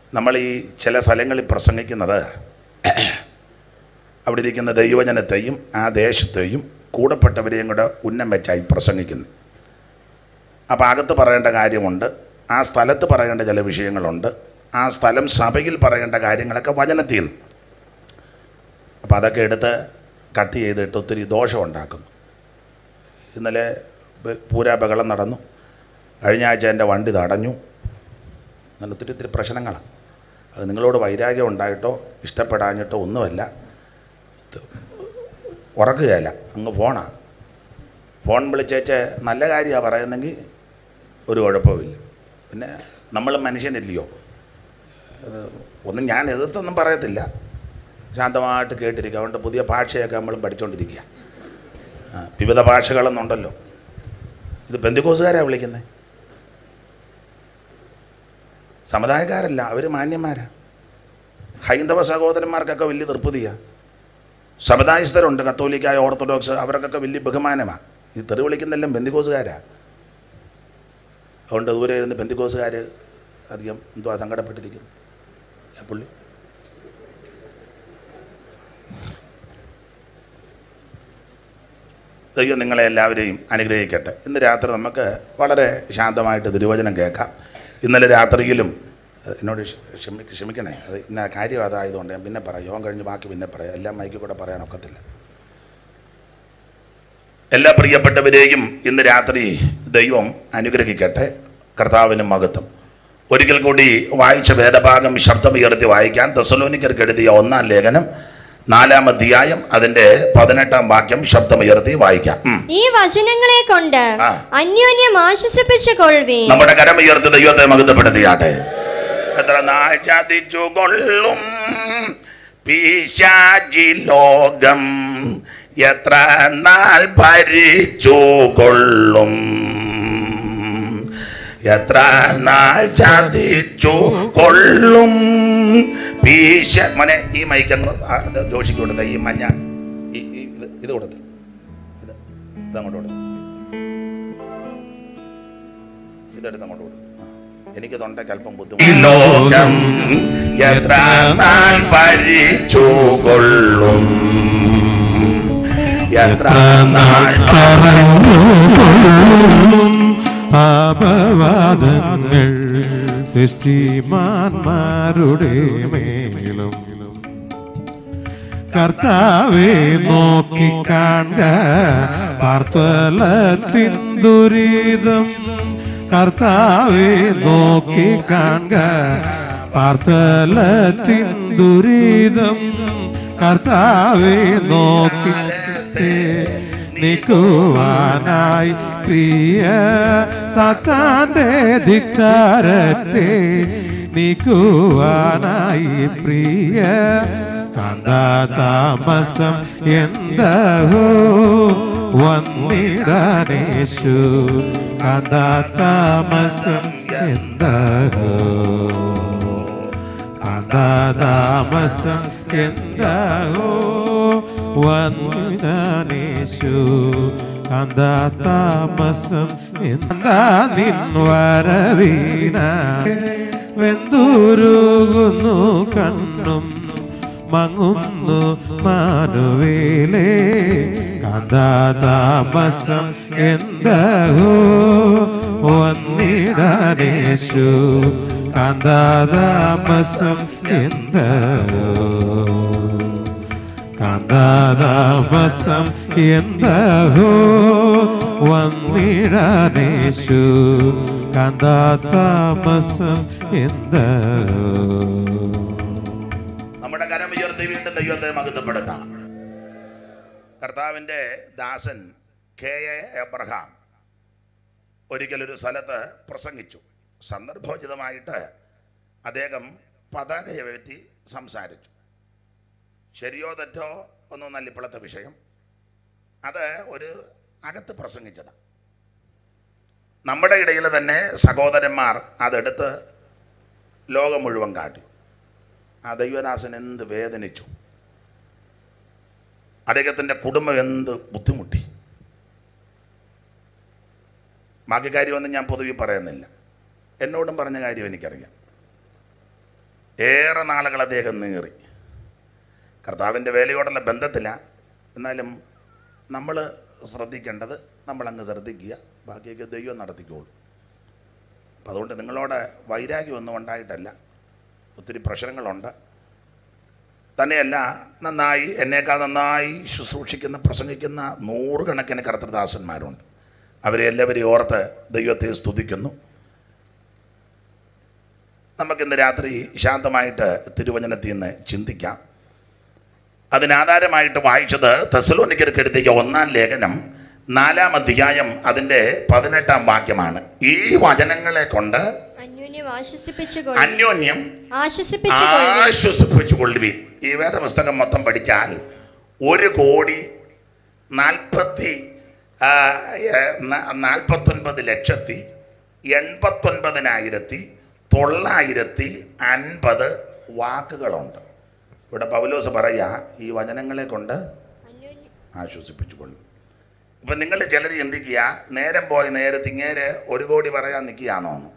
നമ്മൾ ഈ ചില സ്ഥലങ്ങളിൽ പ്രസംഗിക്കുന്നത് അവിടെ ഇരിക്കുന്ന ദൈവജനത്തെയും ആ ദേശത്തെയും കൂടപ്പെട്ടവരെയും കൂടെ ഉന്നം വെച്ചായി പ്രസംഗിക്കുന്നു അപ്പോൾ അകത്ത് പറയേണ്ട കാര്യമുണ്ട് ആ സ്ഥലത്ത് പറയേണ്ട ചില വിഷയങ്ങളുണ്ട് ആ സ്ഥലം സഭയിൽ പറയേണ്ട കാര്യങ്ങളൊക്കെ വചനത്തിൽ നിന്ന് അപ്പോൾ അതൊക്കെ എടുത്ത് കട്ട് ചെയ്തിട്ട് ഒത്തിരി ദോഷമുണ്ടാക്കുന്നു ഇന്നലെ ബ- പൂരാ ബഹളം നടന്നു കഴിഞ്ഞ ആഴ്ച എൻ്റെ വണ്ടി തടഞ്ഞു അങ്ങനെ ഒത്തിരി ഒത്തിരി പ്രശ്നങ്ങളാണ് അത് നിങ്ങളോട് വൈരാഗ്യം ഉണ്ടായിട്ടോ ഇഷ്ടപ്പെടാഞ്ഞിട്ടോ ഒന്നുമല്ല ത്- ഉറക്കുകയല്ല അങ്ങ് ഫോണാ ഫോൺ വിളിച്ചേച്ച് നല്ല കാര്യമാണ് പറയുന്നെങ്കിൽ ഒരു കുഴപ്പമില്ല പിന്നെ നമ്മൾ മനുഷ്യനില്ലയോ അത് ഒന്നും ഞാൻ എതിർത്തൊന്നും പറയത്തില്ല ശാന്തമായിട്ട് കേട്ടിരിക്കുക അതുകൊണ്ട് പുതിയ ഭാഷയൊക്കെ നമ്മളും പഠിച്ചുകൊണ്ടിരിക്കുക ആ, വിവിധ ഭാഷകളൊന്നുണ്ടല്ലോ ഇത് ബന്ധുക്കോസുകാരാണ് വിളിക്കുന്നത് സമുദായക്കാരല്ല അവർ മാന്യന്മാരാ ഹൈന്ദവ സഹോദരന്മാർക്കൊക്കെ വലിയ തൃപ്തിയാണ് സമുദായസ്ഥരുണ്ട് കത്തോലിക്കായ ഓർത്തഡോക്സ് അവർക്കൊക്കെ വലിയ ബഹുമാനമാണ് ഈ തെറി വിളിക്കുന്നെല്ലാം ബന്ധിക്കോസുകാരാ അതുകൊണ്ട് ദൂരെ ഇരുന്ന് ബന്ധിക്കോസുകാർ അധികം എന്തുവാ സങ്കടപ്പെട്ടിരിക്കുന്നു ആ പുള്ളി ദൈവം നിങ്ങളെ എല്ലാവരെയും അനുഗ്രഹിക്കട്ടെ ഇന്ന് രാത്രി നമുക്ക് വളരെ ശാന്തമായിട്ട് തിരുവചനം കേൾക്കാം ഇന്നലെ രാത്രിയിലും ഏഹ്, എന്നോട് ക്ഷ- ക്ഷമി ക്ഷമിക്കണേ അത് ഇന്ന കാര്യം അതായതുകൊണ്ട് ഞാൻ പിന്നെ പറയാം യോഗം കഴിഞ്ഞ് ബാക്കി പിന്നെ പറയാം എല്ലാം മൈക്കിൽ കൂടെ പറയാൻ ഒക്കത്തില്ല എല്ലാ പ്രിയപ്പെട്ടവരെയും ഇന്ന് രാത്രി ദൈവം അനുഗ്രഹിക്കട്ടെ കർത്താവിന് മഹത്വം ഒരിക്കൽ കൂടി വായിച്ച വേദഭാഗം ശബ്ദമുയർത്തി വായിക്കാൻ തെസലോനിക്കർക്ക് എഴുതിയ ഒന്നാം ലേഖനം നാലാം അധ്യായം അതിൻ്റെ പതിനെട്ടാം വാക്യം ശബ്ദമുയർത്തി വായിക്കാം ഉം. ഈ വചനങ്ങളെ കൊണ്ട് ആ. അന്യോന്യം ആശ്വസിപ്പിച്ചു കൊള്ളുവീൻ നമ്മുടെ കരമുയർത്തി ദൈവത്തെ മഹത്വപ്പെടുത്തിയാട്ടെ എത്ര നാൾ ചതിച്ചു കൊള്ളും പിശാചി ലോകം എത്ര നാൾ ഭരിച്ചു കൊള്ളും എത്ര നാൾ ചതിച്ചു കൊള്ളും പീശ മോനെ ഈ മൈക്കങ്ങ് ജോഷിക്ക് കൊടുത്ത ഈ മഞ്ഞ ഈ ഈ ഇത് ഇത് കൊടുത്ത് ഇത് ഇത് അങ്ങോട്ട് കൊടുത്ത് ഇതെടുത്ത് അങ്ങോട്ട് കൊടുക്കും എനിക്ക് തൊണ്ടയ്ക്ക് അല്പം ബുദ്ധിമുട്ട് ലോകം എത്ര നാൾ ഭരിച്ചു കൊള്ളും എത്ര നാൾ പറഞ്ഞുകൊള്ളും പാപവാദങ്ങൾ സൃഷ്ടിമാന്മാരുടെ മേലും കർത്താവെ നോക്കി കാണുക പാർത്തലത്തിൻ ദുരിതം കർത്താവെ നോക്കി കാണുക പാർത്തലത്തിൻ ദുരിതം കർത്താവെ നോക്കി നീക്കുവാനായി പ്രിയ സത്താന്റെ ധിക്കാരത്തെ നീക്കുവാനായി പ്രിയ കാന്താതാമസം എന്തഹോ വന്നിടാനേശു കാന്താതാമസം എന്തഹോ കാന്താതാമസം എന്തഹോ വന്നിടാനേശു കാന്താതാമസം എന്താ നിൻ വരവീന വെന്തുരുകുന്നു കണ്ണും മങ്ങുന്നു മാനുവേലേ കാന്താതാമസം എന്തഹോ വന്നിടാനേശു കാന്താതാമസം എന്തഹോ കാന്താതാമസം എന്തഹോ വന്നിടാനേശു കാന്താതാമസം എന്തഹോ നമ്മുടെ കരമുയർത്തി വീണ്ടും ദൈവത്തെ മഹത്വപ്പെടുത്താം കർത്താവിൻ്റെ ദാസൻ കെ എ എബ്രഹാം ഒരിക്കലൊരു സ്ഥലത്ത് പ്രസംഗിച്ചു സന്ദർഭോചിതമായിട്ട് അദ്ദേഹം പതാകയെ പറ്റി സംസാരിച്ചു ശരിയോ തെറ്റോ ഒന്നും ഇപ്പോഴത്തെ വിഷയം അത് ഒരു അകത്ത് പ്രസംഗിച്ചതാണ് നമ്മുടെ ഇടയിൽ തന്നെ സഹോദരന്മാർ അതെടുത്ത് ലോകം മുഴുവൻ കാട്ടി ആ ദൈവദാസൻ എന്ത് വേദനിച്ചു അദ്ദേഹത്തിൻ്റെ കുടുംബം എന്ത് ബുദ്ധിമുട്ടി ബാക്കി കാര്യമൊന്നും ഞാൻ പൊതുവെ പറയുന്നില്ല എന്നോടും പറഞ്ഞ കാര്യം എനിക്കറിയാം ഏറെ നാളുകൾ അദ്ദേഹം നീറി കർത്താവിൻ്റെ വേലയോടുള്ള ബന്ധത്തില എന്നാലും നമ്മൾ ശ്രദ്ധിക്കേണ്ടത് നമ്മളങ്ങ് ശ്രദ്ധിക്കുക ബാക്കിയൊക്കെ ദൈവം നടത്തിക്കോളൂ അപ്പം അതുകൊണ്ട് നിങ്ങളോട് വൈരാഗ്യമൊന്നും ഉണ്ടായിട്ടല്ല ഒത്തിരി പ്രശ്നങ്ങളുണ്ട് തന്നെയല്ല നന്നായി എന്നേക്കാൾ നന്നായി ശുശ്രൂഷിക്കുന്ന പ്രസംഗിക്കുന്ന നൂറുകണക്കിന് കർത്തൃദാസന്മാരുണ്ട് അവരെ എല്ലാവരെയും ഓർത്ത് ദൈവത്തെ സ്തുതിക്കുന്നു നമുക്കിന്ന് രാത്രി ശാന്തമായിട്ട് തിരുവചനത്തിൽ നിന്ന് ചിന്തിക്കാം അതിനാധാരമായിട്ട് വായിച്ചത് തെസലോനിക്കർക്ക് എഴുതിയ ഒന്നാം ലേഖനം നാലാം അധ്യായം അതിൻ്റെ പതിനെട്ടാം വാക്യമാണ് ഈ വചനങ്ങളെ കൊണ്ട് അന്യോന്യം ആശ്വസിപ്പിച്ചുകൊള്ളുവിൻ അന്യോന്യം ആശ്വസിപ്പിച്ചുകൊള്ളുവിൻ ആശ്വസിപ്പിച്ചുകൊള്ളുവീൻ ഈ വേദപുസ്തകം മൊത്തം പഠിച്ചാൽ ഒരു കോടി നാൽപ്പത്തി ആ, ഏ, ന- നാൽപ്പത്തൊൻപത് ലക്ഷത്തി എൺപത്തൊൻപതിനായിരത്തി തൊള്ളായിരത്തി അൻപത് വാക്കുകളുണ്ട് ഇവിടെ പൗലോസ് പറയാ ഈ വചനങ്ങളെ കൊണ്ട് അന്യോന്യം ആശ്വസിപ്പിച്ചുകൊള്ളും ഇപ്പം നിങ്ങൾ ചിലർ ചിന്തിക്കുക നേരം പോയി നേരത്തെ ഇങ്ങേരെ ഒരു കോടി പറയാൻ നിൽക്കുകയാണോ എന്ന്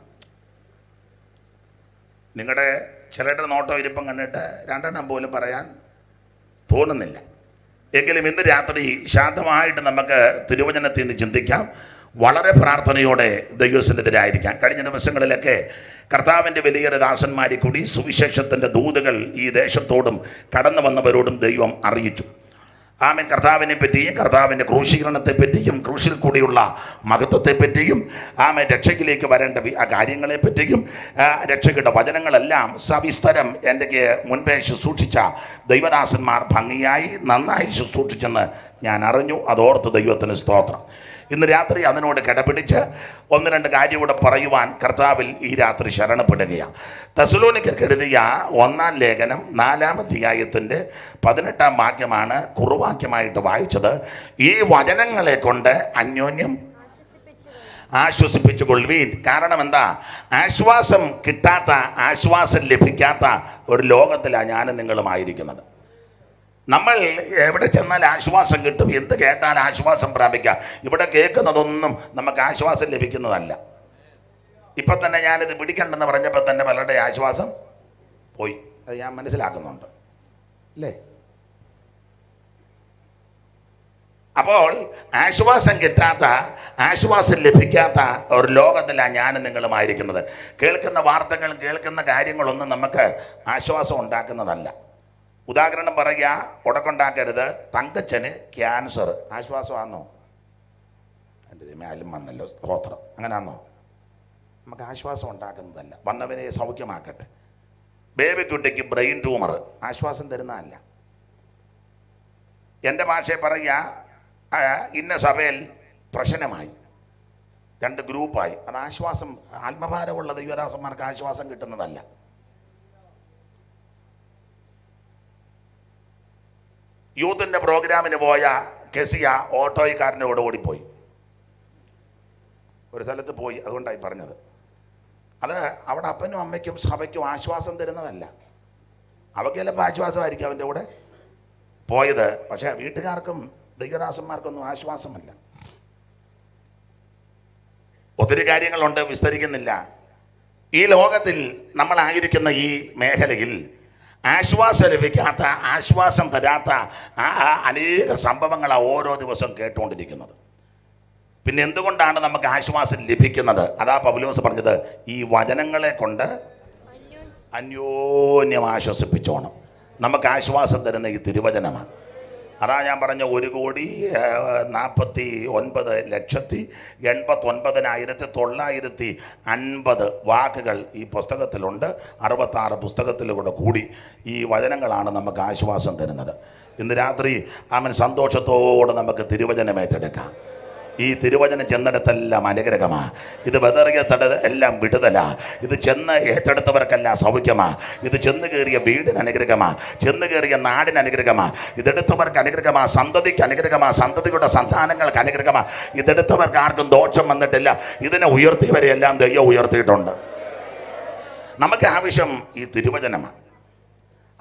നിങ്ങളുടെ ചിലരുടെ നോട്ടം ഇരിപ്പം കണ്ടിട്ട് രണ്ടെണ്ണം പോലും പറയാൻ തോന്നുന്നില്ല എങ്കിലും ഇന്ന് രാത്രി ശാന്തമായിട്ട് നമുക്ക് തിരുവചനത്തിൽ നിന്ന് ചിന്തിക്കാം വളരെ പ്രാർത്ഥനയോടെ ദൈവസന്നിധിയിലായിരിക്കാം കഴിഞ്ഞ ദിവസങ്ങളിലൊക്കെ കർത്താവിൻ്റെ വലിയ ദാസന്മാരെ കൂടി സുവിശേഷത്തിൻ്റെ ദൂതുകൾ ഈ ദേശത്തോടും കടന്നു വന്നവരോടും ദൈവം അറിയിച്ചു ആമൻ കർത്താവിനെ പറ്റിയും കർത്താവിൻ്റെ ക്രൂശീകരണത്തെ പറ്റിയും ക്രൂശിൽ കൂടിയുള്ള മഹത്വത്തെ പറ്റിയും ആമൻ രക്ഷയ്ക്കിലേക്ക് വരേണ്ട വി- ആ കാര്യങ്ങളെ പറ്റിയും ആ, രക്ഷയുടെ വചനങ്ങളെല്ലാം സവിസ്തരം എൻ്റെ മുൻപേ ശുശ്രൂഷിച്ച ദൈവദാസന്മാർ ഭംഗിയായി നന്നായി ശുശ്രൂഷിച്ചെന്ന് ഞാൻ അറിഞ്ഞു അതോർത്ത് ദൈവത്തിന് സ്തോത്രം ഇന്ന് രാത്രി അതിനോട് കിടപിടിച്ച് ഒന്ന് രണ്ട് കാര്യം കൂടെ പറയുവാൻ കർത്താവിൽ ഈ രാത്രി ശരണപ്പെടുകയാണ് തെസലോനിക്കർക്ക് എഴുതിയ ഒന്നാം ലേഖനം നാലാം അധ്യായത്തിൻ്റെ പതിനെട്ടാം വാക്യമാണ് കുറുവാക്യമായിട്ട് വായിച്ചത് ഈ വചനങ്ങളെ കൊണ്ട് അന്യോന്യം ആശ്വസിപ്പിച്ചു കൊള്ളുവീൻ കാരണം എന്താ ആശ്വാസം കിട്ടാത്ത ആശ്വാസം ലഭിക്കാത്ത ഒരു ലോകത്തിലാണ് ഞാനും നിങ്ങളുമായിരിക്കുന്നത് നമ്മൾ എവിടെ ചെന്നാൽ ആശ്വാസം കിട്ടും എന്ത് കേട്ടാൽ ആശ്വാസം പ്രാപിക്കാം ഇവിടെ കേൾക്കുന്നതൊന്നും നമുക്ക് ആശ്വാസം ലഭിക്കുന്നതല്ല ഇപ്പം തന്നെ ഞാനിത് പിടിക്കണ്ടെന്ന് പറഞ്ഞപ്പോൾ തന്നെ പലരുടെ ആശ്വാസം പോയി അത് ഞാൻ മനസ്സിലാക്കുന്നുണ്ട് അല്ലേ അപ്പോൾ ആശ്വാസം കിട്ടാത്ത ആശ്വാസം ലഭിക്കാത്ത ഒരു ലോകത്തിലാണ് ഞാനും നിങ്ങളുമായിരിക്കുന്നത് കേൾക്കുന്ന വാർത്തകളും കേൾക്കുന്ന കാര്യങ്ങളൊന്നും നമുക്ക് ആശ്വാസം ഉണ്ടാക്കുന്നതല്ല ഉദാഹരണം പറയുക ഉടക്കുണ്ടാക്കരുത് തങ്കച്ചന് ക്യാൻസർ ആശ്വാസമാണോ എൻ്റെ ദൈവമേ വന്നല്ലോ സ്തോത്രം അങ്ങനെയാണോ നമുക്ക് ആശ്വാസം ഉണ്ടാക്കുന്നതല്ല വന്നവനെ സൗഖ്യമാക്കട്ടെ ബേബിക്കുട്ടിക്ക് ബ്രെയിൻ ട്യൂമർ ആശ്വാസം തരുന്നതല്ല എൻ്റെ ഭാഷയെ പറയുക ആ, ഇന്ന സഭയിൽ പ്രശ്നമായി രണ്ട് ഗ്രൂപ്പായി അത് ആശ്വാസം ആത്മഭാരമുള്ള ദൈവദാസന്മാർക്ക് ആശ്വാസം കിട്ടുന്നതല്ല യൂത്തിൻ്റെ പ്രോഗ്രാമിന് പോയ കെസിയ ഓട്ടോയ്ക്കാരൻ്റെ കൂടെ ഓടിപ്പോയി ഒരു സ്ഥലത്ത് പോയി അതുകൊണ്ടായി പറഞ്ഞത് അത് അവിടെ അപ്പനും അമ്മയ്ക്കും സഭയ്ക്കും ആശ്വാസം തരുന്നതല്ല അവയ്ക്ക് ചിലപ്പോൾ ആശ്വാസമായിരിക്കും അവൻ്റെ കൂടെ പോയത് പക്ഷേ വീട്ടുകാർക്കും ദൈവദാസന്മാർക്കൊന്നും ആശ്വാസമല്ല ഒത്തിരി കാര്യങ്ങളുണ്ട് വിസ്തരിക്കുന്നില്ല ഈ ലോകത്തിൽ നമ്മളായിരിക്കുന്ന ഈ മേഖലയിൽ ആശ്വാസം ലഭിക്കാത്ത ആശ്വാസം തരാത്ത ആ ആ അനേക സംഭവങ്ങളാണ് ഓരോ ദിവസവും കേട്ടുകൊണ്ടിരിക്കുന്നത് പിന്നെ എന്തുകൊണ്ടാണ് നമുക്ക് ആശ്വാസം ലഭിക്കുന്നത് അതാ പൗലോസ് പറഞ്ഞത് ഈ വചനങ്ങളെ കൊണ്ട് അന്യോന്യം അന്യോന്യം ആശ്വസിപ്പിച്ചോണം നമുക്ക് ആശ്വാസം തരുന്ന ഈ തിരുവചനമാണ് അതാ ഞാൻ പറഞ്ഞ ഒരു കോടി നാൽപ്പത്തി ഒൻപത് ലക്ഷത്തി എൺപത്തൊൻപതിനായിരത്തി തൊള്ളായിരത്തി അൻപത് വാക്കുകൾ ഈ പുസ്തകത്തിലുണ്ട് അറുപത്താറ് പുസ്തകത്തിലൂടെ കൂടി ഈ വചനങ്ങളാണ് നമുക്ക് ആശ്വാസം തരുന്നത് ഇന്ന് രാത്രി അവൻ സന്തോഷത്തോടെ നമുക്ക് തിരുവചനം ഏറ്റെടുക്കാം ഈ തിരുവചനം ചെന്നിടത്തെല്ലാം അനുഗ്രഹമാ ഇത് വെതറിയ തട എല്ലാം വിടുതലാ ഇത് ചെന്ന് ഏറ്റെടുത്തവർക്കെല്ലാം സൗഖ്യമാ ഇത് ചെന്ന് കയറിയ വീടിന് അനുഗ്രഹമാ ചെന്ന് കയറിയ നാടിന് അനുഗ്രഹമാ ഇതെടുത്തവർക്ക് അനുഗ്രഹമാ സന്തതിക്ക് അനുഗ്രഹമാ സന്തതിയുടെ സന്താനങ്ങൾക്ക് അനുഗ്രഹമാ ഇതെടുത്തവർക്ക് ആർക്കും ദോഷം വന്നിട്ടില്ല ഇതിനെ ഉയർത്തിയവരെയെല്ലാം ദൈവം ഉയർത്തിയിട്ടുണ്ട് നമുക്ക് ആവശ്യം ഈ തിരുവചനമാണ്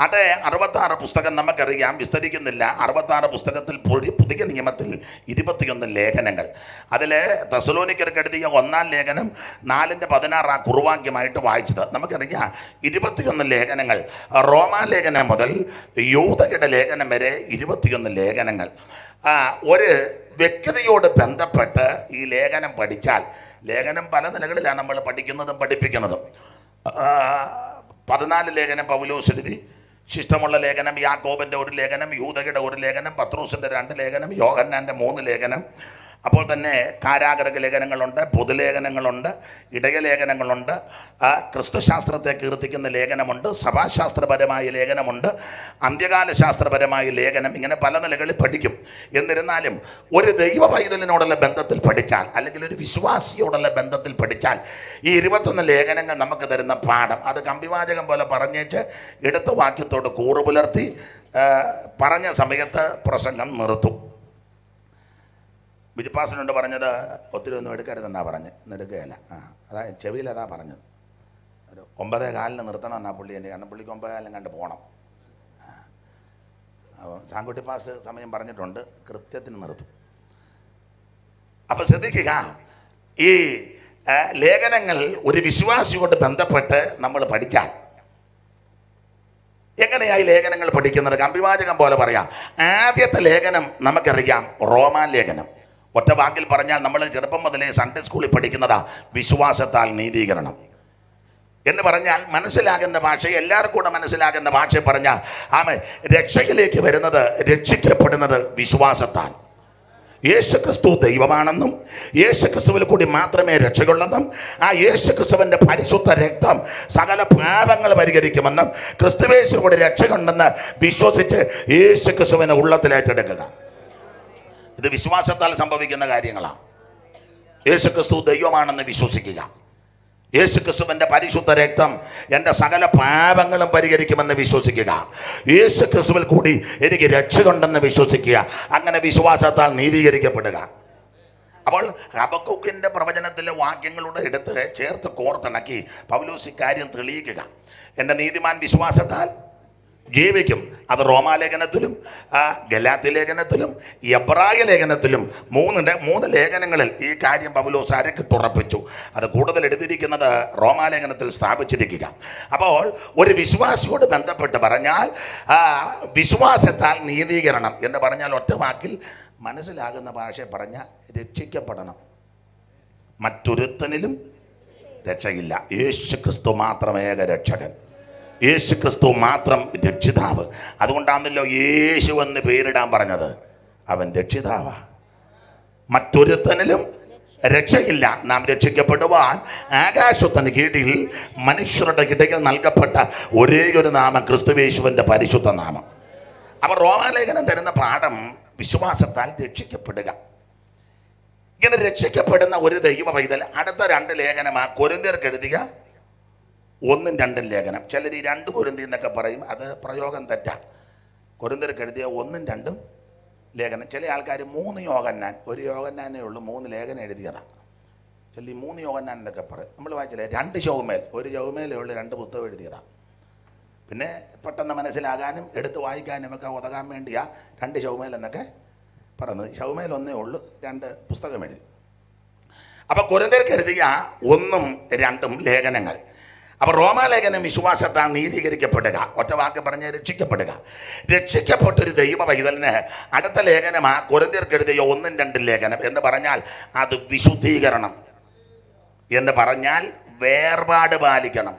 അത് അറുപത്താറ് പുസ്തകം നമുക്കറിയാം വിസ്തരിക്കുന്നില്ല അറുപത്താറ് പുസ്തകത്തിൽ പുതി- പുതിയ നിയമത്തിൽ ഇരുപത്തിയൊന്ന് ലേഖനങ്ങൾ അതിൽ തെസലോനിക്കർക്ക് എഴുതിയ ഒന്നാം ലേഖനം നാലിൻ്റെ പതിനാറ് ആ കുറുവാക്യമായിട്ട് വായിച്ചത് നമുക്കറിയാം ഇരുപത്തിയൊന്ന് ലേഖനങ്ങൾ റോമാലേഖനം മുതൽ യൂതയുടെ ലേഖനം വരെ ഇരുപത്തിയൊന്ന് ലേഖനങ്ങൾ ആ, ഒരു വ്യക്തിയോട് ബന്ധപ്പെട്ട് ഈ ലേഖനം പഠിച്ചാൽ ലേഖനം പല നിലകളിലാണ് നമ്മൾ പഠിക്കുന്നതും പഠിപ്പിക്കുന്നതും ആ, പതിനാല് ലേഖനം പൗലോസ് എഴുതി ശിഷ്ടമുള്ള ലേഖനം യാക്കോബിൻ്റെ ഒരു ലേഖനം യൂതയുടെ ഒരു ലേഖനം പത്രൂസിൻ്റെ രണ്ട് ലേഖനം യോഹന്നാൻ്റെ മൂന്ന് ലേഖനം അപ്പോൾ തന്നെ കാരാഗ്രഹ ലേഖനങ്ങളുണ്ട് പൊതുലേഖനങ്ങളുണ്ട് ഇടയലേഖനങ്ങളുണ്ട് ആ, ക്രിസ്തുശാസ്ത്രത്തെ കീർത്തിക്കുന്ന ലേഖനമുണ്ട് സഭാശാസ്ത്രപരമായ ലേഖനമുണ്ട് അന്ത്യകാല ശാസ്ത്രപരമായ ലേഖനം ഇങ്ങനെ പല നിലകളിൽ പഠിക്കും എന്നിരുന്നാലും ഒരു ദൈവ പൈതലിനോടുള്ള ബന്ധത്തിൽ പഠിച്ചാൽ അല്ലെങ്കിൽ ഒരു വിശ്വാസിയോടുള്ള ബന്ധത്തിൽ പഠിച്ചാൽ ഈ ഇരുപത്തൊന്ന് ലേഖനങ്ങൾ നമുക്ക് തരുന്ന പാഠം അത് കമ്പിവാചകം പോലെ പറഞ്ഞേച്ച് എടുത്ത വാക്യത്തോട് കൂറ് പുലർത്തി ആ, പറഞ്ഞ സമയത്ത് പ്രസംഗം നിർത്തും ബിജുപ്പാസിനോട് പറഞ്ഞത് ഒത്തിരി ഒന്നും എടുക്കരുതെന്നാ പറഞ്ഞ് ഇന്ന് എടുക്കുകയില്ല ആ അതാ ചെവിയിൽ അതാ പറഞ്ഞത് ഒരു ഒമ്പതേ കാലിന് നിർത്തണം എന്നാ പുള്ളി എൻ്റെ കാരണം പുള്ളിക്ക് ഒമ്പതേ കാലിനും കണ്ട് പോകണം അപ്പോൾ സാങ്കുട്ടി പാസ് സമയം പറഞ്ഞിട്ടുണ്ട് കൃത്യത്തിന് നിർത്തും അപ്പം ശ്രദ്ധിക്കുക ഈ ആ, ലേഖനങ്ങൾ ഒരു വിശ്വാസിയോട് ബന്ധപ്പെട്ട് നമ്മൾ പഠിച്ചാൽ എങ്ങനെയായി ലേഖനങ്ങൾ പഠിക്കുന്നത് കമ്പിവാചകം പോലെ പറയാം ആദ്യത്തെ ലേഖനം നമുക്കറിയാം റോമാൻ ലേഖനം ഒറ്റ വാക്കിൽ പറഞ്ഞാൽ നമ്മൾ ചെറുപ്പം മുതലേ സൺഡേ സ്കൂളിൽ പഠിക്കുന്നതാ വിശ്വാസത്താൽ നീതീകരണം എന്ന് പറഞ്ഞാൽ മനസ്സിലാകുന്ന ഭാഷ എല്ലാവർക്കും കൂടെ മനസ്സിലാകുന്ന ഭാഷ പറഞ്ഞാൽ ആമ രക്ഷയിലേക്ക് വരുന്നത് രക്ഷിക്കപ്പെടുന്നത് വിശ്വാസത്താൽ യേശുക്രിസ്തു ദൈവമാണെന്നും യേശുക്രിസ്തുവിൽ കൂടി മാത്രമേ രക്ഷയുള്ളെന്നും ആ യേശുക്രിസ്തുവിൻ്റെ പരിശുദ്ധ രക്തം സകല പാപങ്ങൾ പരിഹരിക്കുമെന്നും ക്രിസ്തുവേശുകൂടി രക്ഷയുണ്ടെന്ന് വിശ്വസിച്ച് യേശുക്രിസ്തുവിനെ ഉള്ളത്തിലേറ്റെടുക്കുക ഇത് വിശ്വാസത്താൽ സംഭവിക്കുന്ന കാര്യങ്ങളാണ് യേശുക്രിസ്തു ദൈവമാണെന്ന് വിശ്വസിക്കുക യേശുക്രിസ്തുവിൻ്റെ പരിശുദ്ധ രക്തം എൻ്റെ സകല പാപങ്ങളും പരിഹരിക്കുമെന്ന് വിശ്വസിക്കുക യേശുക്രിസ്തുവിൽ കൂടി എനിക്ക് രക്ഷയുണ്ടെന്ന് വിശ്വസിക്കുക അങ്ങനെ വിശ്വാസത്താൽ നീതീകരിക്കപ്പെടുക അപ്പോൾ ഹബക്കുക്കിൻ്റെ പ്രവചനത്തിലെ വാക്യങ്ങളുടെ എടുത്ത് ചേർത്ത് കോർത്തിണക്കി പൗലോസ് ഇക്കാര്യം തെളിയിക്കുക എൻ്റെ നീതിമാൻ വിശ്വാസത്താൽ ജീവിക്കും അത് റോമാലേഖനത്തിലും ആ, ഗലാത്തി ലേഖനത്തിലും എബ്രായ ലേഖനത്തിലും മൂന്നിൻ്റെ മൂന്ന് ലേഖനങ്ങളിൽ ഈ കാര്യം പൗലോസ് അരക്കിട്ടുറപ്പിച്ചു അത് കൂടുതൽ എടുത്തിരിക്കുന്നത് റോമാലേഖനത്തിൽ സ്ഥാപിച്ചിരിക്കുക അപ്പോൾ ഒരു വിശ്വാസിയോട് ബന്ധപ്പെട്ട് പറഞ്ഞാൽ ആ, വിശ്വാസത്താൽ നീതീകരണം എന്ന് പറഞ്ഞാൽ ഒറ്റ വാക്കിൽ മനസ്സിലാകുന്ന ഭാഷ പറഞ്ഞാൽ രക്ഷിക്കപ്പെടണം മറ്റൊരുത്തനിലും രക്ഷയില്ല യേശു ക്രിസ്തു മാത്രം ഏക രക്ഷകൻ യേശു ക്രിസ്തു മാത്രം രക്ഷിതാവ് അതുകൊണ്ടാണല്ലോ യേശു എന്ന് പേരിടാൻ പറഞ്ഞത് അവൻ രക്ഷിതാവാ മറ്റൊരുത്തനിലും രക്ഷയില്ല നാം രക്ഷിക്കപ്പെടുവാൻ ആകാശത്തിന് കീഴിൽ മനുഷ്യരുടെ ഇടയിൽ നൽകപ്പെട്ട ഒരേ ഒരു നാമം ക്രിസ്തുവേശുവിൻ്റെ പരിശുദ്ധ നാമം അപ്പോൾ റോമാലേഖനം തരുന്ന പാഠം വിശ്വാസത്താൽ രക്ഷിക്കപ്പെടുക ഇങ്ങനെ രക്ഷിക്കപ്പെടുന്ന ഒരു ദൈവ പൈതൽ അടുത്ത രണ്ട് ലേഖനം ആ കൊരിന്തിയർക്ക് എഴുതിയ ഒന്നും രണ്ടും ലേഖനം ചിലർ ഈ രണ്ട് കൊരിന്തി എന്നൊക്കെ പറയും അത് പ്രയോഗം തെറ്റാണ് കൊരിന്തിയർക്ക് എഴുതിയ ഒന്നും രണ്ടും ലേഖനം ചില ആൾക്കാർ മൂന്ന് യോഗന്നാൻ ഒരു യോഗന്നാനേ ഉള്ളൂ മൂന്ന് ലേഖനം എഴുതിയതാണ് ചില ഈ മൂന്ന് യോഗന്നാൻ എന്നൊക്കെ പറയും നമ്മൾ വായിച്ചില്ലേ രണ്ട് ഷൗമേൽ ഒരു ഷൗമേലേ ഉള്ളൂ രണ്ട് പുസ്തകം എഴുതിയതാണ് പിന്നെ പെട്ടെന്ന് മനസ്സിലാകാനും എടുത്ത് വായിക്കാനും ഒക്കെ ഉതകാൻ വേണ്ടിയാ രണ്ട് ഷൗമേൽ എന്നൊക്കെ പറയുന്നത് ഷൗമേൽ ഒന്നേ ഉള്ളൂ രണ്ട് പുസ്തകം എഴുതി അപ്പോൾ കുരന്തർക്ക് എഴുതിയ ഒന്നും രണ്ടും ലേഖനങ്ങൾ അപ്പോൾ റോമാലേഖനം വിശ്വാസത്താൽ നീതീകരിക്കപ്പെടുക ഒറ്റ വാക്ക് പറഞ്ഞ് രക്ഷിക്കപ്പെടുക രക്ഷിക്കപ്പെട്ടൊരു ദൈവ പൈതലിന് അടുത്ത ലേഖനമാ കുരന്തർക്ക് എഴുതിയ ഒന്നും രണ്ടും ലേഖനം എന്ന് പറഞ്ഞാൽ അത് വിശുദ്ധീകരണം എന്ന് പറഞ്ഞാൽ വേർപാട് പാലിക്കണം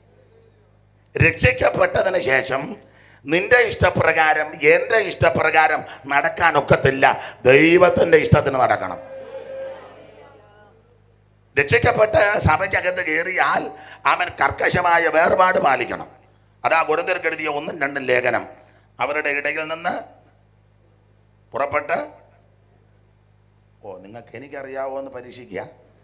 രക്ഷിക്കപ്പെട്ടതിന് ശേഷം നിന്റെ ഇഷ്ടപ്രകാരം എൻ്റെ ഇഷ്ടപ്രകാരം നടക്കാനൊക്കത്തില്ല ദൈവത്തിൻ്റെ ഇഷ്ടത്തിന് നടക്കണം രക്ഷിക്കപ്പെട്ട് സഭയ്ക്കകത്ത് കയറിയാൽ അവൻ കർക്കശമായ വേർപാട് പാലിക്കണം അതാ ഗുരുന്തർക്ക് എഴുതിയ ഒന്നും രണ്ടും ലേഖനം അവരുടെ ഇടയിൽ നിന്ന് പുറപ്പെട്ട് ഓ നിങ്ങൾക്ക് എനിക്കറിയാവോ എന്ന് പരീക്ഷിക്കുക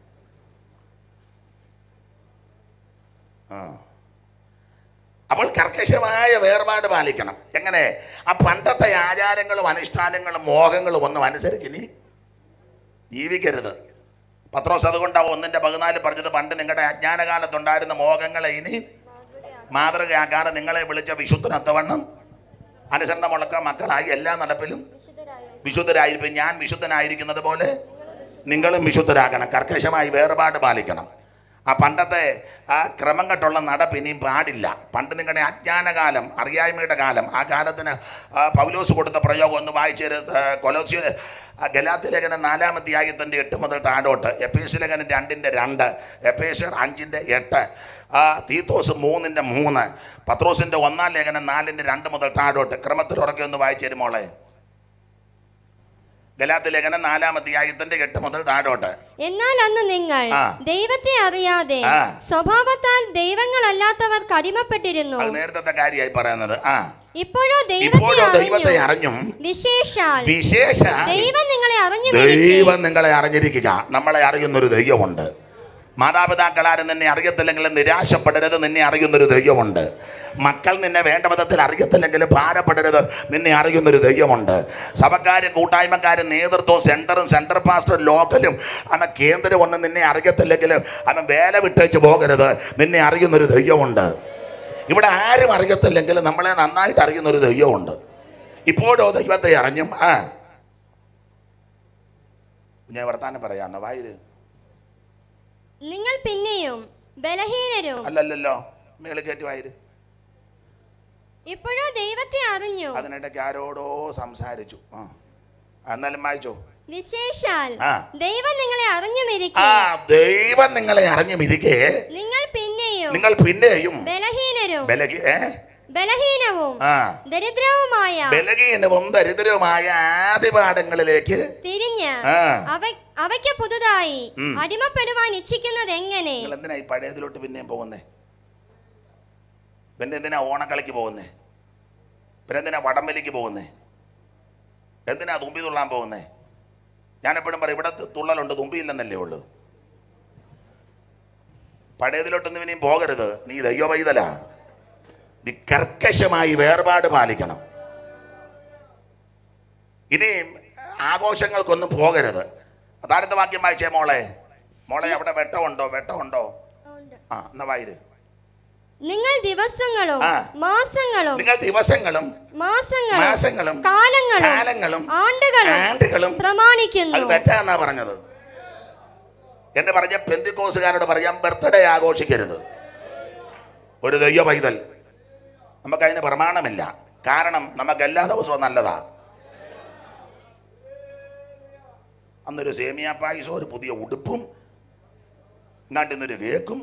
ആ അപ്പോൾ കർക്കശമായ വേർപാട് പാലിക്കണം എങ്ങനെ ആ പണ്ടത്തെ ആചാരങ്ങളും അനുഷ്ഠാനങ്ങളും മോഹങ്ങളും ഒന്നും അനുസരിച്ച് ഇനി ജീവിക്കരുത് പത്രോസ് അതുകൊണ്ടാണ് ഒന്നിൻ്റെ പതിനാല് പറഞ്ഞത് പണ്ട് നിങ്ങളുടെ അജ്ഞാനകാലത്തുണ്ടായിരുന്ന മോഹങ്ങളെ ഇനി മാതൃകയാക്കാതെ നിങ്ങളെ വിളിച്ച വിശുദ്ധനത്തവണ്ണം അനുസരണമുളക്ക മക്കളായി എല്ലാ നടപ്പിലും വിശുദ്ധരായിരിക്കും ഞാൻ വിശുദ്ധനായിരിക്കുന്നത് പോലെ നിങ്ങളും വിശുദ്ധരാകണം കർക്കശമായി വേർപാട് പാലിക്കണം ആ പണ്ടത്തെ ആ ക്രമം കെട്ടുള്ള നടപ്പ് ഇനിയും പാടില്ല പണ്ട് നിങ്ങളുടെ അജ്ഞാനകാലം അറിയായ്മയുടെ കാലം ആ കാലത്തിന് ആ പൗലോസ് കൊടുത്ത പ്രയോഗം ഒന്ന് വായിച്ചൊരു കൊലോസ്യ ഗലാത്തി ലേഖനം നാലാം അധ്യായത്തിൻ്റെ എട്ട് മുതൽ താഴോട്ട് എപ്പേസ് ലേഖനം രണ്ടിൻ്റെ രണ്ട് എപ്പേസർ അഞ്ചിൻ്റെ എട്ട് ആ തീത്തോസ് മൂന്നിൻ്റെ മൂന്ന് പത്രോസിൻ്റെ ഒന്നാം ലേഖനം നാലിൻ്റെ രണ്ട് മുതൽ താഴോട്ട് ക്രമത്തിൽ ഉറക്കെ ഒന്ന് വായിച്ചു തരുമോളെ ഗലാത്തി ലേഖനം നാലാം അധ്യായത്തിൻ്റെ എട്ട് മുതൽ താഴോട്ട് എന്നാൽ അന്ന് നിങ്ങൾ ആ. ദൈവത്തെ അറിയാതെ ആ. സ്വഭാവത്താൽ ദൈവങ്ങളല്ലാത്തവർ കടിമപ്പെട്ടിരുന്നു അത് നേരത്തെ കാര്യമായി പറയുന്നത് ആ ഇപ്പോഴോ ഇപ്പോഴോ ദൈവത്തെ ദൈവത്തെ അറിഞ്ഞു അറിഞ്ഞും വിശേഷാൽ വിശേഷ ദൈവം നിങ്ങളെ അറിഞ്ഞു ദൈവം നിങ്ങളെ അറിഞ്ഞിരിക്കുക നമ്മളെ അറിയുന്നൊരു ദൈവമുണ്ട് മാതാപിതാക്കളാരും നിന്നെ അറിയത്തില്ലെങ്കിലും നിരാശപ്പെടരുത് നിന്നെ അറിയുന്നൊരു ദൈവമുണ്ട് മക്കൾ നിന്നെ വേണ്ട വിധത്തിൽ അറിയത്തില്ലെങ്കിലും ഭാരപ്പെടരുത് നിന്നെ അറിയുന്നൊരു ദൈവമുണ്ട് സഭക്കാരും കൂട്ടായ്മക്കാരും നേതൃത്വവും സെൻറ്ററും സെൻറ്റർ പാസ്റ്ററും ലോക്കലും അവൻ കേന്ദ്രം ഒന്നും നിന്നെ അറിയത്തില്ലെങ്കിലും അവൻ വേല വിട്ടേച്ച് പോകരുത് നിന്നെ അറിയുന്നൊരു ദൈവമുണ്ട് ഇവിടെ ആരും അറിയത്തില്ലെങ്കിലും നമ്മളെ നന്നായിട്ട് അറിയുന്നൊരു ദൈവമുണ്ട് ഇപ്പോഴോ ദൈവത്തെ അറിഞ്ഞും ആ ഞാൻ വർത്താനം പറയാന്ന് വായിര് നിങ്ങൾ പിന്നെയും ബലഹീനരും അല്ലല്ലല്ലോ മേളിൽ കയറ്റി വായിര് ഇപ്പോഴോ ദൈവത്തെ അറിഞ്ഞു അതിനിടയ്ക്ക് ആരോടോ സംസാരിച്ചു ആ എന്നാലും വായിച്ചോ വിശേഷാൽ ആ. ദൈവം നിങ്ങളെ ആ അറിഞ്ഞുമിരിക്കെ ദൈവം നിങ്ങളെ അറിഞ്ഞും ഇരിക്കെ നിങ്ങൾ പിന്നെയും നിങ്ങൾ പിന്നെയും ബലഹീനരും ബലഹീ ഏ ബലഹീനവും ആ ദരിദ്രവുമായ ബലഹീനവും ദരിദ്രവുമായ ആദിപാഠങ്ങളിലേക്ക് തിരിഞ്ഞ് ആ. അവ അവയ്ക്ക് പുതുതായി ഉം. അടിമപ്പെടുവാൻ ഇച്ഛിക്കുന്നത് എങ്ങനെ നിങ്ങൾ എന്തിനാ ഈ പഴയതിലോട്ട് പിന്നെയും പോകുന്നേ പിന്നെ എന്തിനാ ഓണക്കളിക്ക് പോകുന്നേ പിന്നെ എന്തിനാ വടംവലിക്ക് പോകുന്നേ എന്തിനാ തുമ്പി തുള്ളാൻ പോകുന്നേ ഞാൻ എപ്പോഴും പറയും ഇവിടെ തു- തുള്ളലുണ്ട് തുമ്പിയില്ലെന്നല്ലേ ഉള്ളൂ പഴയതിലോട്ടൊന്നും ഇനിയും പോകരുത് നീ ദൈവ പൈതലാ നീ കർക്കശമായി വേർപാട് പാലിക്കണം ഇനിയും ആഘോഷങ്ങൾക്കൊന്നും പോകരുത് അതാരത്തെ വാക്യം വായിച്ചേ മോളെ മോളെ അവിടെ വെട്ടമുണ്ടോ വെട്ടമുണ്ടോ ആ എന്നാ വായിര് നിങ്ങൾ ദിവസങ്ങളും ആ. മാസങ്ങളും നിങ്ങൾ ദിവസങ്ങളും മാസങ്ങളും മാസങ്ങളും കാലങ്ങളും കാലങ്ങളും ആണ്ടുകളും ആണ്ടുകളും അത് പ്രമാണിക്കുന്നു തെറ്റാന്നാ പറഞ്ഞത് എന്ന് പറഞ്ഞ പെന്തിക്കോസുകാരോട് പറയാം ബർത്ത്ഡേ ആഘോഷിക്കരുത് ഒരു ദൈവ പൈതൽ നമുക്കതിന് പ്രമാണമില്ല കാരണം നമുക്ക് എല്ലാ ദിവസവും നല്ലതാ അന്നൊരു സേമിയ പായസവും ഒരു പുതിയ ഉടുപ്പും ഇന്നാണ്ടിന്നൊരു കേക്കും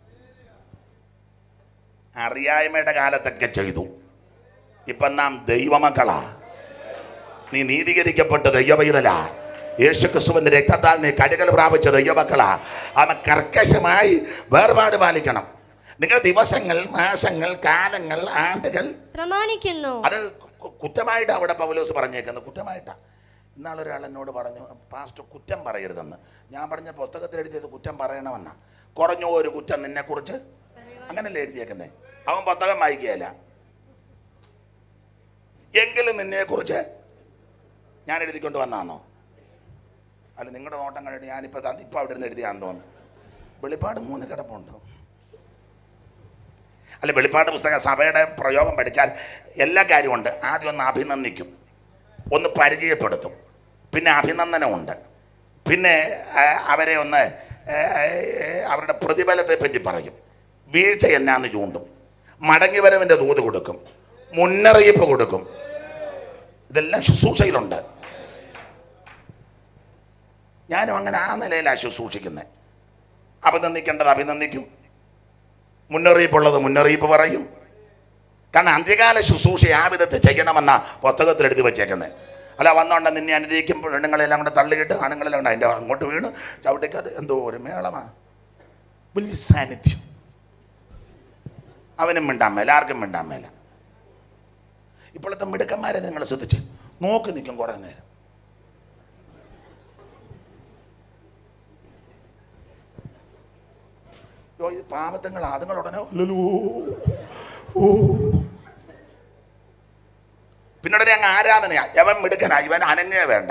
അറിയായ്മയുടെ കാലത്തൊക്കെ ചെയ്തു ഇപ്പം നാം ദൈവമക്കളാ നീ നീതീകരിക്കപ്പെട്ട ദൈവപൈതലാ യേശുക്രിസ്തുവിന്റെ രക്തത്താൽ നീ കടുകൽ പ്രാപിച്ച ദൈവമക്കളാ അവൻ കർക്കശമായി വേർപാട് പാലിക്കണം നിങ്ങൾ ദിവസങ്ങൾ മാസങ്ങൾ കാലങ്ങൾ ആണ്ടുകൾ പ്രമാണിക്കുന്നു അത് കു- കുറ്റമായിട്ടാ അവിടെ പൗലോസ് പറഞ്ഞേക്കുന്നത് കുറ്റമായിട്ടാ ഇന്നാളൊരാൾ എന്നോട് പറഞ്ഞു പാസ്റ്റർ കുറ്റം പറയരുതെന്ന് ഞാൻ പറഞ്ഞ പുസ്തകത്തിൽ എഴുതിയത് കുറ്റം പറയണമെന്നാ കുറഞ്ഞോ ഒരു കുറ്റം നിന്നെക്കുറിച്ച് അങ്ങനല്ലേ എഴുതിയേക്കുന്നേ അവൻ പുസ്തകം വായിക്കുകയല്ല എങ്കിലും നിന്നെക്കുറിച്ച് ഞാൻ എഴുതിക്കൊണ്ട് വന്നാന്നോ അല്ല നിങ്ങളുടെ നോട്ടം കണ്ടിട്ട് ഞാനിപ്പോൾ അതിപ്പോൾ അവിടെ ഇരുന്ന് എഴുതിയാന്ന് തോന്നുന്നു വെളിപ്പാട് മൂന്ന് കിടപ്പുണ്ട് അല്ല വെളിപ്പാട് പുസ്തകം സഭയുടെ പ്രയോഗം പഠിച്ചാൽ എല്ലാ കാര്യമുണ്ട് ആദ്യം ഒന്ന് അഭിനന്ദിക്കും ഒന്ന് പരിചയപ്പെടുത്തും പിന്നെ അഭിനന്ദനമുണ്ട് പിന്നെ ആ, അവരെ ഒന്ന് ആ, ആ, അവരുടെ പ്രതിഫലത്തെ പറ്റി പറയും വീഴ്ച എന്നാന്ന് ചൂണ്ടും മടങ്ങിവരവിൻ്റെ തോത് കൊടുക്കും മുന്നറിയിപ്പ് കൊടുക്കും ഇതെല്ലാം ശുശ്രൂഷയിലുണ്ട് ഞാനും അങ്ങനെ ആ നിലയിലാണ് ശുശ്രൂഷിക്കുന്നത് അഭിനന്ദിക്കേണ്ടത് അഭിനന്ദിക്കും മുന്നറിയിപ്പുള്ളത് മുന്നറിയിപ്പ് പറയും കാരണം അന്ത്യകാല ശുശ്രൂഷ ആ വിധത്തിൽ ചെയ്യണമെന്ന പുസ്തകത്തിൽ എഴുതി വെച്ചേക്കുന്നത് അല്ല വന്നോണ്ട് നിന്നെ അനുഗ്രഹിക്കും പെണ്ണുങ്ങളെല്ലാം കൂടെ തള്ളിയിട്ട് ആണുങ്ങളെല്ലാം കൂടെ അതിൻ്റെ അങ്ങോട്ട് വീണ് ചവിട്ടിക്കാട് എന്തോ ഒരു മേളമാ വലിയ സാന്നിധ്യം അവനും മിണ്ടാൻ മേല ആർക്കും മിണ്ടാൻ മേല ഇപ്പോഴത്തെ മിടുക്കന്മാരെ നിങ്ങൾ ശ്രദ്ധിച്ച് നോക്കി നിൽക്കും കുറേ നേരം യോ, ഇത് പാപത്തങ്ങൾ അതുങ്ങൾ ഉടനെ "അല്ലല്ലോ, ഓ." പിന്നുടനെ അങ്ങ് ആരാധനയാ യവൻ മിടുക്കനാ ഇവൻ അനങ്ങേ വേണ്ട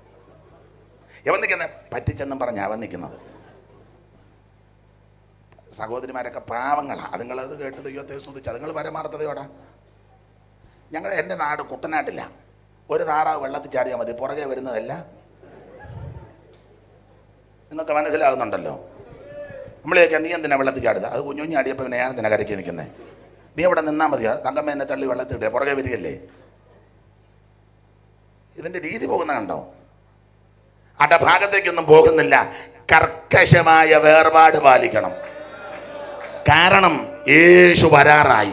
യവൻ നിൽക്കുന്ന പറ്റിച്ചെന്നും പറഞ്ഞ അവൻ നിൽക്കുന്നത് സഹോദരിമാരൊക്കെ പാവങ്ങളാണ് അതുങ്ങളത് കേട്ട് ദൈവത്തെ സ്തുതിച്ച് അതുങ്ങൾ പരമാർത്ഥതയോടാ ഞങ്ങൾ എൻ്റെ നാട് കുട്ടനാട്ടില്ല ഒരു താറാവ് വെള്ളത്തിൽ ചാടിയാൽ മതി പുറകെ വരുന്നതല്ല നിങ്ങൾക്ക് മനസ്സിലാകുന്നുണ്ടല്ലോ നമ്മളെയൊക്കെ നീ എന്തിനാ വെള്ളത്തിൽ ചാടുക അത് കുഞ്ഞു ചാടിയപ്പോൾ പിന്നെ ഞാൻ എന്തിനാ കരയ്ക്ക് നിൽക്കുന്നത് നീ അവിടെ നിന്നാൽ മതിയോ തങ്കമ്മ എന്നെ തള്ളി വെള്ളത്തിൽ ഇടുക പുറകെ വരികയല്ലേ ഇതിൻ്റെ രീതി പോകുന്ന കണ്ടോ അട ഭാഗത്തേക്കൊന്നും പോകുന്നില്ല കർക്കശമായ വേർപാട് പാലിക്കണം കാരണം യേശു വരാറായി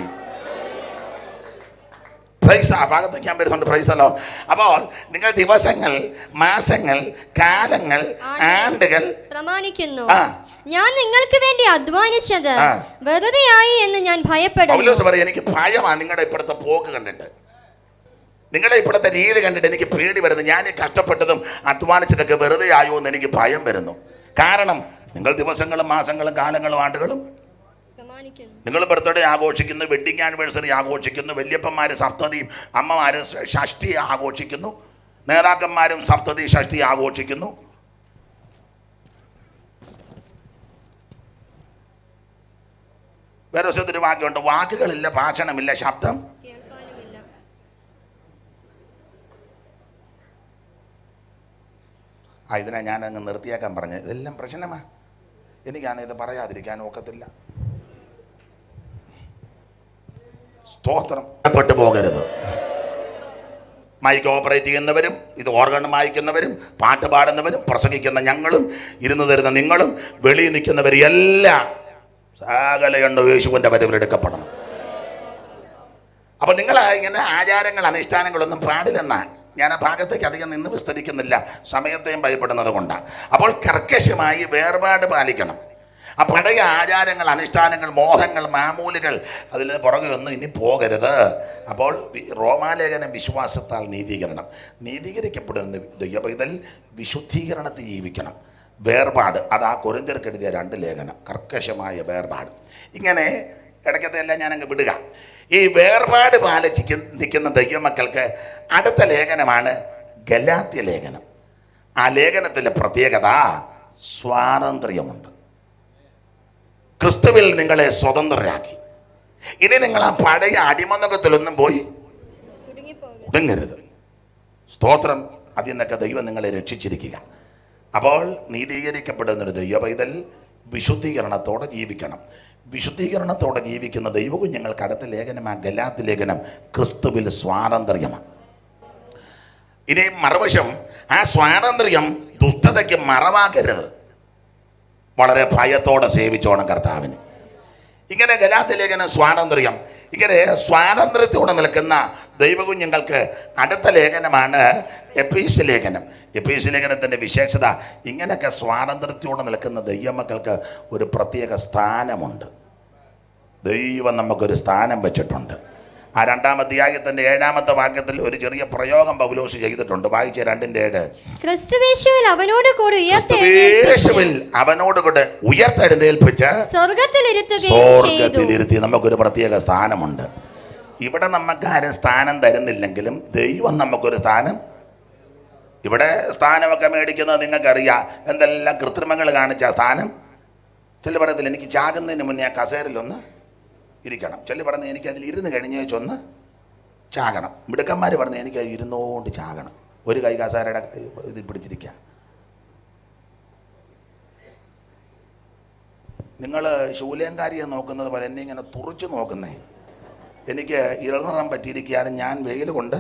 പ്രൈസ് ആ ഭാഗത്തേക്ക് ഞാൻ വരുന്നുണ്ട് പ്രൈസല്ലോ അപ്പോൾ നിങ്ങൾ ദിവസങ്ങൾ മാസങ്ങൾ കാലങ്ങൾ ആണ്ടുകൾ പ്രമാണിക്കുന്നു ആ. ഞാൻ നിങ്ങൾക്ക് വേണ്ടി അധ്വാനിച്ചത് ആ. വെറുതെയായി എന്ന് ഞാൻ ഭയപ്പെടുന്നു പൗലോസ് പറയും എനിക്ക് ഭയമാണ് നിങ്ങളുടെ ഇപ്പോഴത്തെ പോക്ക് കണ്ടിട്ട് നിങ്ങളുടെ ഇപ്പോഴത്തെ രീതി കണ്ടിട്ട് എനിക്ക് പേടി വരുന്നു ഞാൻ ഈ കഷ്ടപ്പെട്ടതും അധ്വാനിച്ചതൊക്കെ വെറുതെ ആയോ എന്ന് എനിക്ക് ഭയം വരുന്നു കാരണം നിങ്ങൾ ദിവസങ്ങളും മാസങ്ങളും കാലങ്ങളും ആണ്ടുകളും പ്രമാണിക്കുന്നു നിങ്ങൾ ബർത്ത്ഡേ ആഘോഷിക്കുന്നു വെഡിങ് ആനിവേഴ്സറി ആഘോഷിക്കുന്നു വല്യപ്പന്മാർ സപ്തതിയും അമ്മമാർ ഷഷ്ടി ആഘോഷിക്കുന്നു നേതാക്കന്മാരും സപ്തതി ഷഷ്ടി ആഘോഷിക്കുന്നു വേറെ ഒരു വാക്യമുണ്ട് വാക്കുകളില്ല ഭാഷണമില്ല ശബ്ദം കേൾപ്പാനുമില്ല ആ ഇതിനെ ഞാൻ അങ്ങ് നിർത്തിയാക്കാൻ പറഞ്ഞത് ഇതെല്ലാം പ്രശ്നമാ എനിക്കാണ് ഇത് പറയാതിരിക്കാൻ ഒക്കത്തില്ല സ്തോത്രം പെട്ടു പോകരുത് മൈക്ക് ഓപ്പറേറ്റ് ചെയ്യുന്നവരും ഇത് ഓർഗൺ വായിക്കുന്നവരും പാട്ട് പാടുന്നവരും പ്രസംഗിക്കുന്ന ഞങ്ങളും ഇരുന്ന് തരുന്ന നിങ്ങളും വെളിയിൽ നിൽക്കുന്നവരും എല്ലാം സകലയുണ്ട് യേശുവിൻ്റെ വരവിലെടുക്കപ്പെടണം അപ്പോൾ നിങ്ങൾ ഇങ്ങനെ ആചാരങ്ങൾ അനുഷ്ഠാനങ്ങളൊന്നും പാടില്ലെന്നാ ഞാൻ ആ ഭാഗത്തേക്ക് അധികം നിന്ന് വിസ്തരിക്കുന്നില്ല സമയത്തെയും ഭയപ്പെടുന്നത് കൊണ്ടാണ് അപ്പോൾ കർക്കശമായി വേർപാട് പാലിക്കണം ആ പഴയ ആചാരങ്ങൾ അനുഷ്ഠാനങ്ങൾ മോഹങ്ങൾ മാമൂലുകൾ അതിൽ പുറകെ ഒന്നും ഇനി പോകരുത് അപ്പോൾ വി- റോമാലേഖനം വിശ്വാസത്താൽ നീതീകരണം നീതീകരിക്കപ്പെടുന്ന ദൈവപൈതൽ വിശുദ്ധീകരണത്തിൽ ജീവിക്കണം വേർപാട് അത് ആ കൊരിന്തിയർക്ക് എഴുതിയ രണ്ട് ലേഖനം കർക്കശമായ വേർപാട് ഇങ്ങനെ ഇടയ്ക്കത്തെ എല്ലാം ഞാനങ്ങ് വിടുക ഈ വേർപാട് പാലിച്ച് നിൽക്കുന്ന ദൈവമക്കൾക്ക് അടുത്ത ലേഖനമാണ് ഗലാത്യ ലേഖനം ആ ലേഖനത്തിലെ പ്രത്യേകത സ്വാതന്ത്ര്യമുണ്ട് ക്രിസ്തുവിൽ നിങ്ങളെ സ്വതന്ത്രരാക്കി ഇനി നിങ്ങൾ ആ പഴയ അടിമനകത്തിലൊന്നും പോയി കുടുങ്ങിപ്പോകും ഒതുങ്ങരുത് സ്തോത്രം അതിൽ നിന്നൊക്കെ ദൈവം നിങ്ങളെ രക്ഷിച്ചിരിക്കുക അപ്പോൾ നീതീകരിക്കപ്പെടുന്നൊരു ദൈവപൈതൽ വിശുദ്ധീകരണത്തോടെ ജീവിക്കണം വിശുദ്ധീകരണത്തോടെ ജീവിക്കുന്ന ദൈവകുഞ്ഞുങ്ങൾക്ക് അടുത്ത ലേഖനമാണ് ഗലാത്ത് ലേഖനം ക്രിസ്തുവിൽ സ്വാതന്ത്ര്യമാണ് ഇനി മറുവശം ആ സ്വാതന്ത്ര്യം ദുഷ്ടതയ്ക്ക് മറവാക്കരുത് വളരെ ഭയത്തോടെ സേവിച്ചോണം കർത്താവിന് ഇങ്ങനെ ഗലാത്ത് ലേഖനം സ്വാതന്ത്ര്യം ഇങ്ങനെ സ്വാതന്ത്ര്യത്തോടെ നിൽക്കുന്ന ദൈവകുഞ്ഞുങ്ങൾക്ക് അടുത്ത ലേഖനമാണ് എപ്പീസ് ലേഖനം എപ്പീസ് ലേഖനത്തിൻ്റെ വിശേഷത ഇങ്ങനെയൊക്കെ സ്വാതന്ത്ര്യത്തോടെ നിൽക്കുന്ന ദൈവമക്കൾക്ക് ഒരു പ്രത്യേക സ്ഥാനമുണ്ട് ദൈവം നമുക്കൊരു സ്ഥാനം വെച്ചിട്ടുണ്ട് ആ രണ്ടാം അധ്യായത്തിൻ്റെ ഏഴാമത്തെ വാക്യത്തിൽ ഒരു ചെറിയ പ്രയോഗം പൗലോസ് ചെയ്തിട്ടുണ്ട് വായിച്ച രണ്ടിൻ്റെ ഏഴ് ക്രിസ്തുവേശുവിൽ അവനോട് കൂടി ക്രിസ്തുവേശുവിൽ അവനോട് കൂടെ ഉയർത്തെഴുന്നേൽപ്പിച്ച് സ്വർഗത്തിലിരുത്തുകയും ചെയ്തു സ്വർഗത്തിലിരുത്തി നമുക്കൊരു പ്രത്യേക സ്ഥാനമുണ്ട് ഇവിടെ നമുക്ക് ആരും സ്ഥാനം തരുന്നില്ലെങ്കിലും ദൈവം നമുക്കൊരു സ്ഥാനം ഇവിടെ സ്ഥാനമൊക്കെ മേടിക്കുന്നത് നിങ്ങൾക്കറിയാം എന്തെല്ലാം കൃത്രിമങ്ങൾ കാണിച്ച സ്ഥാനം ചില പറയത്തില്ല എനിക്ക് ചാകുന്നതിന് മുന്നേ ആ കസേരയിലൊന്ന് ഇരിക്കണം ചില പറഞ്ഞ് എനിക്ക് അതിൽ ഇരുന്ന് കഴിഞ്ഞ് വെച്ചൊന്ന് ചാകണം മിടുക്കന്മാർ പറഞ്ഞ് എനിക്ക് അത് ഇരുന്നോണ്ട് ചാകണം ഒരു കൈ കസേരയുടെ ഇതിൽ പിടിച്ചിരിക്കുക നിങ്ങൾ ശൂലേങ്കാരിയെ നോക്കുന്നത് പോലെ എന്നെ ഇങ്ങനെ തുറച്ചു നോക്കുന്നേ എനിക്ക് ഇളനിറം പറ്റിയിരിക്കുകയാണ് ഞാൻ വെയിൽ കൊണ്ട്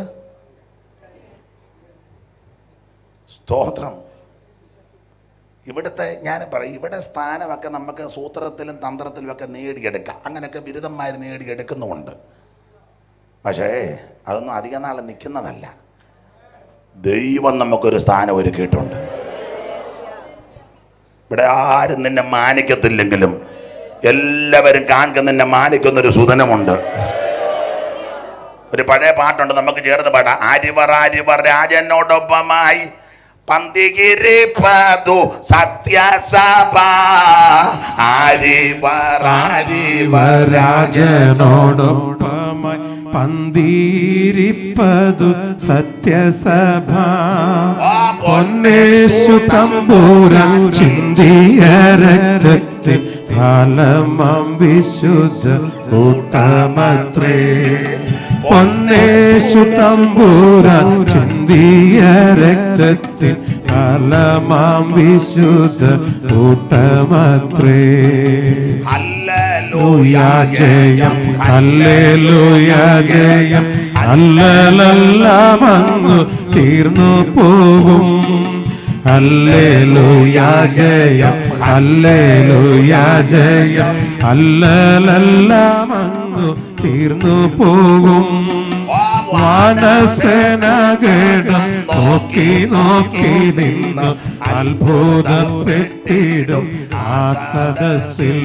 സ്തോത്രം ഇവിടുത്തെ ഞാൻ പറയും ഇവിടെ സ്ഥാനമൊക്കെ നമുക്ക് സൂത്രത്തിലും തന്ത്രത്തിലും ഒക്കെ നേടിയെടുക്കാം അങ്ങനെയൊക്കെ ബിരുദന്മാർ നേടിയെടുക്കുന്നുമുണ്ട് പക്ഷേ അതൊന്നും അധിക നാൾ നിൽക്കുന്നതല്ല ദൈവം നമുക്കൊരു സ്ഥാനം ഒരുക്കിയിട്ടുണ്ട് ഇവിടെ ആരും നിന്നെ മാനിക്കത്തില്ലെങ്കിലും എല്ലാവരും കാണിക്ക നിന്നെ മാനിക്കുന്നൊരു സുധനമുണ്ട് ഒരു പഴയ പാട്ടുണ്ട് നമുക്ക് ചേർന്ന് പാടാം ആരിവർ ആരിവർ രാജനോടൊപ്പമായി പന്തികിരിപ്പതു സത്യസഭ ആരിവർ ആരിവർ രാജനോടൊപ്പമായി പന്തീരിപ്പതു സത്യസഭ പൊന്നേശു തമ്പൂര ചിന്തിയ രക്തത്തിൽ ഫലമം വിശുദ്ധ കൂട്ടമത്രേ പൊന്നേശു തമ്പൂരാൻ ചിന്തിയ രക്തത്തിൽ ഫലമാം വിശുദ്ധ കൂട്ടമത്രേ ഹല്ലേലൂയ ജയം ഹല്ലേലൂയ ജയം അല്ലലെല്ലാം അങ്ങ് തീർന്നു പോകും ഹല്ലേലൂയ ജയം ഹല്ലേലൂയ ജയം അല്ലലെല്ലാം അങ്ങ് തീർന്നു പോകും വാനസേനഗണം നോക്കി നോക്കി നിന്ന് അത്ഭുതപ്പെട്ടിടും ആ സദസ്സിൽ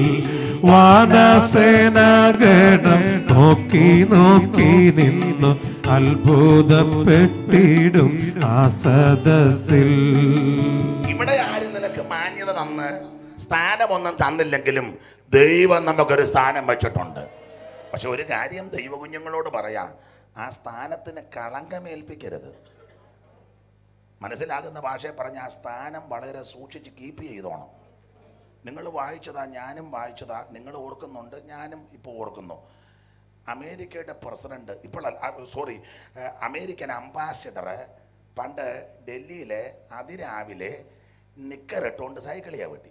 വാനസേനഗണം നോക്കി നോക്കി നിന്നു അത്ഭുതപ്പെട്ടിടും ആ സദസ്സിൽ ഇവിടെ ആരും നിനക്ക് മാന്യത തന്ന് സ്ഥാനമൊന്നും തന്നില്ലെങ്കിലും ദൈവം നമുക്കൊരു സ്ഥാനം വെച്ചിട്ടുണ്ട് പക്ഷെ ഒരു കാര്യം ദൈവകുഞ്ഞുങ്ങളോട് പറയാം ആ സ്ഥാനത്തിന് കളങ്കമേൽപ്പിക്കരുത് മനസ്സിലാകുന്ന ഭാഷയെ പറഞ്ഞ ആ സ്ഥാനം വളരെ സൂക്ഷിച്ച് കീപ്പ് ചെയ്തോണം നിങ്ങൾ വായിച്ചതാ ഞാനും വായിച്ചതാ നിങ്ങൾ ഓർക്കുന്നുണ്ട് ഞാനും ഇപ്പോൾ ഓർക്കുന്നു അമേരിക്കയുടെ പ്രസിഡന്റ് ഇപ്പോൾ സോറി അമേരിക്കൻ അംബാസിഡർ പണ്ട് ഡൽഹിയിലെ അതിരാവിലെ നിക്കറിട്ടുകൊണ്ട് സൈക്കിൾ ചവിട്ടി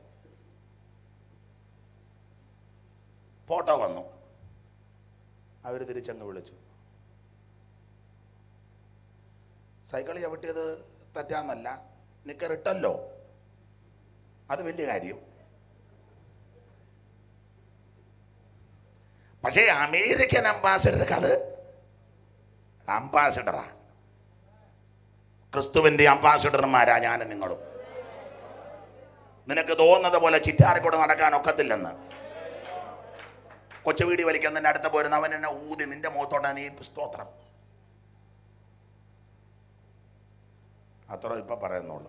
ഫോട്ടോ വന്നു അവർ തിരിച്ചങ്ങ് വിളിച്ചു സൈക്കിൾ ചവിട്ടിയത് തെറ്റാന്നല്ല നിക്കറിട്ടല്ലോ അത് വലിയ കാര്യം പക്ഷേ അമേരിക്കൻ അംബാസിഡർക്ക് അത് അംബാസിഡറാ ക്രിസ്തുവിന്റെ അംബാസിഡർമാരാ ഞാനും നിങ്ങളും നിനക്ക് തോന്നുന്നത് പോലെ ചിറ്റാറിക്കൂടെ നടക്കാൻ ഒക്കത്തില്ലെന്ന് കൊച്ചുവീടി വലിക്കുന്നതിൻ്റെ അടുത്ത് പോരുന്ന അവൻ എന്നെ ഊതി നിന്റെ മുഖത്തോടെ നീ സ്തോത്രം അത്ര ഇപ്പൊ പറയുന്നുള്ളൂ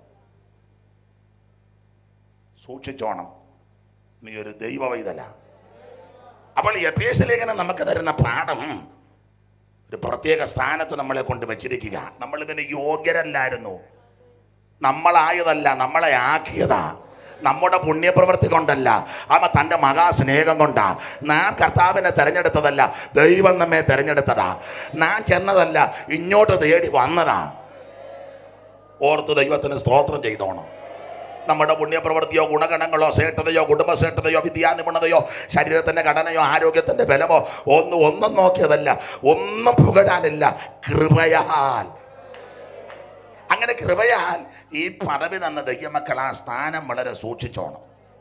സൂക്ഷിച്ചോണം നീ ഒരു ദൈവവൈതല അപ്പോൾ എപ്പേസ് ലേഖനം നമുക്ക് തരുന്ന പാഠം ഒരു പ്രത്യേക സ്ഥാനത്ത് നമ്മളെ കൊണ്ട് വെച്ചിരിക്കുക നമ്മൾ ഇതിന് യോഗ്യരല്ലായിരുന്നു നമ്മളായതല്ല നമ്മളെ ആക്കിയതാ നമ്മുടെ പുണ്യപ്രവൃത്തി കൊണ്ടല്ല അവ തൻ്റെ മഹാസ്നേഹം കൊണ്ടാ നാം കർത്താവിനെ തെരഞ്ഞെടുത്തതല്ല ദൈവം നമ്മെ തെരഞ്ഞെടുത്തതാ നാം ചെന്നതല്ല ഇങ്ങോട്ട് തേടി വന്നതാ ഓർത്ത് ദൈവത്തിന് സ്തോത്രം ചെയ്തോണം നമ്മുടെ പുണ്യപ്രവൃത്തിയോ ഗുണഗണങ്ങളോ സേട്ടതയോ കുടുംബസേട്ടതയോ വിദ്യാനിപുണതയോ ശരീരത്തിൻ്റെ ഘടനയോ ആരോഗ്യത്തിൻ്റെ ബലമോ ഒന്നും ഒന്നും നോക്കിയതല്ല ഒന്നും പുകഴാനില്ല കൃപയാൽ അങ്ങനെ കൃപയാൽ ഈ പദവി തന്ന ദൈവമക്കൾ ആ സ്ഥാനം വളരെ സൂക്ഷിച്ചോണം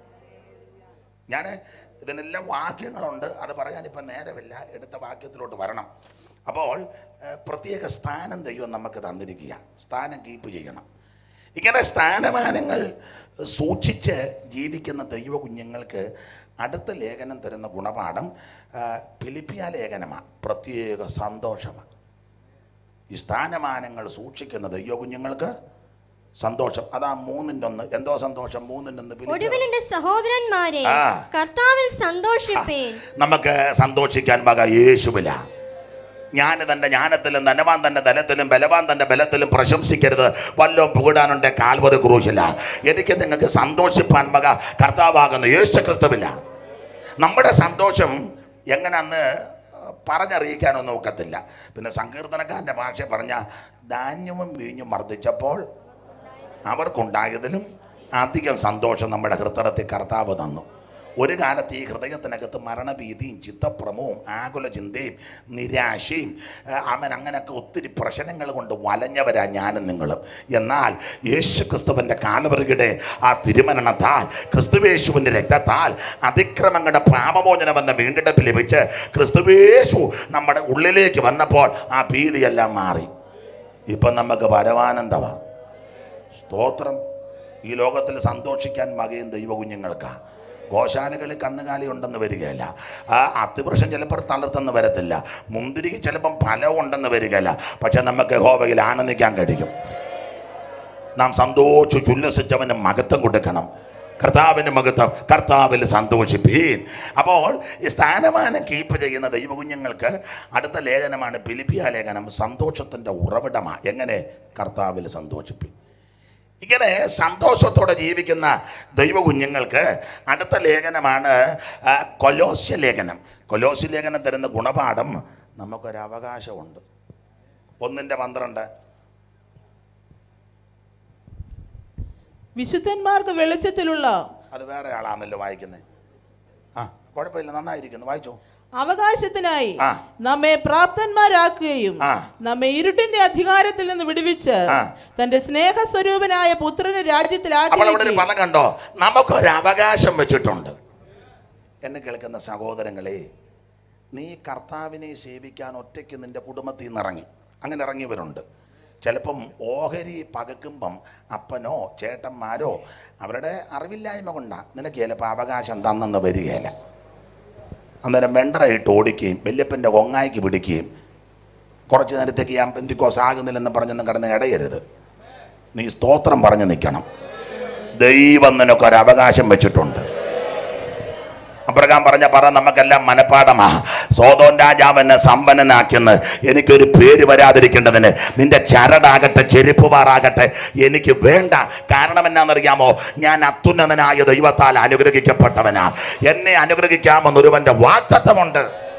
ഞാൻ ഇതിനെല്ലാം വാക്യങ്ങളുണ്ട് അത് പറയാൻ ഇപ്പം നേരമില്ല എടുത്ത വാക്യത്തിലോട്ട് വരണം അപ്പോൾ ഏഹ്, പ്രത്യേക സ്ഥാനം ദൈവം നമുക്ക് തന്നിരിക്കുക സ്ഥാനം കീപ്പ് ചെയ്യണം ഇങ്ങനെ സ്ഥാനമാനങ്ങൾ സൂക്ഷിച്ച് ജീവിക്കുന്ന ദൈവ കുഞ്ഞുങ്ങൾക്ക് അടുത്ത ലേഖനം തരുന്ന ഗുണപാഠം ആ, ഫിലിപ്പിയ ലേഖനമാണ് പ്രത്യേക സന്തോഷമാണ് ഈ സ്ഥാനമാനങ്ങൾ സൂക്ഷിക്കുന്ന ദൈവ കുഞ്ഞുങ്ങൾക്ക് സന്തോഷം അതാ മൂന്നിൻ്റെ ഒന്ന് എന്തോ സന്തോഷം മൂന്നിൻ്റെ ഒന്ന് ഫിലിപ്പിയ- ഒടുവിൽ എന്റെ സഹോദരന്മാരെ ആ. കർത്താവിൽ സന്തോഷിപ്പേൻ നമുക്ക് സന്തോഷിക്കാൻ വക യേശുവില ഞാൻ തൻ്റെ ജ്ഞാനത്തിലും ധനവാൻ തൻ്റെ ധനത്തിലും ബലവാൻ തൻ്റെ ബലത്തിലും പ്രശംസിക്കരുത് വല്ലതും പുകിടാനുണ്ട് കാൽവറി ക്രൂശില്ല എനിക്ക് നിങ്ങൾക്ക് സന്തോഷിപ്പാൻ വക കർത്താവാകുന്ന യേശു ക്രിസ്തുവില്ല നമ്മുടെ സന്തോഷം എങ്ങനെയാന്ന് പറഞ്ഞറിയിക്കാനൊന്നും ഒക്കത്തില്ല പിന്നെ സങ്കീർത്തനക്കാരൻ്റെ ഭാഷ പറഞ്ഞ ധാന്യവും വീഞ്ഞും വർദ്ധിച്ചപ്പോൾ അവർക്കുണ്ടായതിലും അധികം സന്തോഷം നമ്മുടെ ഹൃദയത്തിൽ കർത്താവ് തന്നു ഒരു കാലത്ത് ഈ ഹൃദയത്തിനകത്ത് മരണഭീതിയും ചിത്തഭ്രമവും ആകുല ചിന്തയും നിരാശയും ആ, അവൻ അങ്ങനെയൊക്കെ ഒത്തിരി പ്രശ്നങ്ങൾ കൊണ്ട് വലഞ്ഞവരാ ഞാനും നിങ്ങളും എന്നാൽ യേശു ക്രിസ്തുവിൻ്റെ കാലവറുകയുടെ ആ തിരുമരണത്താൽ ക്രിസ്തുവേശുവിൻ്റെ രക്തത്താൽ അതിക്രമങ്ങളുടെ പാപമോചനമെന്ന വീണ്ടെടുപ്പ് ലഭിച്ച് ക്രിസ്തുവേശു നമ്മുടെ ഉള്ളിലേക്ക് വന്നപ്പോൾ ആ ഭീതിയെല്ലാം മാറി ഇപ്പം നമുക്ക് പരമാനന്ദമാണ് സ്തോത്രം ഈ ലോകത്തിൽ സന്തോഷിക്കാൻ മകയും ദൈവകുഞ്ഞുങ്ങൾക്കാണ് ഗോശാലകളിൽ കന്നുകാലി ഉണ്ടെന്ന് വരികയില്ല ആ അത്തിവൃക്ഷം ചിലപ്പോൾ തളർത്തെന്ന് വരത്തില്ല മുന്തിരിക്ക് ചിലപ്പം ഫലം ഉണ്ടെന്ന് വരികയില്ല പക്ഷെ നമുക്ക് ഹോബയിൽ ആനന്ദിക്കാൻ കഴിയും നാം സന്തോഷിച്ചു ചുല്ലസിച്ചവന് മഹത്വം കൊടുക്കണം കർത്താവിന് മഹത്വം കർത്താവിൽ സന്തോഷിപ്പീൻ അപ്പോൾ ഈ സ്ഥാനമാനം കീപ്പ് ചെയ്യുന്ന ദൈവകുഞ്ഞുങ്ങൾക്ക് അടുത്ത ലേഖനമാണ് പിലിപ്പിയ ലേഖനം സന്തോഷത്തിൻ്റെ ഉറവിടമാണ് എങ്ങനെ കർത്താവിൽ സന്തോഷിപ്പീൻ ഇങ്ങനെ സന്തോഷത്തോടെ ജീവിക്കുന്ന ദൈവ കുഞ്ഞുങ്ങൾക്ക് അടുത്ത ലേഖനമാണ് ആ, കൊലോസ്യ ലേഖനം കൊലോസ്യ ലേഖനം തരുന്ന ഗുണപാഠം നമുക്കൊരു അവകാശമുണ്ട് ഒന്നിൻ്റെ പന്ത്രണ്ട് വിശുദ്ധന്മാർക്ക് വെളിച്ചത്തിലുള്ള അത് വേറെ ആളാണല്ലോ വായിക്കുന്നത് ആ കുഴപ്പമില്ല നന്നായിരിക്കുന്നു വായിച്ചോ അവകാശത്തിനായി ആ. നമ്മെ പ്രാപ്തന്മാരാക്കുകയും ആ. നമ്മെ ഇരുട്ടിന്റെ അധികാരത്തിൽ നിന്ന് വിടുവിച്ച് ആ. തന്റെ സ്നേഹസ്വരൂപനായ പുത്രന് അപ്പോൾ അവിടെ ഒരു രാജ്യത്തിലാക്കി പദം കണ്ടോ നമുക്കൊരു അവകാശം വെച്ചിട്ടുണ്ട് എന്നെ കേൾക്കുന്ന സഹോദരങ്ങളെ നീ കർത്താവിനെ സേവിക്കാൻ ഒറ്റയ്ക്ക് നിന്റെ കുടുംബത്തിൽ നിന്ന് ഇറങ്ങി അങ്ങനെ ഇറങ്ങിയവരുണ്ട് ചിലപ്പം ഓഹരി പകക്കുമ്പം അപ്പനോ ചേട്ടന്മാരോ അവരുടെ അറിവില്ലായ്മ കൊണ്ടാണ് നിനക്ക് ചിലപ്പോൾ അവകാശം തന്നെന്ന് വരികയില്ല അന്നേരം വെണ്ടറയിട്ട് ഓടിക്കുകയും വല്യപ്പൻ്റെ കൊങ്ങായിക്ക് പിടിക്കുകയും കുറച്ച് നേരത്തേക്ക് ഞാൻ പെന്തിക്കോസ് ആകുന്നില്ലെന്ന് പറഞ്ഞൊന്നും കടന്ന് ഇടയരുത് നീ സ്തോത്രം പറഞ്ഞു നിൽക്കണം ദൈവം നിനക്ക് ഒരു അവകാശം വെച്ചിട്ടുണ്ട് അബ്രഹാം പറഞ്ഞ പറ നമുക്കെല്ലാം മനപ്പാടമാ സോതോൻ രാജാവ് എന്നെ സമ്പന്നനാക്കിയെന്ന് എനിക്കൊരു പേര് വരാതിരിക്കേണ്ടതിന് നിന്റെ ചരടാകട്ടെ ചെരുപ്പുമാറാകട്ടെ എനിക്ക് വേണ്ട കാരണം എന്നാണെന്നറിയാമോ ഞാൻ അത്യുന്നതനായ ദൈവത്താൽ അനുഗ്രഹിക്കപ്പെട്ടവനാ എന്നെ അനുഗ്രഹിക്കാമെന്ന് ഒരുവന്റെ വാക്തത്വമുണ്ട്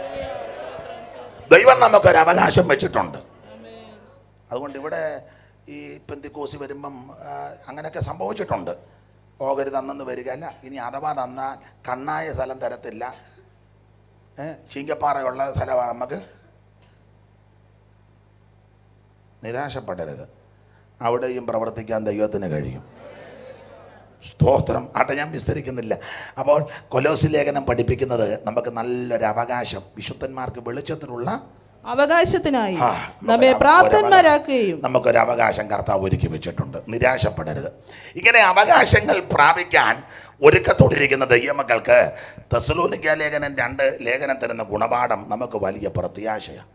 ദൈവം നമുക്കൊരു അവകാശം വെച്ചിട്ടുണ്ട് അതുകൊണ്ട് ഇവിടെ ഈ പെന്തിക്കോസി വരുമ്പം ആ, അങ്ങനെയൊക്കെ സംഭവിച്ചിട്ടുണ്ട് ഓഹരി തന്നെന്ന് വരികയല്ല ഇനി അഥവാ തന്നാൽ കണ്ണായ സ്ഥലം തരത്തില്ല ഏ, ചീങ്കപ്പാറയുള്ള സ്ഥലമാണ് നമുക്ക് നിരാശപ്പെടരുത് അവിടെയും പ്രവർത്തിക്കാൻ ദൈവത്തിന് കഴിയും സ്തോത്രം ആട്ടെ ഞാൻ വിസ്തരിക്കുന്നില്ല അപ്പോൾ കൊലോസി ലേഖനം പഠിപ്പിക്കുന്നത് നമുക്ക് നല്ലൊരു അവകാശം വിശുദ്ധന്മാർക്ക് വെളിച്ചത്തിലുള്ള അവകാശത്തിനായി ആ, നമ്മെ നമുക്കൊരു പ്രാപ്തന്മാരാക്കുകയും നമുക്കൊരു അവകാശം കർത്താവ് ഒരുക്കി വെച്ചിട്ടുണ്ട് നിരാശപ്പെടരുത് ഇങ്ങനെ അവകാശങ്ങൾ പ്രാപിക്കാൻ ഒരുക്കത്തോടിരിക്കുന്ന ദൈവമക്കൾക്ക് തെസലോനിക്ക ലേഖനം രണ്ട് ലേഖനം തരുന്ന ഗുണപാഠം നമുക്ക് വലിയ പ്രത്യാശയാണ്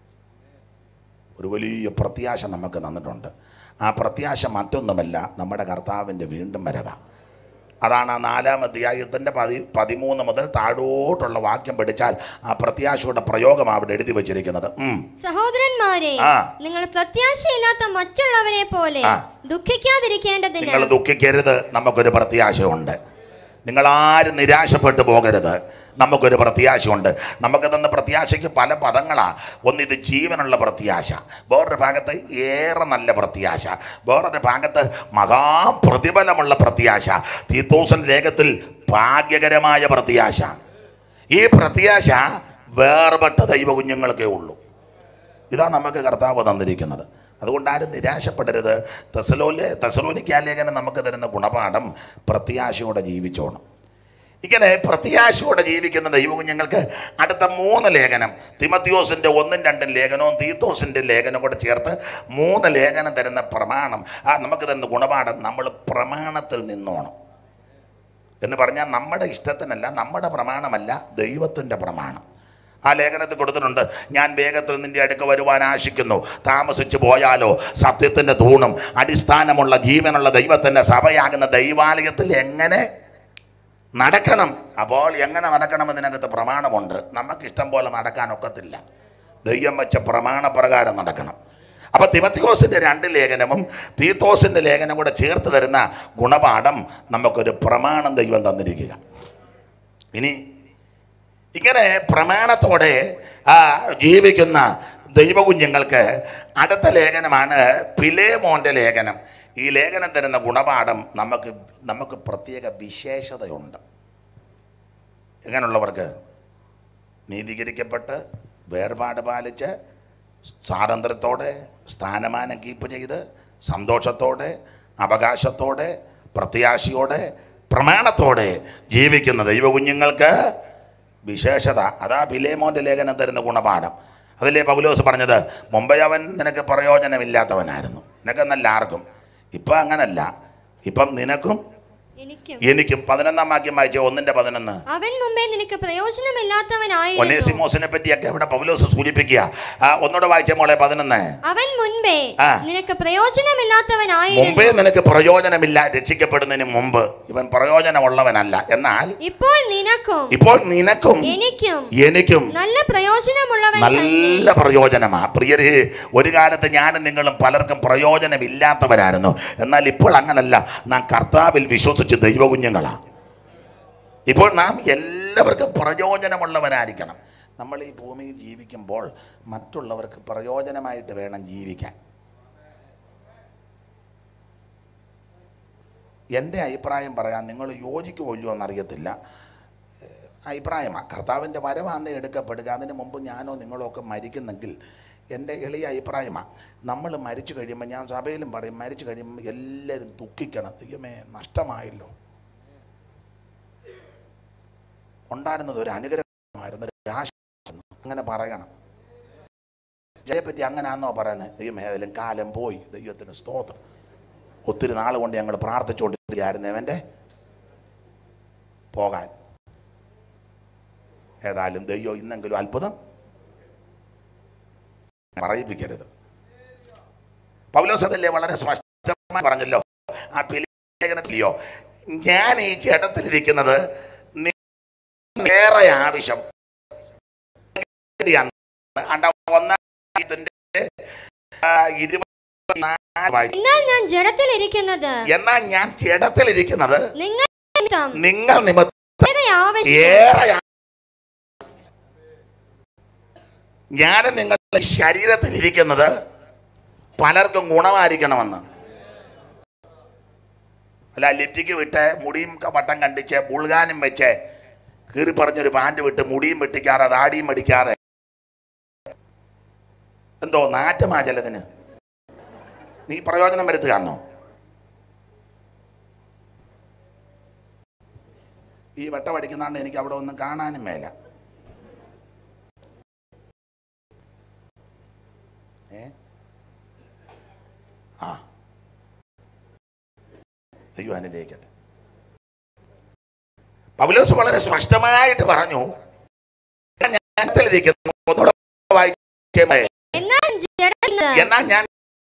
ഒരു വലിയ പ്രത്യാശ നമുക്ക് തന്നിട്ടുണ്ട് ആ പ്രത്യാശ മറ്റൊന്നുമല്ല നമ്മുടെ കർത്താവിൻ്റെ വീണ്ടും വരവാണ് അതാണ് ആ നാലാം അധ്യായത്തിൻ്റെ പതി പതിമൂന്ന് മുതൽ താഴോട്ടുള്ള വാക്യം പഠിച്ചാൽ ആ പ്രത്യാശയുടെ പ്രയോഗം അവിടെ എഴുതി വച്ചിരിക്കുന്നത് ഉം. സഹോദരന്മാരെ ആ. നിങ്ങൾ പ്രത്യാശയില്ലാത്ത മറ്റുള്ളവരെ പോലെ ആ. ദുഃഖിക്കാതിരിക്കേണ്ടതിന് നിങ്ങൾ ദുഃഖിക്കരുത് നമുക്കൊരു പ്രത്യാശയുണ്ട് നിങ്ങൾ ആരും നിരാശപ്പെട്ടു പോകരുത് നമുക്കൊരു പ്രത്യാശയുണ്ട് നമുക്ക് തന്ന പ്രത്യാശയ്ക്ക് പല പദങ്ങളാണ് ഒന്നിത് ജീവനുള്ള പ്രത്യാശ വേറൊരു ഭാഗത്ത് ഏറെ നല്ല പ്രത്യാശ വേറൊരു ഭാഗത്ത് മഹാപ്രതിഫലമുള്ള പ്രത്യാശ തീത്തോസൻ ലേഖത്തിൽ ഭാഗ്യകരമായ പ്രത്യാശ ഈ പ്രത്യാശ വേർപെട്ട ദൈവ കുഞ്ഞുങ്ങൾക്കേ ഉള്ളൂ ഇതാണ് നമുക്ക് കർത്താവ് തന്നിരിക്കുന്നത് അതുകൊണ്ട് ആരും നിരാശപ്പെടരുത് തെസലോലെ തെസലോനിക്കാലേഖനം നമുക്ക് തരുന്ന ഗുണപാഠം പ്രത്യാശയോടെ ജീവിച്ചോണം ഇങ്ങനെ പ്രത്യാശയോടെ ജീവിക്കുന്ന ദൈവകുഞ്ഞുങ്ങൾക്ക് അടുത്ത മൂന്ന് ലേഖനം തിമത്തിയോസിൻ്റെ ഒന്നും രണ്ടും ലേഖനവും തീത്തോസിൻ്റെ ലേഖനവും കൂടെ ചേർത്ത് മൂന്ന് ലേഖനം തരുന്ന പ്രമാണം ആ നമുക്ക് തരുന്ന ഗുണപാഠം നമ്മൾ പ്രമാണത്തിൽ നിന്നോണം എന്ന് പറഞ്ഞാൽ നമ്മുടെ ഇഷ്ടത്തിനല്ല നമ്മുടെ പ്രമാണമല്ല ദൈവത്തിൻ്റെ പ്രമാണം ആ ലേഖനത്തിൽ കൊടുത്തിട്ടുണ്ട് ഞാൻ വേഗത്തിൽ നിന്റെ അടുക്ക വരുവാൻ ആശിക്കുന്നു താമസിച്ചു പോയാലോ സത്യത്തിൻ്റെ തൂണും അടിസ്ഥാനമുള്ള ജീവനുള്ള ദൈവത്തിൻ്റെ സഭയാകുന്ന ദൈവാലയത്തിൽ എങ്ങനെ നടക്കണം അപ്പോൾ എങ്ങനെ നടക്കണമെന്നതിനകത്ത് പ്രമാണമുണ്ട് നമുക്ക് ഇഷ്ടം പോലെ നടക്കാൻ ഒക്കത്തില്ല ദൈവം വെച്ച പ്രമാണപ്രകാരം നടക്കണം അപ്പോൾ തിമത്തിക്കോസിൻ്റെ രണ്ട് ലേഖനവും തീത്തോസിൻ്റെ ലേഖനം കൂടെ ചേർത്ത് തരുന്ന ഗുണപാഠം നമുക്കൊരു പ്രമാണം ദൈവം തന്നിരിക്കുക ഇനി ഇങ്ങനെ പ്രമാണത്തോടെ ആ, ജീവിക്കുന്ന ദൈവകുഞ്ഞുങ്ങൾക്ക് അടുത്ത ലേഖനമാണ് പിലേമോൻ്റെ ലേഖനം ഈ ലേഖനം തരുന്ന ഗുണപാഠം നമുക്ക് നമുക്ക് പ്രത്യേക വിശേഷതയുണ്ട് എങ്ങനെയുള്ളവർക്ക് നീതീകരിക്കപ്പെട്ട് വേർപാട് പാലിച്ച് സ്വാതന്ത്ര്യത്തോടെ സ്ഥാനമാനം കീപ്പ് ചെയ്ത് സന്തോഷത്തോടെ അവകാശത്തോടെ പ്രത്യാശയോടെ പ്രമാണത്തോടെ ജീവിക്കുന്ന ദൈവകുഞ്ഞുങ്ങൾക്ക് വിശേഷത അതാ പിലേമോൻ്റെ ലേഖനം തരുന്ന ഗുണപാഠം അതിലെ പൗലോസ് പറഞ്ഞത് മുമ്പേ അവൻ നിനക്ക് പ്രയോജനമില്ലാത്തവനായിരുന്നു നിനക്കെന്നല്ല ആർക്കും ഇപ്പം അങ്ങനല്ല ഇപ്പം നിനക്കും എനിക്കും എനിക്കും പതിനൊന്നാം വാക്യം വായിച്ച ഒന്നിന്റെ പതിനൊന്ന് അവൻ മുമ്പേ നിനക്ക് പ്രയോജനമില്ലാത്തവനായിരുന്നു ഒനേസിമോസിനെ പറ്റിയൊക്കെ ഇവിടെ പൗലോസ് സൂചിപ്പിക്കുക ആ, ഒന്നുകൂടെ വായിച്ച മോളെ പതിനൊന്ന് അവൻ മുൻപേ ആ. നിനക്ക് പ്രയോജനമില്ലാത്തവനായിരുന്നു മുമ്പേ നിനക്ക് പ്രയോജനമില്ല രക്ഷിക്കപ്പെടുന്നതിന് മുമ്പ് ഇവൻ പ്രയോജനമുള്ളവനല്ല എന്നാൽ ഇപ്പോൾ നിനക്കും ഇപ്പോൾ നിനക്കും എനിക്കും എനിക്കും നല്ല പ്രയോജനമുള്ളവൻ തന്നെ നല്ല പ്രയോജനമാ പ്രിയരെ ഒരു കാലത്ത് ഞാനും നിങ്ങളും പലർക്കും പ്രയോജനമില്ലാത്തവരായിരുന്നു എന്നാൽ ഇപ്പോൾ അങ്ങനല്ല നാം കർത്താവിൽ വിശ്വസിച്ച് ദൈവകുഞ്ഞുങ്ങളാ ഇപ്പോൾ നാം എല്ലാവർക്കും പ്രയോജനമുള്ളവരായിരിക്കണം നമ്മൾ ഈ ഭൂമിയിൽ ജീവിക്കുമ്പോൾ മറ്റുള്ളവർക്ക് പ്രയോജനമായിട്ട് വേണം ജീവിക്കാൻ എൻ്റെ അഭിപ്രായം പറയാൻ നിങ്ങൾ യോജിക്കുമോ ഇല്ലയോ എന്നറിയത്തില്ല ഏഹ് അഭിപ്രായമാണ് കർത്താവിൻ്റെ വരവാന്ന് എടുക്കപ്പെടുക അതിന് മുമ്പ് ഞാനോ നിങ്ങളോ ഒക്കെ മരിക്കുന്നെങ്കിൽ എൻ്റെ എളിയ അഭിപ്രായമാണ് നമ്മൾ മരിച്ചു കഴിയുമ്പോൾ ഞാൻ സഭയിലും പറയും മരിച്ചു കഴിയുമ്പോൾ എല്ലാവരും ദുഃഖിക്കണം ദൈവമേ നഷ്ടമായല്ലോ ഉണ്ടായിരുന്നത് ഒരു അനുഗ്രഹമായിരുന്നു ഒരു ആശായിരുന്നു അങ്ങനെ പറയണം ജയപ്പറ്റി അങ്ങനെയാണെന്നോ പറയുന്നത് ദൈവമേ ഏതെങ്കിലും കാലം പോയി ദൈവത്തിന് സ്തോത്രം ഒത്തിരി നാൾ കൊണ്ട് ഞങ്ങൾ പ്രാർത്ഥിച്ചുകൊണ്ടിരിക്കുകയായിരുന്നു അവൻ്റെ പോകാൻ ഏതായാലും ദൈവം ഇന്നെങ്കിലും അത്ഭുതം പറയിപ്പിക്കരുത് പൗലോസതല്ലേ വളരെ സ്പഷ്ടമായി പറഞ്ഞല്ലോ ആ പിലേഖനത്തിലെയോ ഞാൻ ഈ ചേട്ടത്തിലിരിക്കുന്നത് ഏറെ ആവശ്യം അണ്ട ഒന്നാം ആയത്തിന്റെ, ആ, ഇരുപത്തിനാല് വായിച്ചു. എന്നാൽ ഞാൻ ജഡത്തിലിരിക്കുന്നത് എന്നാൽ ഞാൻ ചേട്ടത്തിലിരിക്കുന്നത് നിങ്ങൾ നിമിത്തം നിങ്ങൾ നിമിത്തം ഏറെ ആവശ്യം ഏറെ ആ- ഞാൻ നിങ്ങളുടെ ശരീരത്തിൽ ഇരിക്കുന്നത് പലർക്കും ഗുണമായിരിക്കണമെന്ന് അല്ല ലിപ്റ്റിക്ക് വിട്ട് മുടിയും ക- വട്ടം കണ്ടിച്ച് ബുൾഗാനും വെച്ച് കീറി പറഞ്ഞൊരു പാൻറ് വിട്ട് മുടിയും വെട്ടിക്കാതെ താടിയും വെടിക്കാതെ എന്തോ നാറ്റമാ ചിലതിന് നീ പ്രയോജനം വരുത്തുകയാണോ ഈ വെട്ടമടിക്കുന്നാണ്ട് എനിക്ക് അവിടെ ഒന്നും കാണാനും മേല ഏ ആ ദൈവം അനുഗ്രഹിക്കട്ടെ പൗലോസ് വളരെ സ്പഷ്ടമായിട്ട് പറഞ്ഞു ഞാൻ ജ്ഞാനത്തിലിരിക്കുന്നു. ഒന്നുകൂടെ വായിച്ചേ മതി. എന്നാൽ ജഡത്തിൽ എന്നാൽ ഞാൻ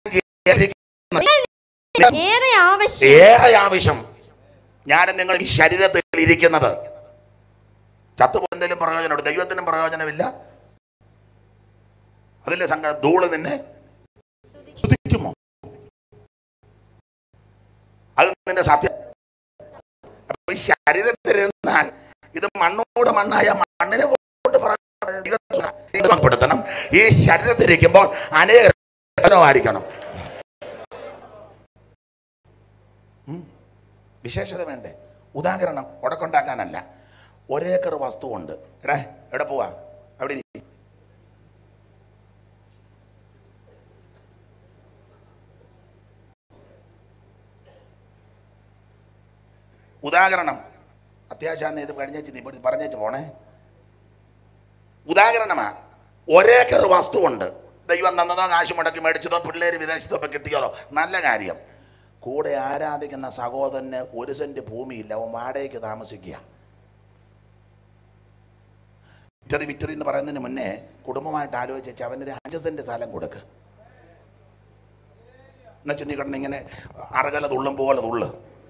ഏറെ ആവശ്യം ഏറെ ആവശ്യം ഞാൻ നിങ്ങൾ ഈ ശരീരത്തിൽ ഇരിക്കുന്നത് ചത്തുപോ എന്തെങ്കിലും പ്രയോജനമുണ്ട് ദൈവത്തിനും പ്രയോജനമില്ല അതിലെ സംഘ ധൂള് നിന്നെ സ്തുതിക്കുമോ അത് നിന്റെ സത്യം അപ്പൊ ഈ ശരീരത്തിൽ ഇരുന്നാൽ ഇത് മണ്ണോട് മണ്ണായ മണ്ണിനെ കൊണ്ട് ദൈവപ്പെടുത്തണം ഈ ശരീരത്തിലിരിക്കുമ്പോൾ അനേകമായിരിക്കണം വിശേഷത വേണ്ടേ ഉദാഹരണം ഉടക്കുണ്ടാക്കാനല്ല ഒരേക്കർ വസ്തുവുണ്ട് എടേ എവിടെ പോവാ അവിടെ ഇരി. ഉദാഹരണം അത്യാവശ്യം ഇത് കഴിഞ്ഞേച്ച് നീ ഇപ്പൊ പറഞ്ഞേച്ച് പോണേ ഉദാഹരണമാ ഒരേക്കർ വസ്തുവുണ്ട് ദൈവം തന്നതോ കാശ് മുടക്കി മേടിച്ചതോ പിള്ളേർ വിദേശത്തോ ഒക്കെ കിട്ടിയതോ നല്ല കാര്യം കൂടെ ആരാധിക്കുന്ന സഹോദരന് ഒരു സെന്റ് ഭൂമിയില്ല അവൻ വാടകയ്ക്ക് താമസിക്കുക വിറ്ററി വിറ്ററി എന്ന് പറയുന്നതിന് മുന്നേ കുടുംബമായിട്ട് ആലോചിച്ച് അവനൊരു അഞ്ച് സെന്റ് സ്ഥലം കൊടുക്ക് എന്നുവെച്ചാൽ നീ കിടന്ന് ഇങ്ങനെ അറകല തുള്ളും പോലെ തുള്ളു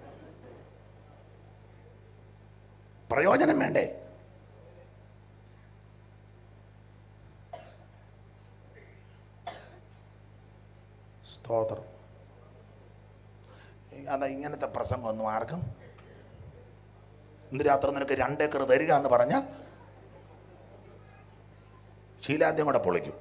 പ്രയോജനം വേണ്ടേ സ്തോത്രം അതാ ഇങ്ങനത്തെ പ്രസംഗമൊന്നും ആർക്കും ഇന്ന് രാത്രി നിനക്ക് രണ്ടേക്കർ തരിക എന്ന് പറഞ്ഞ ശീലാദ്യം കൂടെ പൊളിക്കും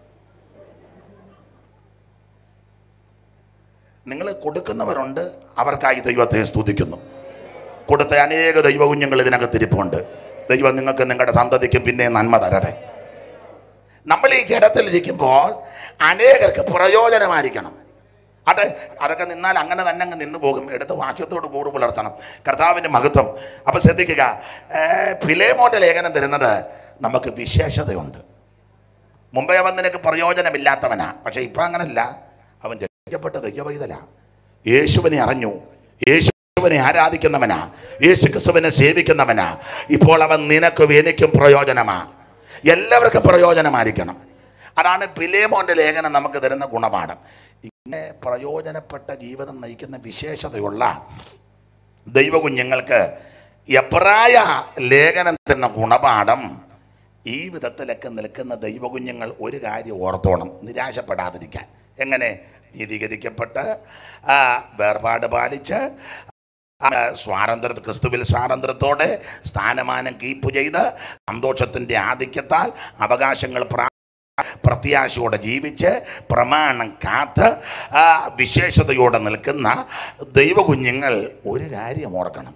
നിങ്ങൾ കൊടുക്കുന്നവരുണ്ട് അവർക്കായി ദൈവത്തെ സ്തുതിക്കുന്നു കൊടുത്ത അനേക ദൈവകുഞ്ഞുങ്ങൾ ഇതിനകത്ത് ഇരിപ്പുണ്ട് ദൈവം നിങ്ങൾക്ക് നിങ്ങളുടെ സന്തതിക്കും പിന്നെ നന്മ തരട്ടെ നമ്മൾ ഈ ജഡത്തിലിരിക്കുമ്പോൾ അനേകർക്ക് പ്രയോജനമായിരിക്കണം അത് അതൊക്കെ നിന്നാൽ അങ്ങനെ തന്നെ അങ്ങ് നിന്ന് പോകും എടുത്ത് വാക്യത്തോട് കൂറ് പുലർത്തണം കർത്താവിൻ്റെ മഹത്വം അപ്പം ശ്രദ്ധിക്കുക ഏർ ഫിലേമോന്റെ ലേഖനം തരുന്നത് നമുക്ക് വിശേഷതയുണ്ട് മുമ്പേ അവൻ നിനക്ക് പ്രയോജനമില്ലാത്തവനാ പക്ഷെ ഇപ്പം അങ്ങനല്ല അവൻ രക്ഷിക്കപ്പെട്ട ദൈവവൈതല യേശുവിനെ അറിഞ്ഞു യേശു യേശുവിനെ ആരാധിക്കുന്നവനാ യേശു ക്രിസ്തുവിനെ സേവിക്കുന്നവനാ ഇപ്പോൾ അവൻ നിനക്കും എനിക്കും പ്രയോജനമാ എല്ലാവർക്കും പ്രയോജനമായിരിക്കണം അതാണ് പിലേമോന്റെ ലേഖനം നമുക്ക് തരുന്ന ഗുണപാഠം ഇങ്ങനെ പ്രയോജനപ്പെട്ട ജീവിതം നയിക്കുന്ന വിശേഷതയുള്ള ദൈവകുഞ്ഞുങ്ങൾക്ക് എബ്രായ ലേഖനം തരുന്ന ഗുണപാഠം ഈ വിധത്തിലൊക്കെ നിൽക്കുന്ന ദൈവകുഞ്ഞുങ്ങൾ ഒരു കാര്യം ഓർത്തോണം നിരാശപ്പെടാതിരിക്കാൻ എങ്ങനെ നീതീകരിക്കപ്പെട്ട് ആ, വേർപാട് പാലിച്ച് ആ, സ്വാതന്ത്ര്യ ക്രിസ്തുവിൽ സ്വാതന്ത്ര്യത്തോടെ സ്ഥാനമാനം കീപ്പ് ചെയ്ത് സന്തോഷത്തിൻ്റെ ആധിക്യത്താൽ അവകാശങ്ങൾ പ്രാ പ്രത്യാശയോടെ ജീവിച്ച് പ്രമാണം കാത്ത് ആ, വിശേഷതയോടെ നിൽക്കുന്ന ദൈവകുഞ്ഞുങ്ങൾ ഒരു കാര്യം ഓർക്കണം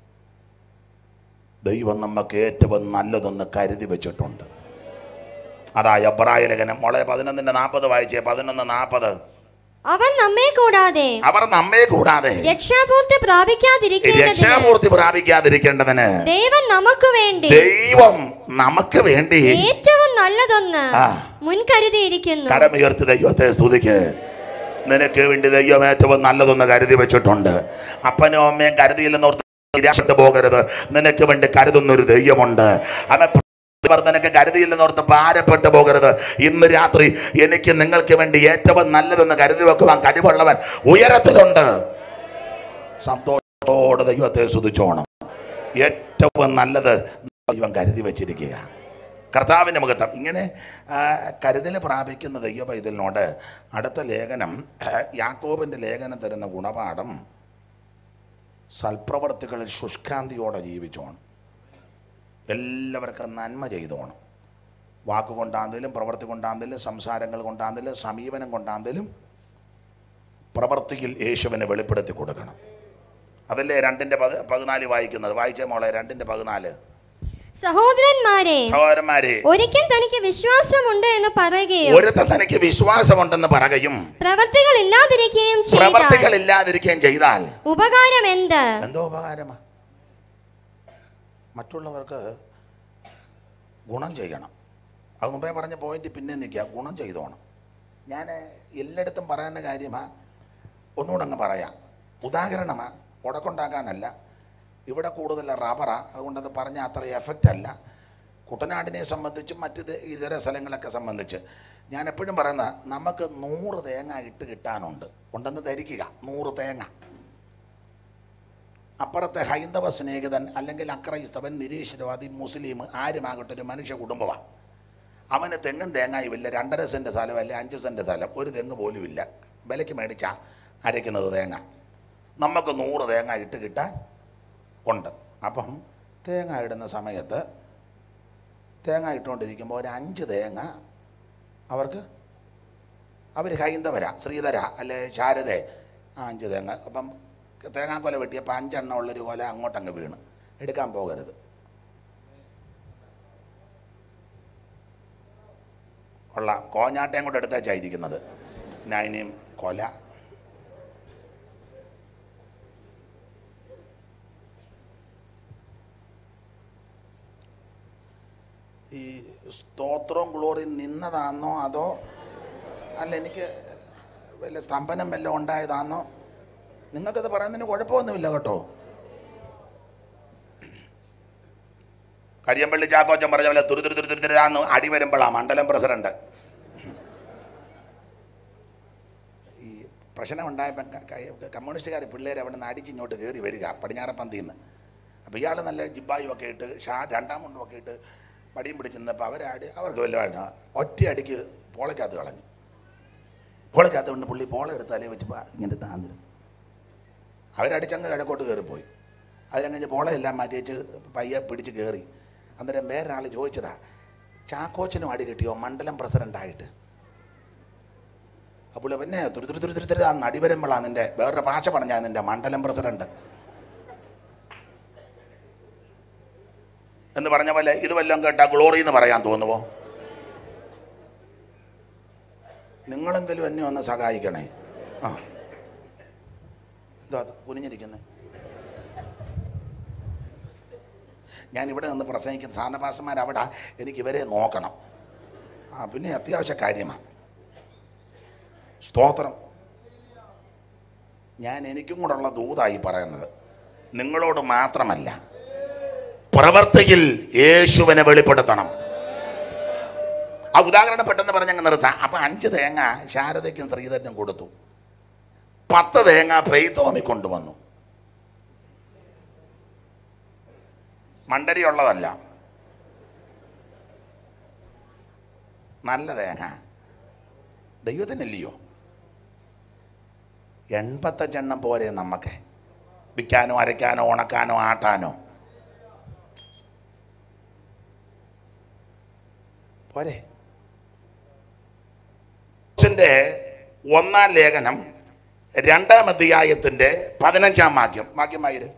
ദൈവം നമുക്ക് ഏറ്റവും നല്ലതൊന്ന് കരുതി വെച്ചിട്ടുണ്ട് അതാ എബ്രായ ലേഖനം മോളെ പതിനൊന്നിന്റെ നാൽപ്പത് വായിച്ചേ പതിനൊന്ന് നാൽപ്പത് അവൻ നമ്മെ കൂടാതെ അവർ നമ്മെ കൂടാതെ രക്ഷാപൂർത്തി പ്രാപിക്കാതിരിക്കേണ്ടതിന് രക്ഷാപൂർത്തി പ്രാപിക്കാതിരിക്കേണ്ടതിന് ദൈവം നമുക്ക് വേണ്ടി ദൈവം നമുക്ക് വേണ്ടി ഏറ്റവും നല്ലതൊന്ന് ആ. മുൻകരുതിയിരിക്കുന്നു കരമുയർത്തി ദൈവത്തെ സ്തുതിക്ക് നിനക്ക് വേണ്ടി ദൈവം ഏറ്റവും നല്ലതൊന്ന് കരുതി വെച്ചിട്ടുണ്ട് അപ്പനും അമ്മയും കരുതിയില്ലെന്ന് ഓർത്ത് നിരാശപ്പെട്ടു പോകരുത് നിനക്ക് വേണ്ടി കരുതുന്നൊരു ദൈവമുണ്ട് അവൻ ഇവർ നിനക്ക് കരുതിയില്ലെന്നോർത്ത് ഭാരപ്പെട്ടു പോകരുത് ഇന്ന് രാത്രി എനിക്ക് നിങ്ങൾക്ക് വേണ്ടി ഏറ്റവും നല്ലതെന്ന് കരുതി വെക്കുവാൻ കഴിവുള്ളവൻ ഉയരത്തിലുണ്ട് സന്തോഷത്തോടെ ദൈവത്തെ സ്തുതിച്ചോണം ഏറ്റവും നല്ലത് ദൈവം കരുതി വെച്ചിരിക്കുക കർത്താവിൻ്റെ മുഖത്തം ഇങ്ങനെ ആ, കരുതൽ പ്രാപിക്കുന്ന ദൈവ ഇതിനോട് അടുത്ത ലേഖനം യാക്കോബിൻ്റെ ലേഖനം തരുന്ന ഗുണപാഠം സൽപ്രവർത്തികളിൽ ശുഷ്കാന്തിയോടെ ജീവിച്ചോണം എല്ലാവർക്കും നന്മ ചെയ്തോണം വാക്കുകൊണ്ടാന്തേലും പ്രവൃത്തി കൊണ്ടാന്തേലും സംസാരങ്ങൾ കൊണ്ടാന്തേലും സമീപനം കൊണ്ടാന്തേലും പ്രവൃത്തിയിൽ യേശുവിനെ വെളിപ്പെടുത്തി കൊടുക്കണം അതല്ലേ രണ്ടിൻ്റെ പതി പതിനാല് വായിക്കുന്നത് വായിച്ചേ മോളെ രണ്ടിൻ്റെ പതിനാല് സഹോദരന്മാരെ സഹോദരന്മാരെ ഒരിക്കൽ തനിക്ക് വിശ്വാസമുണ്ട് എന്ന് പറയുകയും ഒരുത്തൻ തനിക്ക് വിശ്വാസമുണ്ടെന്ന് പറയുകയും പ്രവർത്തികൾ ഇല്ലാതിരിക്കുകയും ചെയ്താൽ പ്രവർത്തികൾ ഇല്ലാതിരിക്കുകയും ചെയ്താൽ ഉപകാരം എന്ത് എന്തോ ഉപകാരമാ മറ്റുള്ളവർക്ക് ഗുണം ചെയ്യണം അത് മുമ്പേ പറഞ്ഞ പോയിന്റ് പിന്നെ നിൽക്കുക ഗുണം ചെയ്തോണം ഞാൻ എല്ലായിടത്തും പറയുന്ന കാര്യമാ ഒന്നുകൂടെ അങ്ങ് പറയാം ഉദാഹരണമാ ഉടക്കുണ്ടാക്കാനല്ല ഇവിടെ കൂടുതൽ റബ്ബറാ അതുകൊണ്ട് അത് പറഞ്ഞാൽ അത്ര എഫക്റ്റ് അല്ല കുട്ടനാടിനെ സംബന്ധിച്ചും മറ്റ് ഇത് ഇതര സ്ഥലങ്ങളൊക്കെ സംബന്ധിച്ച് ഞാൻ എപ്പോഴും പറയുന്ന നമുക്ക് നൂറ് തേങ്ങ ഇട്ട് കിട്ടാനുണ്ട് ഉണ്ടെന്ന് ധരിക്കുക നൂറ് തേങ്ങ അപ്പുറത്തെ ഹൈന്ദവ സ്നേഹിതൻ അല്ലെങ്കിൽ അക്രൈസ്തവൻ നിരീശ്വരവാദി മുസ്ലിം ആരുമാകട്ടെ ഒരു മനുഷ്യ കുടുംബമാണ് അവന് തെങ്ങും തേങ്ങായും ഇല്ല രണ്ടര സെൻറ്റ് സ്ഥലം അല്ലെ അഞ്ച് സെൻറ്റ് സ്ഥലം ഒരു തെങ്ങ് പോലും ഇല്ല വിലയ്ക്ക് മേടിച്ചാൽ അരയ്ക്കുന്നത് തേങ്ങ നമുക്ക് നൂറ് തേങ്ങ ഇട്ട് കിട്ടാൻ ഉണ്ട് അപ്പം തേങ്ങ ഇടുന്ന സമയത്ത് തേങ്ങ ഇട്ടുകൊണ്ടിരിക്കുമ്പോൾ ഒരു അഞ്ച് തേങ്ങ അവർക്ക് അവർ ഹൈന്ദവരാ ശ്രീധര അല്ലെ ശാരദേ ആ അഞ്ച് തേങ്ങ അപ്പം തേങ്ങാക്കൊല വെട്ടിയപ്പോൾ അഞ്ചെണ്ണം ഉള്ളൊരു കൊല അങ്ങോട്ടങ്ങ് വീണ് എടുക്കാൻ പോകരുത് കൊള്ളാം കോഞ്ഞാട്ടയും കൂടെ എടുത്താച്ചായിരിക്കുന്നത് ഞാൻ ഇനിയും കൊല ഈ സ്തോത്രവും ഗ്ലോറിയും നിന്നതാണോ അതോ അല്ല എനിക്ക് വല്ല സ്തംഭനം വല്ലതും ഉണ്ടായതാണോ നിങ്ങൾക്കത് പറയുന്നതിന് കുഴപ്പമൊന്നുമില്ല കേട്ടോ കരിയമ്പള്ളി ചാക്കോച്ചൻ പറഞ്ഞ പോലെ തുരു തുരു തുരു തുരു തുരാന്ന് അടി വരുമ്പോഴാണ് മണ്ഡലം പ്രസിഡന്റ് ഈ പ്രശ്നം ഉണ്ടായപ്പോൾ കമ്മ്യൂണിസ്റ്റുകാർ പിള്ളേർ അവിടെ നിന്ന് അടിച്ചിങ്ങോട്ട് കയറി വരിക പടിഞ്ഞാറപ്പന്തിയിൽ നിന്ന് അപ്പോൾ ഇയാൾ നല്ല ജിബായും ഒക്കെ ഇട്ട് ഷാ രണ്ടാം മുണ്ടും ഒക്കെ ഇട്ട് പടിയും പിടിച്ച് നിന്നപ്പോൾ അവരാടി അവർക്ക് വല്ല ഒറ്റ അടിക്ക് പോളയ്ക്കകത്ത് കളഞ്ഞു പോളയ്ക്കകത്ത് കൊണ്ട് പുള്ളി പോള എടുത്ത് തലയിൽ വെച്ച് പാ- ഇങ്ങനെ താന്നിരുന്നു അവരടിച്ചങ്ങ് കിഴക്കോട്ട് കയറിപ്പോയി അതിനങ്ങനെ പോളയെല്ലാം മാറ്റി വെച്ച് പയ്യെ പിടിച്ച് കയറി അന്നേരം വേറൊരാൾ ചോദിച്ചതാ ചാക്കോച്ചനും അടി കിട്ടിയോ മണ്ഡലം പ്രസിഡൻ്റായിട്ട് അപ്പോൾ പിന്നെ തുരു തുരു തുരു തുരു തുരു ആ നടി വരുമ്പോഴാണ് നിൻ്റെ വേറൊരു ഭാഷ പറഞ്ഞാൽ നിൻ്റെ മണ്ഡലം പ്രസിഡന്റ് എന്ന് പറഞ്ഞ പോലെ ഇത് വല്ലതും കേട്ടാ ഗ്ലോറി എന്ന് പറയാൻ തോന്നുമോ നിങ്ങളെങ്കിലും എന്നെ ഒന്ന് സഹായിക്കണേ ആ എന്താ അത് കുനിഞ്ഞിരിക്കുന്നത് ഞാൻ ഇവിടെ നിന്ന് പ്രസംഗിക്കുന്ന സാധനഭാഷമാർ അവിടെ എനിക്ക് ഇവരെ നോക്കണം ആ പിന്നെ അത്യാവശ്യ കാര്യമാണ് സ്തോത്രം ഞാൻ എനിക്കും കൂടെ ഉള്ള ദൂതായി പറയുന്നത് നിങ്ങളോട് മാത്രമല്ല പ്രവർത്തിയിൽ യേശുവിനെ വെളിപ്പെടുത്തണം ആ ഉദാഹരണം പെട്ടെന്ന് പറഞ്ഞങ്ങ് നിർത്താം അപ്പൊ അഞ്ച് തേങ്ങ ശാരദയ്ക്കും ശ്രീധരനും കൊടുത്തു പത്ത് തേങ്ങ പെയ്ത്തോമി കൊണ്ടുവന്നു മണ്ടരി ഉള്ളതല്ല നല്ല തേങ്ങ ദൈവത്തിനല്ലയോ എൺപത്തഞ്ചെണ്ണം പോരെ നമുക്ക് വിൽക്കാനോ അരയ്ക്കാനോ ഉണക്കാനോ ആട്ടാനോ പോരെ ന്റെ ഒന്നാം ലേഖനം രണ്ടാം അധ്യായത്തിന്റെ പതിനഞ്ചാം വാക്യം വാക്യമായിര്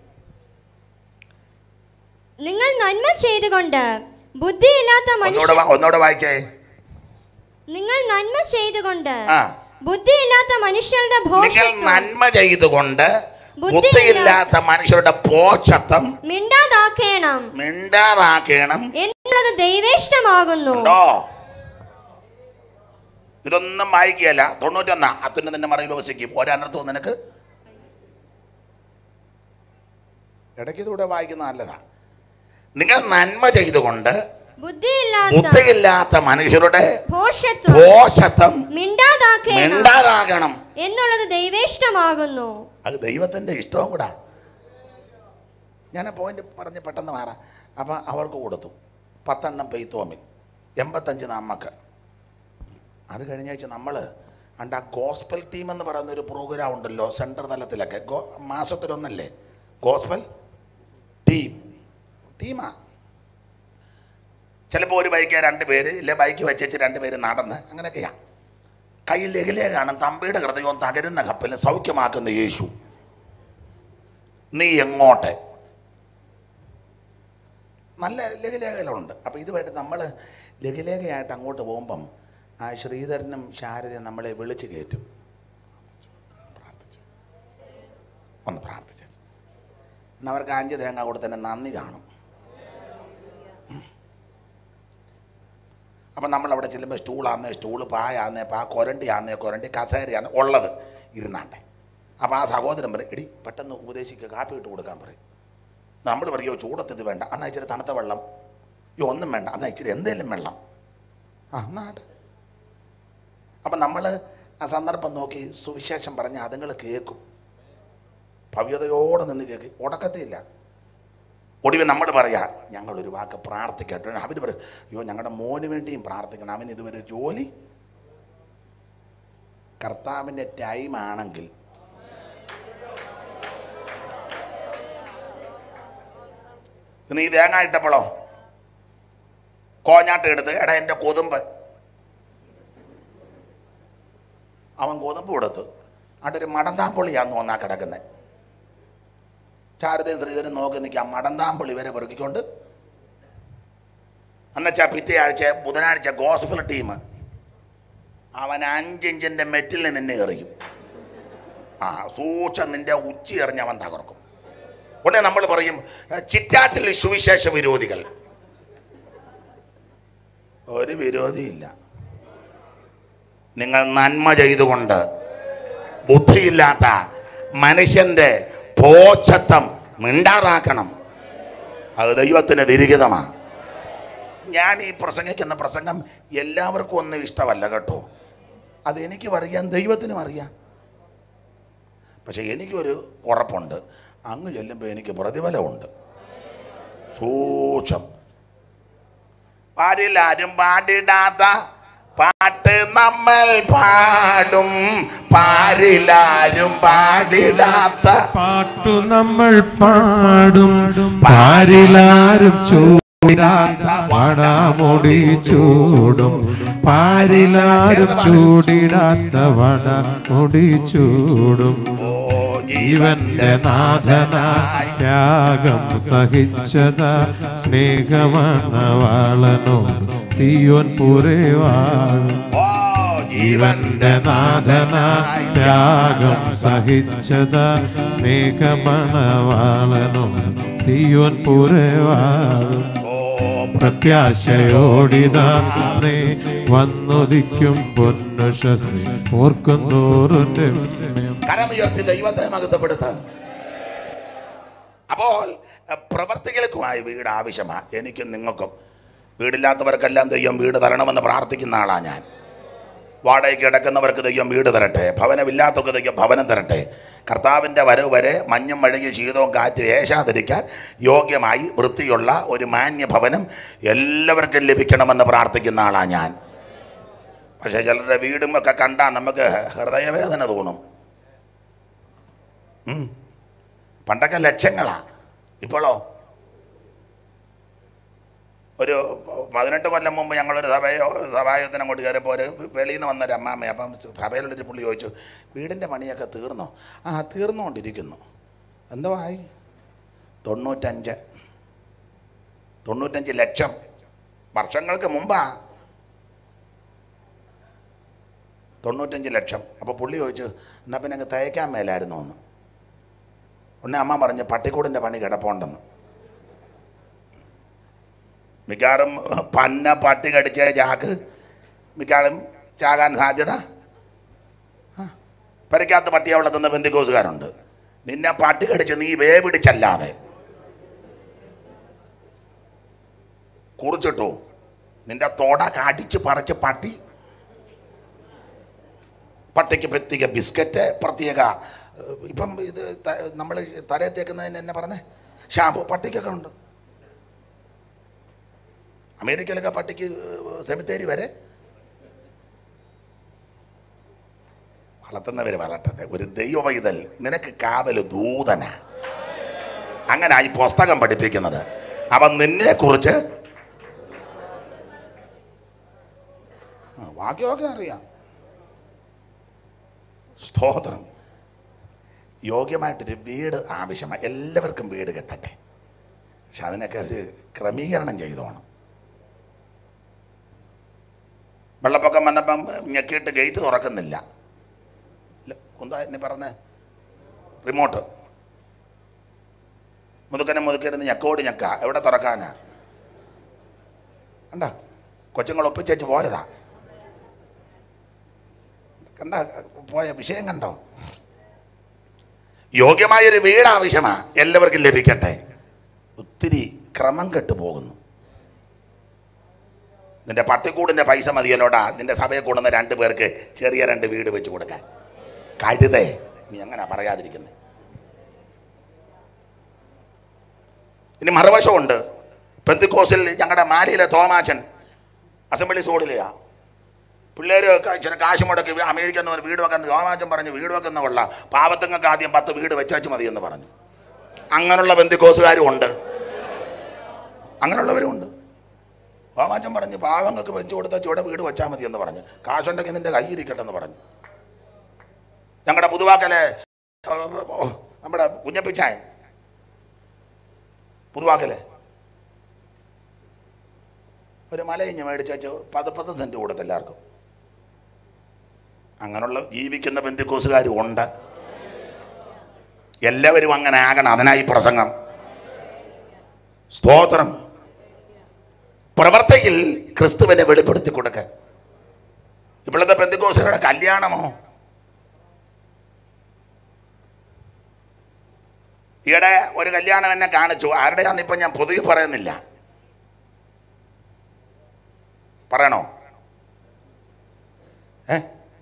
നിങ്ങൾ നന്മ ചെയ്തുകൊണ്ട് ബുദ്ധിയില്ലാത്ത ഒന്നുകൂടെ മനുഷ്യ വാ- ഒന്നുകൂടെ വായിച്ചേ നിങ്ങൾ നന്മ ചെയ്തുകൊണ്ട് ആ ബുദ്ധിയില്ലാത്ത മനുഷ്യരുടെ നിങ്ങൾ ഭോഷത്വം നന്മ ചെയ്തുകൊണ്ട് ബുദ്ധിയില്ല- ബുദ്ധിയില്ലാത്ത മനുഷ്യരുടെ പോഷത്വം മിണ്ടാതാക്കേണം മിണ്ടാതാക്കണം എന്നുള്ളത് ദൈവേഷ്ടമാകുന്നു ഉണ്ടോ ഇതൊന്നും വായിക്കുകയല്ല തൊണ്ണൂറ്റൊന്നാ അത്തിന് നിന്റെ മറയിൽ വസിക്കും ഒരനർത്ഥവും നിനക്ക് ഇടയ്ക്ക് ഇതൂടെ വായിക്കുന്ന നല്ലതാ നിങ്ങൾ നന്മ ചെയ്തുകൊണ്ട് ബുദ്ധിയില്ലാത്ത ബുദ്ധിയില്ലാത്ത മനുഷ്യരുടെ ഭോഷത്വം പോഷത്വം മിണ്ടാതാക്കേണം മിണ്ടാതാകണം എന്നുള്ളത് ദൈവേഷ്ടമാകുന്നു അത് ദൈവത്തിൻ്റെ ഇഷ്ടവും കൂടാ ഞാൻ ആ പോയിന്റ് പറഞ്ഞ് പെട്ടെന്ന് മാറാം അപ്പം അവർക്ക് കൊടുത്തു പത്തെണ്ണം പെയ്ത്തോമിൽ എൺപത്തഞ്ച് നമ്മക്ക് അത് കഴിഞ്ഞ ആഴ്ച നമ്മൾ അണ്ട് ആ ഗോസ്പൽ ടീം എന്ന് പറയുന്ന ഒരു പ്രോഗ്രാം ഉണ്ടല്ലോ സെൻറ്റർ തലത്തിലൊക്കെ ഗോ മാസത്തിലൊന്നല്ലേ ഗോസ്പൽ ടീം ടീമാ ചിലപ്പോൾ ഒരു ബൈക്ക് രണ്ട് പേര് ഇല്ലേ ബൈക്ക് വെച്ചേച്ച് രണ്ട് പേര് നടന്ന് അങ്ങനെയൊക്കെയാ കയ്യിൽ ലഘിലേ കാണും തമ്പിയുടെ ഹൃദയവും തകരുന്ന കപ്പലിനെ സൗഖ്യമാക്കുന്ന യേശു നീ എങ്ങോട്ട് നല്ല ലഘുലേഖകളുണ്ട് അപ്പോൾ ഇതുമായിട്ട് നമ്മൾ ലഘുലേഖയായിട്ട് അങ്ങോട്ട് പോകുമ്പം ആ ശ്രീധരനും ശാരദയും നമ്മളെ വിളിച്ച് കയറ്റും പ്രാർത്ഥിച്ചു ഒന്ന് പ്രാർത്ഥിച്ചു എന്നാൽ അവർക്ക് അഞ്ച് തേങ്ങ കൊടുത്തതിന് നന്ദി കാണും അപ്പം നമ്മൾ അവിടെ ചെല്ലുമ്പോൾ സ്റ്റൂളാന്നേ സ്റ്റൂള് പായാന്നേ പാ കൊരണ്ടി ആന്നേ കൊരണ്ടി കസേരയാണ് ഉള്ളത് ഇരുന്നാട്ടെ അപ്പോൾ ആ സഹോദരൻ പറയും എടി പെട്ടെന്ന് ഉപദേശിക്കുക കാപ്പി ഇട്ട് കൊടുക്കാൻ പറയും നമ്മൾ പറയോ ചൂടത്തിത് വേണ്ട എന്നാൽ ഇച്ചിരി തണുത്ത വെള്ളം അയ്യോ ഒന്നും വേണ്ട എന്നാൽ ഇച്ചിരി എന്തേലും വെള്ളം ആ എന്നാട്ടെ അപ്പം നമ്മൾ ആ സന്ദർഭം നോക്കി സുവിശേഷം പറഞ്ഞ് അതുങ്ങൾ കേൾക്കും ഭവ്യതയോടെ നിന്ന് കേൾക്കും ഉടക്കത്തില്ല ഒടുവിൽ നമ്മൾ പറയാ ഞങ്ങളൊരു വാക്ക് പ്രാർത്ഥിക്കട്ടെ അവർ പറയും അയ്യോ ഞങ്ങളുടെ മോന് വേണ്ടിയും പ്രാർത്ഥിക്കണം അവൻ ഇതുവരെ ജോലി കർത്താവിൻ്റെ ടൈം ആണെങ്കിൽ നീ തേങ്ങ ഇട്ടപ്പോഴോ കോഞ്ഞാട്ട് എടുത്ത് എടാ എൻ്റെ കൊതുമ്പ് അവൻ കൊതുമ്പ് കൊടുത്തു അതൊരു മടന്താമ്പുള്ളിയാന്ന് ഒന്നാ കിടക്കുന്നത് ചാരതയും ശ്രീധരൻ നോക്കി നിൽക്കാം മടന്താമ്പുള്ളി വരെ പെറുക്കിക്കൊണ്ട് എന്നുവെച്ചാൽ പിറ്റേ ആഴ്ച ബുധനാഴ്ച ഗോസ്ബൽ ടീം അവൻ അഞ്ചിഞ്ചിൻ്റെ മെറ്റിൽ നിന്നെ എറിയും ആ സൂക്ഷം നിന്റെ ഉച്ചി എറിഞ്ഞ് അവൻ തകർക്കും ഉടനെ നമ്മൾ പറയും ചിറ്റാറ്റിൽ സുവിശേഷ വിരോധികൾ ഒരു വിരോധിയില്ല നിങ്ങൾ നന്മ ചെയ്തുകൊണ്ട് ബുദ്ധിയില്ലാത്ത മനുഷ്യന്റെ പോച്ചത്വം മിണ്ടാറാക്കണം അത് ദൈവത്തിന് തിരികിതമാണ് ഞാൻ ഈ പ്രസംഗിക്കുന്ന പ്രസംഗം എല്ലാവർക്കും ഒന്നും ഇഷ്ടമല്ല കേട്ടോ അത് എനിക്കും അറിയാം ദൈവത്തിനും അറിയാം പക്ഷെ എനിക്കൊരു ഉറപ്പുണ്ട് അങ്ങ് ചെല്ലുമ്പോൾ എനിക്ക് പ്രതിഫലമുണ്ട് സൂക്ഷം പാടില്ലാരും പാടിടാത്ത പാട്ട് നമ്മൾ പാടും പാരിലാരും പാടിടാത്ത പാട്ടു നമ്മൾ പാടും പാരിലാരും ചൂടാത്ത വടമുടി ചൂടും പാരിലാരും ചൂടിടാത്ത വടമുടി ചൂടും ജീവന്റെ നാഥന ത്യാഗം സഹിച്ചത സ്നേഹമണവാളനോട് സിയോൻ പുരവാഴും ഓ ജീവന്റെ നാഥന ത്യാഗം സഹിച്ചത സ്നേഹമണവാളനോട് സിയോൻ പുരവാഴും ഓ പ്രത്യാശയോടിതാ നീ വന്നുദിക്കും പൊന്നുഷസി ഓർക്കുന്നോറും രമ്യം കരമുയർത്തി ദൈവത്തെ മകത്തപ്പെടുത്ത അപ്പോൾ അഹ് പ്രവർത്തികൾക്കുമായി വീട് ആവശ്യമാണ് എനിക്കും നിങ്ങൾക്കും വീടില്ലാത്തവർക്കെല്ലാം ദൈവം വീട് തരണമെന്ന് പ്രാർത്ഥിക്കുന്ന ആളാണ് ഞാൻ വാടകയ്ക്ക് കിടക്കുന്നവർക്ക് ദൈവം വീട് തരട്ടെ ഭവനമില്ലാത്തവർക്ക് ദൈവം ഭവനം തരട്ടെ കർത്താവിൻ്റെ വരവ് വരെ മഞ്ഞും മഴയും ശീതവും കാറ്റ് ഏശാതിരിക്കാൻ യോഗ്യമായി വൃത്തിയുള്ള ഒരു മാന്യ ഭവനം എല്ലാവർക്കും ലഭിക്കണമെന്ന് പ്രാർത്ഥിക്കുന്ന ആളാണ് ഞാൻ പക്ഷേ ചിലരുടെ വീടും ഒക്കെ കണ്ടാൽ നമുക്ക് ഹൃദയവേദന തോന്നും ഉം. പണ്ടൊക്കെ ലക്ഷങ്ങളാണ് ഇപ്പോഴോ ഒരു പതിനെട്ട് കൊല്ലം മുമ്പ് ഞങ്ങളൊരു സഭയോ സഭായോഗത്തിന് അങ്ങോട്ട് കയറിയപ്പോൾ ഒരു വെളിയിൽ നിന്ന് വന്നൊരു അമ്മാമ്മ അപ്പം സഭയിലുള്ളൊരു പുള്ളി ചോദിച്ചു വീടിൻ്റെ പണിയൊക്കെ തീർന്നോ ആ തീർന്നുകൊണ്ടിരിക്കുന്നു എന്തോ ആയി തൊണ്ണൂറ്റഞ്ച് തൊണ്ണൂറ്റഞ്ച് ലക്ഷം വർഷങ്ങൾക്ക് മുമ്പാ തൊണ്ണൂറ്റഞ്ച് ലക്ഷം അപ്പോൾ പുള്ളി ചോദിച്ചു എന്നാൽ പിന്നെ അങ്ങ് തയ്ക്കാൻ മേലായിരുന്നു എന്ന് ഉടനെ അമ്മ പറഞ്ഞ് പട്ടിക്കൂടിൻ്റെ പണി കിടപ്പുണ്ടെന്ന് മിക്കവാറും പന്ന പട്ടി കടിച്ച ചാക്ക് മിക്കവാറും ചാകാൻ സാധ്യത ആ. പെരയ്ക്കകത്ത് പട്ടി അവിടെ തന്ന ബന്ധുക്കോസുകാരുണ്ട് നിന്നെ പട്ടി കടിച്ച് നീ വേപിടിച്ചല്ലാതെ കുറിച്ചിട്ടു നിന്റെ തോട കടിച്ച് പറിച്ച് പട്ടി പട്ടിക്ക് പ്രത്യേക ബിസ്ക്കറ്റ് പ്രത്യേക ഏഹ്, ഇപ്പം ഇത് നമ്മൾ തലയിൽ തേക്കുന്നതിന് എന്നെ പറഞ്ഞേ ഷാമ്പു പട്ടിക്കൊക്കെ ഉണ്ട് അമേരിക്കയിലൊക്കെ പട്ടിക്ക് സെമിത്തേരി വരെ വളർത്തുന്നവർ വളർത്തട്ടെ ഒരു ദൈവ പൈതൽ നിനക്ക് കാവല് ദൂതന അങ്ങനെ ഈ പുസ്തകം പഠിപ്പിക്കുന്നത് അവൻ നിന്നെ കുറിച്ച് വാക്യമൊക്കെ അറിയാം സ്തോത്രം യോഗ്യമായിട്ടൊരു വീട് ആവശ്യമാണ് എല്ലാവർക്കും വീട് കെട്ടട്ടെ പക്ഷെ അതിനൊക്കെ ഒരു ക്രമീകരണം ചെയ്തോണം വെള്ളപ്പൊക്കം വന്നപ്പം ഞെക്കിയിട്ട് ഗേറ്റ് തുറക്കുന്നില്ല ഇല്ല, കുന്താ എന്നെ പറഞ്ഞേ റിമോട്ട് മുതുക്കനെ മുതുക്കരുന്ന് ഞെക്കോട് ഞെക്ക എവിടെ തുറക്കാനാ കണ്ട കൊച്ചുങ്ങൾ ഒപ്പിച്ചേച്ച് പോയതാ കണ്ട പോയ വിഷയം കണ്ടോ യോഗ്യമായൊരു വീട് ആവശ്യമാ എല്ലാവർക്കും ലഭിക്കട്ടെ ഒത്തിരി ക്രമം കെട്ടു പോകുന്നു നിന്റെ പട്ടിക്കൂടിന്റെ പൈസ മതിയല്ലോടാ നിന്റെ സഭയെ കൂടുന്ന രണ്ട് പേർക്ക് ചെറിയ രണ്ട് വീട് വെച്ച് കൊടുക്കാൻ കഴുതേ നീ അങ്ങനെ പറയാതിരിക്കുന്നത് ഇനി മറുവശമുണ്ട് പെന്തിക്കോസിൽ ഞങ്ങളുടെ മാലിയിലെ തോമാച്ചൻ അസംബ്ലി സോഡിലെയാ പിള്ളേർ ചില കാശ് മുടക്കി വീ- അമേരിക്കയിൽ നിന്ന് വീട് വെക്കാൻ തോമാച്ചൻ പറഞ്ഞു വീട് വെക്കുന്ന കൊള്ള പാവത്തങ്ങൾക്ക് ആദ്യം പത്ത് വീട് വെച്ചാച്ച് മതി എന്ന് പറഞ്ഞു അങ്ങനെയുള്ള ബന്ധുക്കോസുകാരും ഉണ്ട് അങ്ങനെയുള്ളവരും ഉണ്ട് തോമാച്ചൻ പറഞ്ഞു പാവങ്ങൾക്ക് വെച്ചു കൊടുത്താൽ ചുവടെ വീട് വെച്ചാൽ മതി എന്ന് പറഞ്ഞു കാശുണ്ടെങ്കിൽ നിന്റെ കയ്യിരിക്കട്ടെ എന്ന് പറഞ്ഞു ഞങ്ങളുടെ പുതുവാക്കലെ ഓ, ഓ, നമ്മുടെ കുഞ്ഞപ്പിച്ചായൻ പുതുവാക്കലെ ഒരു മലയിഞ്ഞ് മേടിച്ച് വെച്ച് പതിപ്പത്ത് സെൻറ്റ് കൊടുത്ത് എല്ലാവർക്കും അങ്ങനെയുള്ള ജീവിക്കുന്ന ബന്ധുക്കോസുകാരും ഉണ്ട് എല്ലാവരും അങ്ങനെ ആകണം അതിനായി പ്രസംഗം സ്തോത്രം പ്രവർത്തിയിൽ ക്രിസ്തുവിനെ വെളിപ്പെടുത്തി കൊടുക്കാൻ ഇപ്പോഴത്തെ ബന്ധുക്കോസുകാരുടെ കല്യാണമോ ഈയിടെ ഒരു കല്യാണം എന്നെ കാണിച്ചു ആരുടെയാണെന്ന് ഇപ്പം ഞാൻ പൊതുവെ പറയുന്നില്ല പറയണോ ഏ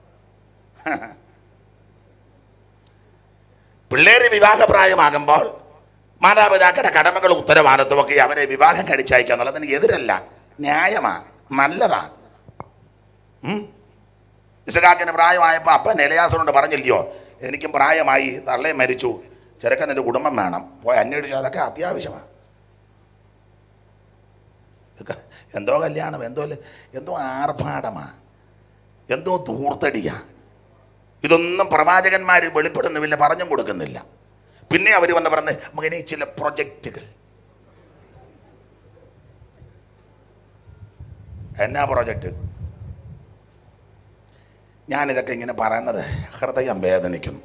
പിള്ളേര് വിവാഹപ്രായമാകുമ്പോൾ മാതാപിതാക്കളുടെ കടമകൾ ഉത്തരവാദിത്വമൊക്കെ അവരെ വിവാഹം കഴിച്ചയക്കുക എന്നുള്ളതിന് എതിരല്ല ന്യായമാ നല്ലതാ ഉം. ഇസഹാക്കിന് പ്രായമായപ്പോൾ അപ്പൻ എലയാസനോട് പറഞ്ഞില്ലയോ എനിക്കും പ്രായമായി തള്ളയും മരിച്ചു ചെറുക്കൻ ഒരു കുടുംബം വേണം പോയി അന്വേഷിച്ചു അതൊക്കെ അത്യാവശ്യമാണ് ഇതൊക്കെ എന്തോ കല്യാണം എന്തോ ല- എന്തോ ആർഭാടമാ എന്തോ ധൂർത്തടിയാ ഇതൊന്നും പ്രവാചകന്മാർ വെളിപ്പെടുന്നുമില്ല പറഞ്ഞും കൊടുക്കുന്നില്ല പിന്നെ അവർ വന്ന് പറഞ്ഞ് മകനെ ചില പ്രൊജക്റ്റുകൾ എന്നാ പ്രോജക്റ്റ് ഞാനിതൊക്കെ ഇങ്ങനെ പറയുന്നത് ഹൃദയം വേദനിക്കുന്നു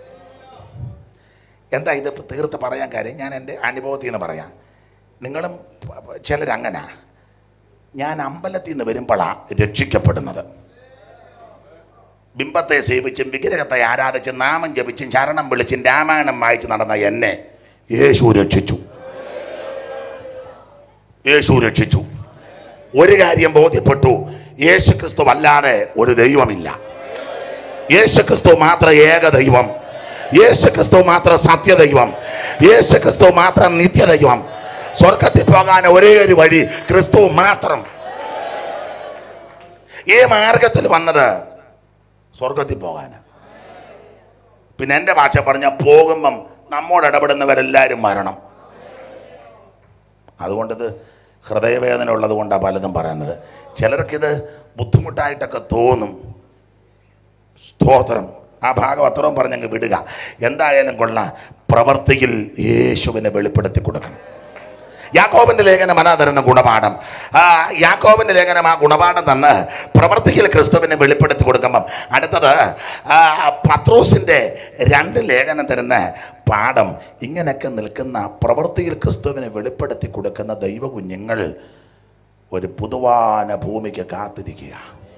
എന്താ ഇത് ഇപ്പൊ തീർത്ത് പറയാൻ കാര്യം ഞാൻ എൻ്റെ അനുഭവത്തിൽ നിന്ന് പറയാം നിങ്ങളും പ- പ- ചിലരങ്ങനാ ഞാൻ അമ്പലത്തിൽ നിന്ന് വരുമ്പോഴാണ് രക്ഷിക്കപ്പെടുന്നത് ബിംബത്തെ സേവിച്ചും വിഗ്രഹത്തെ ആരാധിച്ചും നാമം ജപിച്ചും ശരണം വിളിച്ചും രാമായണം വായിച്ച് നടന്ന എന്നെ യേശു രക്ഷിച്ചു യേശു രക്ഷിച്ചു ഒരു കാര്യം ബോധ്യപ്പെട്ടു യേശു ക്രിസ്തു അല്ലാതെ ഒരു ദൈവമില്ല യേശു ക്രിസ്തു മാത്രം ഏക ദൈവം യേശു ക്രിസ്തു മാത്രം സത്യദൈവം യേശു ക്രിസ്തു മാത്രം നിത്യദൈവം സ്വർഗത്തിൽ പോകാൻ ഒരേ ഒരു വഴി ക്രിസ്തു മാത്രം ഈ മാർഗത്തിൽ വന്നത് സ്വർഗത്തിൽ പോകാൻ പിന്നെ എൻ്റെ ഭാഷ പറഞ്ഞ പോകുമ്പം നമ്മോട് ഇടപെടുന്നവരെല്ലാവരും മരണം അതുകൊണ്ടിത് ഹൃദയവേദന ഉള്ളത് കൊണ്ടാണ് പലതും പറയുന്നത് ചിലർക്കിത് ബുദ്ധിമുട്ടായിട്ടൊക്കെ തോന്നും സ്തോത്രം ആ ഭാഗം അത്രയും പറഞ്ഞങ്ങ് വിടുക എന്തായാലും കൊള്ളാം പ്രവർത്തിയിൽ യേശുവിനെ വെളിപ്പെടുത്തി കൊടുക്കണം യാക്കോബിന്റെ ലേഖനം അനാ തരുന്ന ഗുണപാഠം ആ യാക്കോബിന്റെ ലേഖനം ആ ഗുണപാഠം തന്ന് പ്രവർത്തിയിൽ ക്രിസ്തുവിനെ വെളിപ്പെടുത്തി കൊടുക്കുമ്പം അടുത്തത് ആ, പത്രോസിന്റെ രണ്ട് ലേഖനം തരുന്ന പാഠം ഇങ്ങനെയൊക്കെ നിൽക്കുന്ന പ്രവൃത്തിയിൽ ക്രിസ്തുവിനെ വെളിപ്പെടുത്തി കൊടുക്കുന്ന ദൈവ കുഞ്ഞുങ്ങൾ ഒരു പുതുവാന ഭൂമിക്ക് കാത്തിരിക്കുക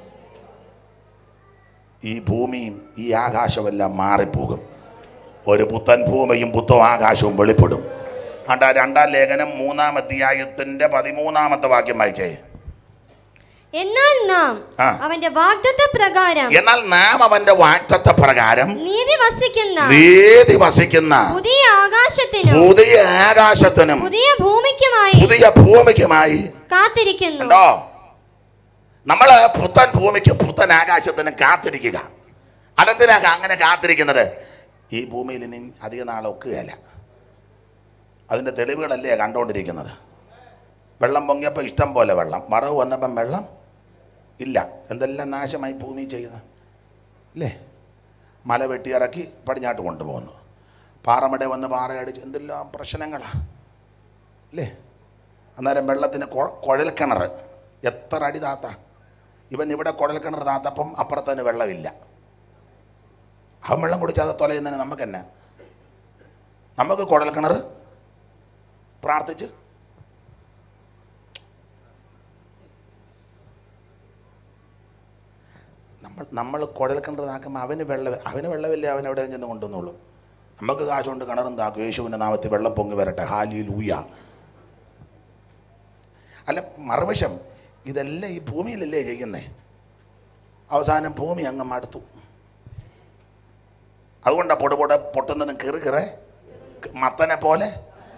ഈ ഭൂമിയും ഈ ആകാശമെല്ലാം മാറിപ്പോകും ഒരു പുത്തൻ ഭൂമിയും പുത്തൻ ആകാശവും വെളിപ്പെടും അണ്ട രണ്ടാം ലേഖനം മൂന്നാം അധ്യായത്തിന്റെ പതിമൂന്നാമത്തെ വാക്യം വായിച്ചേ എന്നാൽ നാം ആ. അവന്റെ വാഗ്ദത്ത പ്രകാരം എന്നാൽ നാം അവന്റെ വാക്തത്വ പ്രകാരം നീതി വസിക്കുന്ന നീതി വസിക്കുന്ന പുതിയ ആകാശത്തിനും പുതിയ ആകാശത്തിനും പുതിയ ഭൂമിക്കുമായി പുതിയ ഭൂമിക്കുമായി കാത്തിരിക്കുന്നു ഉണ്ടോ നമ്മള് പുത്തൻ ഭൂമിക്ക് പുത്തൻ ആകാശത്തിന് കാത്തിരിക്കുക അതെന്തിനാ അങ്ങനെ കാത്തിരിക്കുന്നത് ഈ ഭൂമിയിൽ ഇനി അധിക നാളെ ഒക്കുകയല്ല അതിൻ്റെ തെളിവുകളല്ലേ കണ്ടുകൊണ്ടിരിക്കുന്നത് വെള്ളം പൊങ്ങിയപ്പോൾ ഇഷ്ടം പോലെ വെള്ളം മറവ് വന്നപ്പം വെള്ളം ഇല്ല എന്തെല്ലാം നാശമായി ഭൂമി ചെയ്യുന്നത് അല്ലേ മല വെട്ടിയിറക്കി പടിഞ്ഞാട്ട് കൊണ്ടുപോകുന്നു പാറമട വന്ന് പാറയടിച്ച് എന്തെല്ലാം പ്രശ്നങ്ങളാണ് അല്ലേ അന്നേരം വെള്ളത്തിന് കൊ- കുഴൽക്കിണർ എത്ര അടി താത്ത ഇവൻ ഇവിടെ കുഴൽക്കിണർ താത്തപ്പം അപ്പുറത്തതിന് വെള്ളമില്ല അവൻ വെള്ളം കുടിച്ചാതെ തൊലയുന്നതിന് നമുക്ക് തന്നെ നമുക്ക് കുഴൽക്കിണർ പ്രാർത്ഥിച്ച് നമ്മൾ നമ്മൾ കുഴൽക്കിണർ താക്കുമ്പോൾ അവന് വെള്ളം അവന് വെള്ളമില്ല അവൻ എവിടെ ചെന്ന് കൊണ്ടുവന്നുള്ളൂ നമുക്ക് കാശുകൊണ്ട് കിണറും താക്കും യേശുവിൻ്റെ നാമത്തിൽ വെള്ളം പൊങ്ങി വരട്ടെ ഹാലി ലൂയ അല്ല മറുവശം ഇതെല്ലാം ഈ ഭൂമിയിലല്ലേ ചെയ്യുന്നേ അവസാനം ഭൂമി അങ്ങ് മടുത്തു അതുകൊണ്ടാണ് പൊടുപൊട പൊട്ടുന്നതും കീറി കീറെ മത്തനെ പോലെ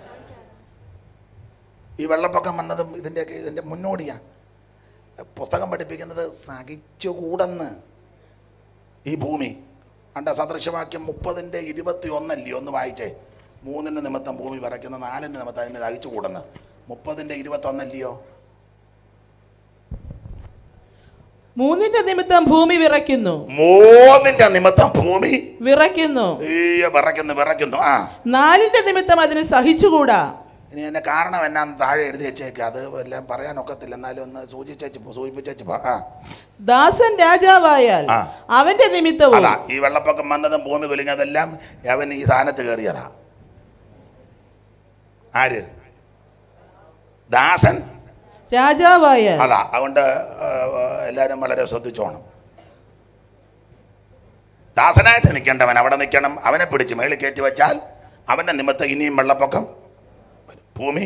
ഈ വെള്ളപ്പൊക്കം വന്നതും ഇതിൻ്റെയൊക്കെ ഇതിൻ്റെ മുന്നോടിയാണ് പുസ്തകം പഠിപ്പിക്കുന്നത് സഹിച്ചുകൂടെന്ന് ഈ ഭൂമി അണ്ട സദൃശവാക്യം മുപ്പതിൻ്റെ ഇരുപത്തി ഒന്നല്ലേ ഒന്ന് വായിച്ചേ മൂന്നിൻ്റെ നിമിത്തം ഭൂമി വിറയ്ക്കുന്ന നാലിൻ്റെ നിമിത്തം അതിനെ സഹിച്ചുകൂടെന്ന് മുപ്പതിൻ്റെ ഇരുപത്തൊന്നല്ലയോ മൂന്നിന്റെ നിമിത്തം ഭൂമി വിറയ്ക്കുന്നു മൂന്നിൻ്റെ നിമിത്തം ഭൂമി വിറയ്ക്കുന്നു ഈ വിറയ്ക്കുന്നു വിറയ്ക്കുന്നു ആ നാലിന്റെ നിമിത്തം അതിന് സഹിച്ചുകൂടാ ഇനി എന്നെ കാരണം എന്നാന്ന് താഴെ എഴുതി വെച്ചേക്ക് അത് എല്ലാം പറയാനൊക്കത്തില്ല എന്നാലും ഒന്ന് സൂചിച്ചേച്ച് പോ, സൂചിപ്പിച്ചേച്ച് പോ ആ ദാസൻ രാജാവായാൽ ആ. അവന്റെ നിമിത്തവും അതാ ഈ വെള്ളപ്പൊക്കം വന്നതും ഭൂമി കുലുങ്ങതെല്ലാം അവൻ ഈ സ്ഥാനത്ത് കയറിയതാ ആര് ദാസൻ രാജാവായാൽ അതാ അതുകൊണ്ട് എല്ലാവരും വളരെ ശ്രദ്ധിച്ചോണം ദാസനായിട്ട് നിൽക്കേണ്ടവൻ അവിടെ നിൽക്കണം അവനെ പിടിച്ച് മേളിൽ കയറ്റി വെച്ചാൽ അവൻ്റെ നിമിത്തം ഇനിയും വെള്ളപ്പൊക്കം വരും. ഭൂമി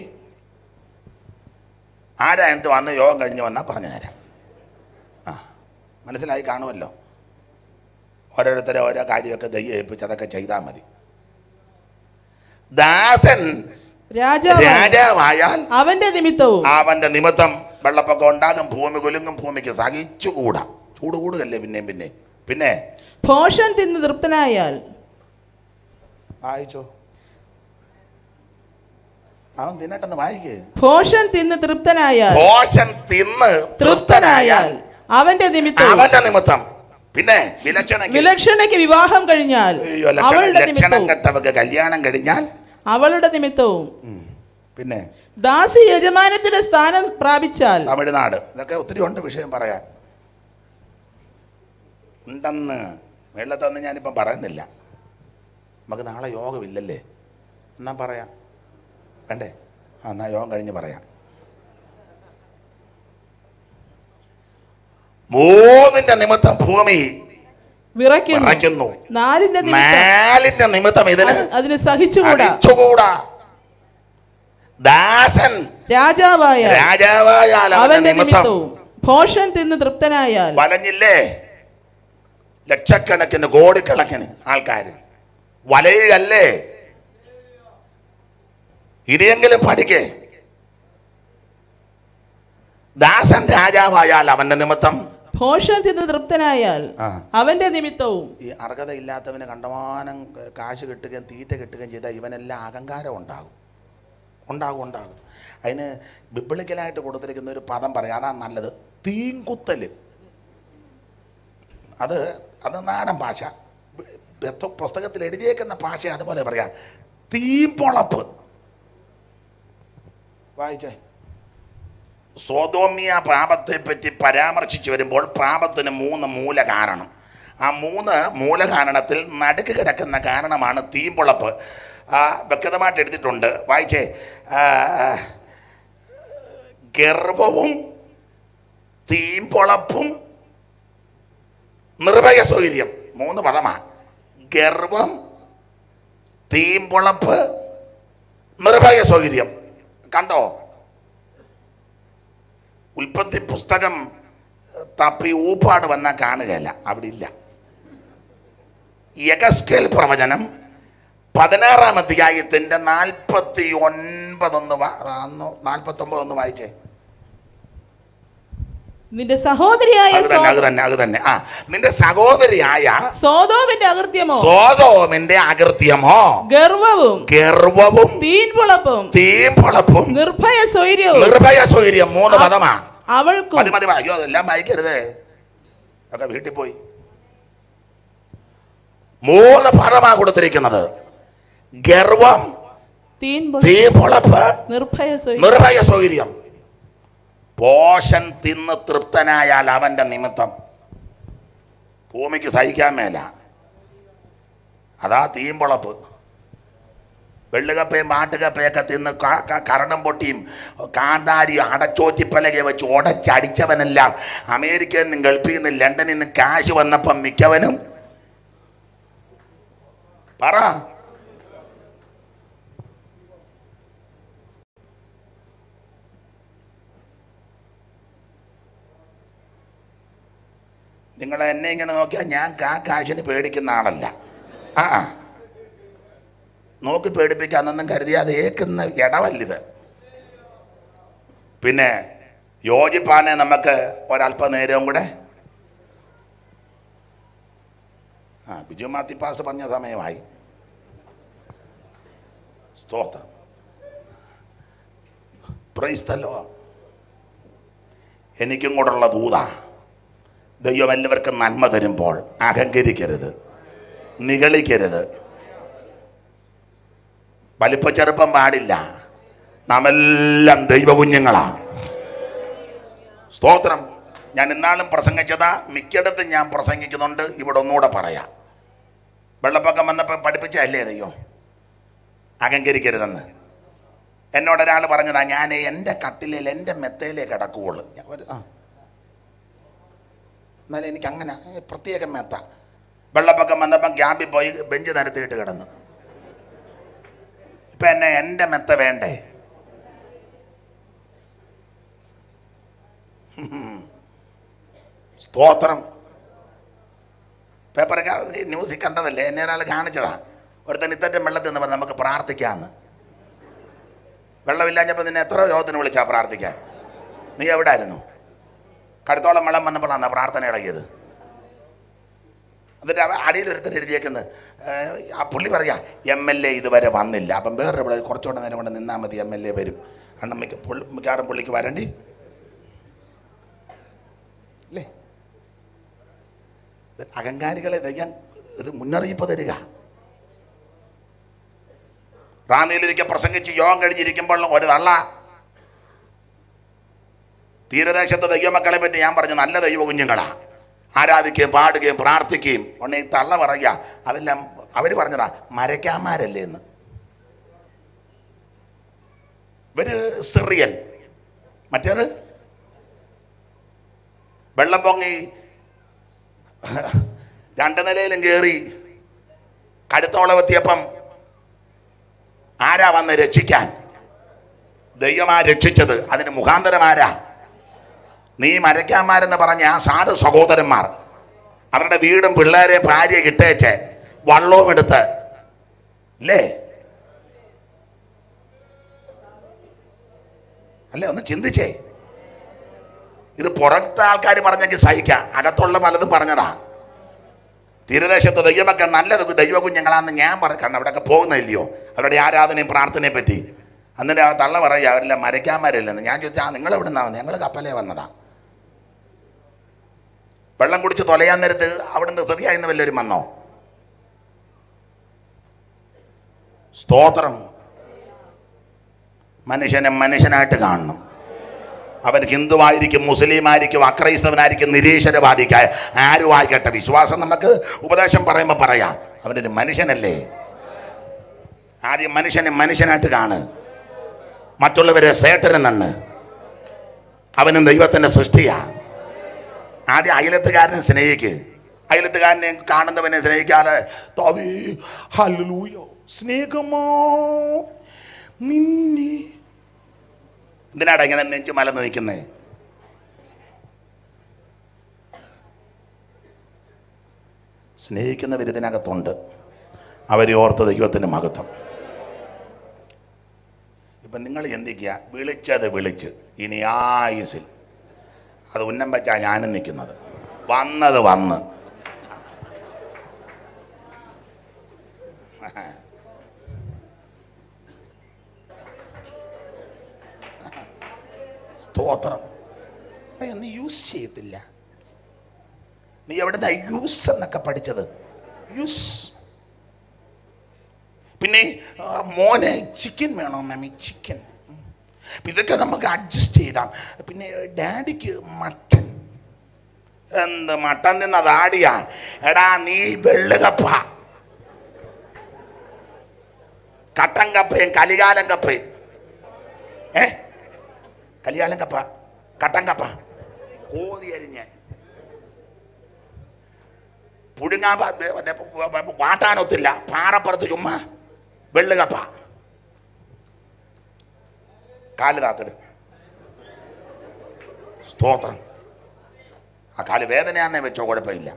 ആരാ എന്ത് വന്ന് യോഗം കഴിഞ്ഞ് വന്നാൽ പറഞ്ഞു തരാം ആ മനസ്സിലായി കാണുമല്ലോ ഓരോരുത്തരെ ഓരോ കാര്യമൊക്കെ ദയ്യ ഏൽപ്പിച്ച് അതൊക്കെ ചെയ്താൽ മതി ദാസൻ രാജാവ് രാജാവായാൽ അവന്റെ നിമിത്തവും അവന്റെ നിമിത്തം വെള്ളപ്പൊക്കം ഉണ്ടാകും ഭൂമി കുലുങ്ങും ഭൂമിക്ക് സഹിച്ചുകൂടാ ചൂട് കൂടുകല്ലേ പിന്നെയും പിന്നെ പിന്നെ ഭോഷൻ തിന്ന് തൃപ്തനായാൽ വായിച്ചോ അവൻ തിന്നട്ടെന്ന് വായിക്കേ ഭോഷൻ തിന്ന് തൃപ്തനായാൽ ദോഷൻ തിന്ന് തൃപ്തനായാൽ അവന്റെ നിമിത്തവും അവന്റെ നിമിത്തം പിന്നെ വിലക്ഷണ വിലക്ഷണയ്ക്ക് വിവാഹം കഴിഞ്ഞാൽ അവളുടെ ലക്ഷണം നിമിത്തവും കെട്ടവക്ക് കല്യാണം കഴിഞ്ഞാൽ അവളുടെ നിമിത്തവും ഉം. പിന്നെ ദാസി യജമാനത്തിന്റെ സ്ഥാനം പ്രാപിച്ചാൽ തമിഴ്നാട് ഇതൊക്കെ ഒത്തിരി ഉണ്ട് വിഷയം പറയാൻ ഉണ്ടെന്ന് വെള്ളത്തൊന്നും ഞാനിപ്പം പറയുന്നില്ല നമുക്ക് നാളെ യോഗമില്ലല്ലേ എന്നാ പറയാം വേണ്ടേ ആ എന്നാ യോഗം കഴിഞ്ഞ് പറയാം മൂന്നിന്റെ നിമിത്തം ഭൂമി വിറയ്ക്കുന്നു വിറയ്ക്കുന്നു നാലിന്റെ നിമിത്തം നാലിന്റെ നിമിത്തം ഇതിന് അത് അതിന് സഹിച്ചുകൂടാ അടിച്ചുകൂടാ ദാസൻ രാജാവായ രാജാവായാൽ അവന്റെ അവന്റെ നിമിത്തം നിമിത്തവും ഭോഷൻ തിന്ന് തൃപ്തനായാൽ വലഞ്ഞില്ലേ ലക്ഷക്കണക്കിന് കോടിക്കണക്കിന് ആൾക്കാർ വലയുകയല്ലേ ഇനിയെങ്കിലും പഠിക്കേ ദാസൻ രാജാവായാൽ അവന്റെ നിമിത്തം ഭോഷൻ തിന്ന് തൃപ്തനായാൽ ആ. അവന്റെ നിമിത്തവും ഈ അർഹതയില്ലാത്തവന് കണ്ടമാനം കാശ് കിട്ടുകയും തീറ്റ കിട്ടുകയും ചെയ്താൽ ഇവനെല്ലാം അഹങ്കാരം ഉണ്ടാകും ഉണ്ടാകും ഉണ്ടാകും അതിന് ബിബിളിക്കലായിട്ട് കൊടുത്തിരിക്കുന്ന ഒരു പദം പറയാം അതാ നല്ലത് തീങ്കുത്തൽ അത് അത് നാടൻ ഭാഷ ബ- പുസ്തകത്തിൽ എഴുതിയേക്കുന്ന ഭാഷ അതുപോലെ പറയാം തീമ്പൊളപ്പ് വായിച്ചേ സോതോമിയ പാപത്തെ പറ്റി പരാമർശിച്ചു വരുമ്പോൾ പാപത്തിന് മൂന്ന് മൂല കാരണം ആ മൂന്ന് മൂലകാരണത്തിൽ നടുക്ക് കിടക്കുന്ന കാരണമാണ് തീമ്പുളപ്പ് ആ വ്യക്തമായിട്ട് എടുത്തിട്ടുണ്ട് വായിച്ചേ ആ, ഗർവവും തീമ്പുളപ്പും നിർഭയ സൗകര്യം മൂന്ന് പദമാണ് ഗർവം തീമ്പുളപ്പ് നിർഭയ സൗകര്യം കണ്ടോ ഉൽപ്പത്തി പുസ്തകം തപ്പി ഊപ്പാട് വന്നാൽ കാണുകയല്ല അവിടെ ഇല്ല യഗസ്കേൽ പ്രവചനം പതിനാറാം അധ്യായത്തിൻ്റെ നാൽപ്പത്തി ഒൻപതൊന്ന് നാൽപ്പത്തൊമ്പതൊന്ന് വായിച്ചേ നിന്റെ സഹോദരിയായ അത് തന്നെ അത് തന്നെ അത് തന്നെ ആ നിന്റെ സഹോദരിയായ സോതോമിന്റെ അകൃത്യമോ സോതോമിന്റെ അകൃത്യമോ ഗർവവും ഗർവവും തീൻപുളപ്പും തീമ്പളപ്പും നിർഭയ സ്വൈര്യവും നിർഭയ സൗകര്യം മൂന്ന് പദമാ അവൾക്കും മതി മതി അയ്യോ അതെല്ലാം വായിക്കരുതേ ഒക്കെ വീട്ടിൽ പോയി മൂന്ന് പദമാ കൊടുത്തിരിക്കുന്നത് ഗർവം തീൻപുള തീപുളപ്പ് നിർഭയ സ്വൈര്യം നിർഭയ സൗകര്യം പോഷൻ തിന്ന് തൃപ്തനായാൽ അവന്റെ നിമിത്തം ഭൂമിക്ക് സഹിക്കാൻ മേല അതാ തീമ്പുളപ്പ് വെള്ളുകപ്പയും മാട്ടുകപ്പയൊക്കെ തിന്ന് ക- ക- കരണം പൊട്ടിയും കാന്താരിയും അടച്ചോറ്റിപ്പലകെ വെച്ച് ഉടച്ചടിച്ചവനെല്ലാം അമേരിക്കയിൽ നിന്നും ഗൾഫിൽ നിന്ന് ലണ്ടനിൽ നിന്ന് കാശ് വന്നപ്പം മിക്കവനും പറ നിങ്ങൾ എന്നെ ഇങ്ങനെ നോക്കിയാൽ ഞാൻ കാ കാശിന് പേടിക്കുന്ന ആളല്ല ആ ആ. നോക്കി പേടിപ്പിക്കാനൊന്നും കരുതിയാതെ ഏക്കുന്ന ഇടവല്ലിത് പിന്നെ യോജിപ്പാനെ നമുക്ക് ഒരല്പനേരവും കൂടെ ആ ബിജു മാത്തിപ്പാസ് പറഞ്ഞ സമയമായി സ്തോത്രം പ്രൈസ്തല്ലോ എനിക്കും കൂടെയുള്ള ദൂതാ ദൈവം എല്ലാവർക്കും നന്മ തരുമ്പോൾ അഹങ്കരിക്കരുത് നിഗളിക്കരുത് വലിപ്പച്ചെറുപ്പം പാടില്ല നാമെല്ലാം ദൈവ കുഞ്ഞുങ്ങളാ സ്തോത്രം ഞാൻ ഇന്നാളും പ്രസംഗിച്ചതാ മിക്കയിടത്തും ഞാൻ പ്രസംഗിക്കുന്നുണ്ട് ഇവിടെ ഒന്നുകൂടെ പറയാം വെള്ളപ്പൊക്കം വന്നപ്പോൾ പഠിപ്പിച്ചല്ലേ ദൈവം അഹങ്കരിക്കരുതെന്ന് എന്നോട് ഒരാൾ പറഞ്ഞതാ ഞാൻ എൻ്റെ കട്ടിലേൽ എൻ്റെ മെത്തയിലേ കിടക്കുകയുള്ളൂ ഞാൻ ഒരു ആ എന്നാലും എനിക്ക് അങ്ങനെ പ്രത്യേക മേത്ത വെള്ളപ്പൊക്കം വന്നപ്പം ക്യാമ്പിൽ പോയി ബെഞ്ച് നിരത്തിയിട്ട് കിടന്നു ഇപ്പം എന്നെ എൻ്റെ മെത്ത വേണ്ടേ സ്തോത്രം പേപ്പർ ന്യൂസിൽ കണ്ടതല്ലേ എന്നെ ഒരാൾ കാണിച്ചതാ ഒരുത്തൻ ഇത്തരം വെള്ളത്തിൽ നിന്ന് പറഞ്ഞ് നമുക്ക് പ്രാർത്ഥിക്കാമെന്ന് വെള്ളമില്ലാഞ്ഞപ്പോൾ നിന്നെ എത്ര രോഗത്തിന് വിളിച്ചാ പ്രാർത്ഥിക്കാൻ നീ എവിടെ ആയിരുന്നു കടുത്തോളം വെള്ളം വന്നപ്പോഴാണ് പ്രാർത്ഥന ഇടകിയത് എന്നിട്ട് അവ അടിയിൽ ഒരുത്തർ എഴുതിയേക്കുന്നത് ഏഹ്, ആ പുള്ളി പറയാ എം എൽ എ ഇതുവരെ വന്നില്ല അപ്പം വേറൊരു ഇവിടെ കുറച്ചുകൂടെ നേരം കൊണ്ട് നിന്നാൽ മതി എം എൽ എ വരും കാരണം മിക്ക പുള്ളി മിക്കവാറും പുള്ളിക്ക് വരണ്ടി അല്ലേ ഇത് അഹങ്കാരികളെ ദയ്യാൻ ഇത് മുന്നറിയിപ്പ് തരിക റാന്നിയിലൊരിക്കൽ പ്രസംഗിച്ച് യോഗം കഴിഞ്ഞിരിക്കുമ്പോൾ ഒരു തള്ള തീരദേശത്തെ ദൈവമക്കളെ പറ്റി ഞാൻ പറഞ്ഞു നല്ല ദൈവ കുഞ്ഞുങ്ങളാ ആരാധിക്കുകയും പാടുകയും പ്രാർത്ഥിക്കുകയും ഉടനെ ഈ തള്ള പറയുക അതെല്ലാം അവർ പറഞ്ഞതാ മരക്കാന്മാരല്ലേ എന്ന് ഇവര് സിറിയൻ മറ്റേത് വെള്ളം പൊങ്ങി രണ്ട് നിലയിലും കയറി കടുത്തോളം എത്തിയപ്പം ആരാ വന്ന് രക്ഷിക്കാൻ ദൈവമാ രക്ഷിച്ചത് അതിന് മുഖാന്തരമാരാ നീ മരയ്ക്കാന്മാരെന്ന് പറഞ്ഞ ആ സാധു സഹോദരന്മാർ അവരുടെ വീടും പിള്ളേരെ ഭാര്യ കിട്ടേച്ച് വള്ളവും എടുത്ത് ഇല്ലേ അല്ലേ ഒന്ന് ചിന്തിച്ചേ ഇത് പുറത്തെ ആൾക്കാർ പറഞ്ഞെങ്കിൽ സഹിക്കാം അകത്തുള്ള പലതും പറഞ്ഞതാ തീരദേശത്ത് ദൈവമൊക്കെ നല്ല ദൈവ കുഞ്ഞുങ്ങളാന്ന് ഞാൻ പറഞ്ഞു അവിടെയൊക്കെ പോകുന്നില്ലയോ അവരുടെ ആരാധനയും പ്രാർത്ഥനയെ പറ്റി എന്നിട്ട് ആ തള്ള പറയുക അവരെല്ലാം മരയ്ക്കാന്മാരില്ലെന്ന് ഞാൻ ചോദിച്ചാൽ ആ നിങ്ങൾ എവിടെ നിന്നാ വന്നത് ഞങ്ങൾ കപ്പലേ വന്നതാ വെള്ളം കുടിച്ച് തൊലയാൻ നേരത്ത് അവിടുന്ന് ശരിയായിന്ന് വല്ലവരും വന്നോ സ്തോത്രം മനുഷ്യനെ മനുഷ്യനായിട്ട് കാണണം അവൻ ഹിന്ദുവായിരിക്കും മുസ്ലിമായിരിക്കും അക്രൈസ്തവനായിരിക്കും നിരീശ്വരവാദിക്കായ ആരും ആയിക്കട്ടെ വിശ്വാസം നമുക്ക് ഉപദേശം പറയുമ്പോൾ പറയാം അവനൊരു മനുഷ്യനല്ലേ ആദ്യം മനുഷ്യനെ മനുഷ്യനായിട്ട് കാണ് മറ്റുള്ളവരെ സേട്ടനെന്നാണ് അവനും ദൈവത്തിൻ്റെ സൃഷ്ടിയാ ആദ്യം അയലത്തുകാരനെ സ്നേഹിക്ക് അയലത്തുകാരനെ കാണുന്നവനെ സ്നേഹിക്കാതെ തവി ഹല്ലേലൂയ സ്നേഹമോ നിന്നെ എന്തിനാടാ ഇങ്ങനെ നെഞ്ചു മലന്ന് നിൽക്കുന്നേ സ്നേഹിക്കുന്നവർ ഇതിനകത്തുണ്ട് അവരെ ഓർത്ത് ദൈവത്തിന് മഹത്വം ഇപ്പം നിങ്ങൾ ചിന്തിക്കുക വിളിച്ചത് വിളിച്ച് ഇനി ആയുസിൽ അത് ഉന്നം വെച്ചാ ഞാനും നിൽക്കുന്നത് വന്നത് വന്ന് സ്തോത്രം ഒന്നും യൂസ് ചെയ്യത്തില്ല നീ എവിടുന്ന യൂസ് എന്നൊക്കെ പഠിച്ചത് യൂസ് പിന്നെ ആ, മോനെ ചിക്കൻ വേണോ മാമി ചിക്കൻ ഇതൊക്കെ നമുക്ക് അഡ്ജസ്റ്റ് ചെയ്താം പിന്നെ ഡാഡിക്ക് മട്ടൻ എന്ത് മട്ടൻ തിന്നത് ആടിയാ എടാ നീ വെള്ളുകപ്പ കട്ടൻ കപ്പയും കലികാലം കപ്പയും ഏ കലികാലം കപ്പ കട്ടൻ കപ്പ കോതി അരിഞ്ഞ് പുഴുങ്ങാൻ പ- മറ്റേ വാട്ടാനൊത്തില്ല പാറപ്പുറത്ത് ചുമ്മാ വെള്ളുകപ്പ കാല് താത്തിട് സ്തോത്രം ആ കാല് വേദനയാന്നേ വെച്ചോ കുഴപ്പമില്ല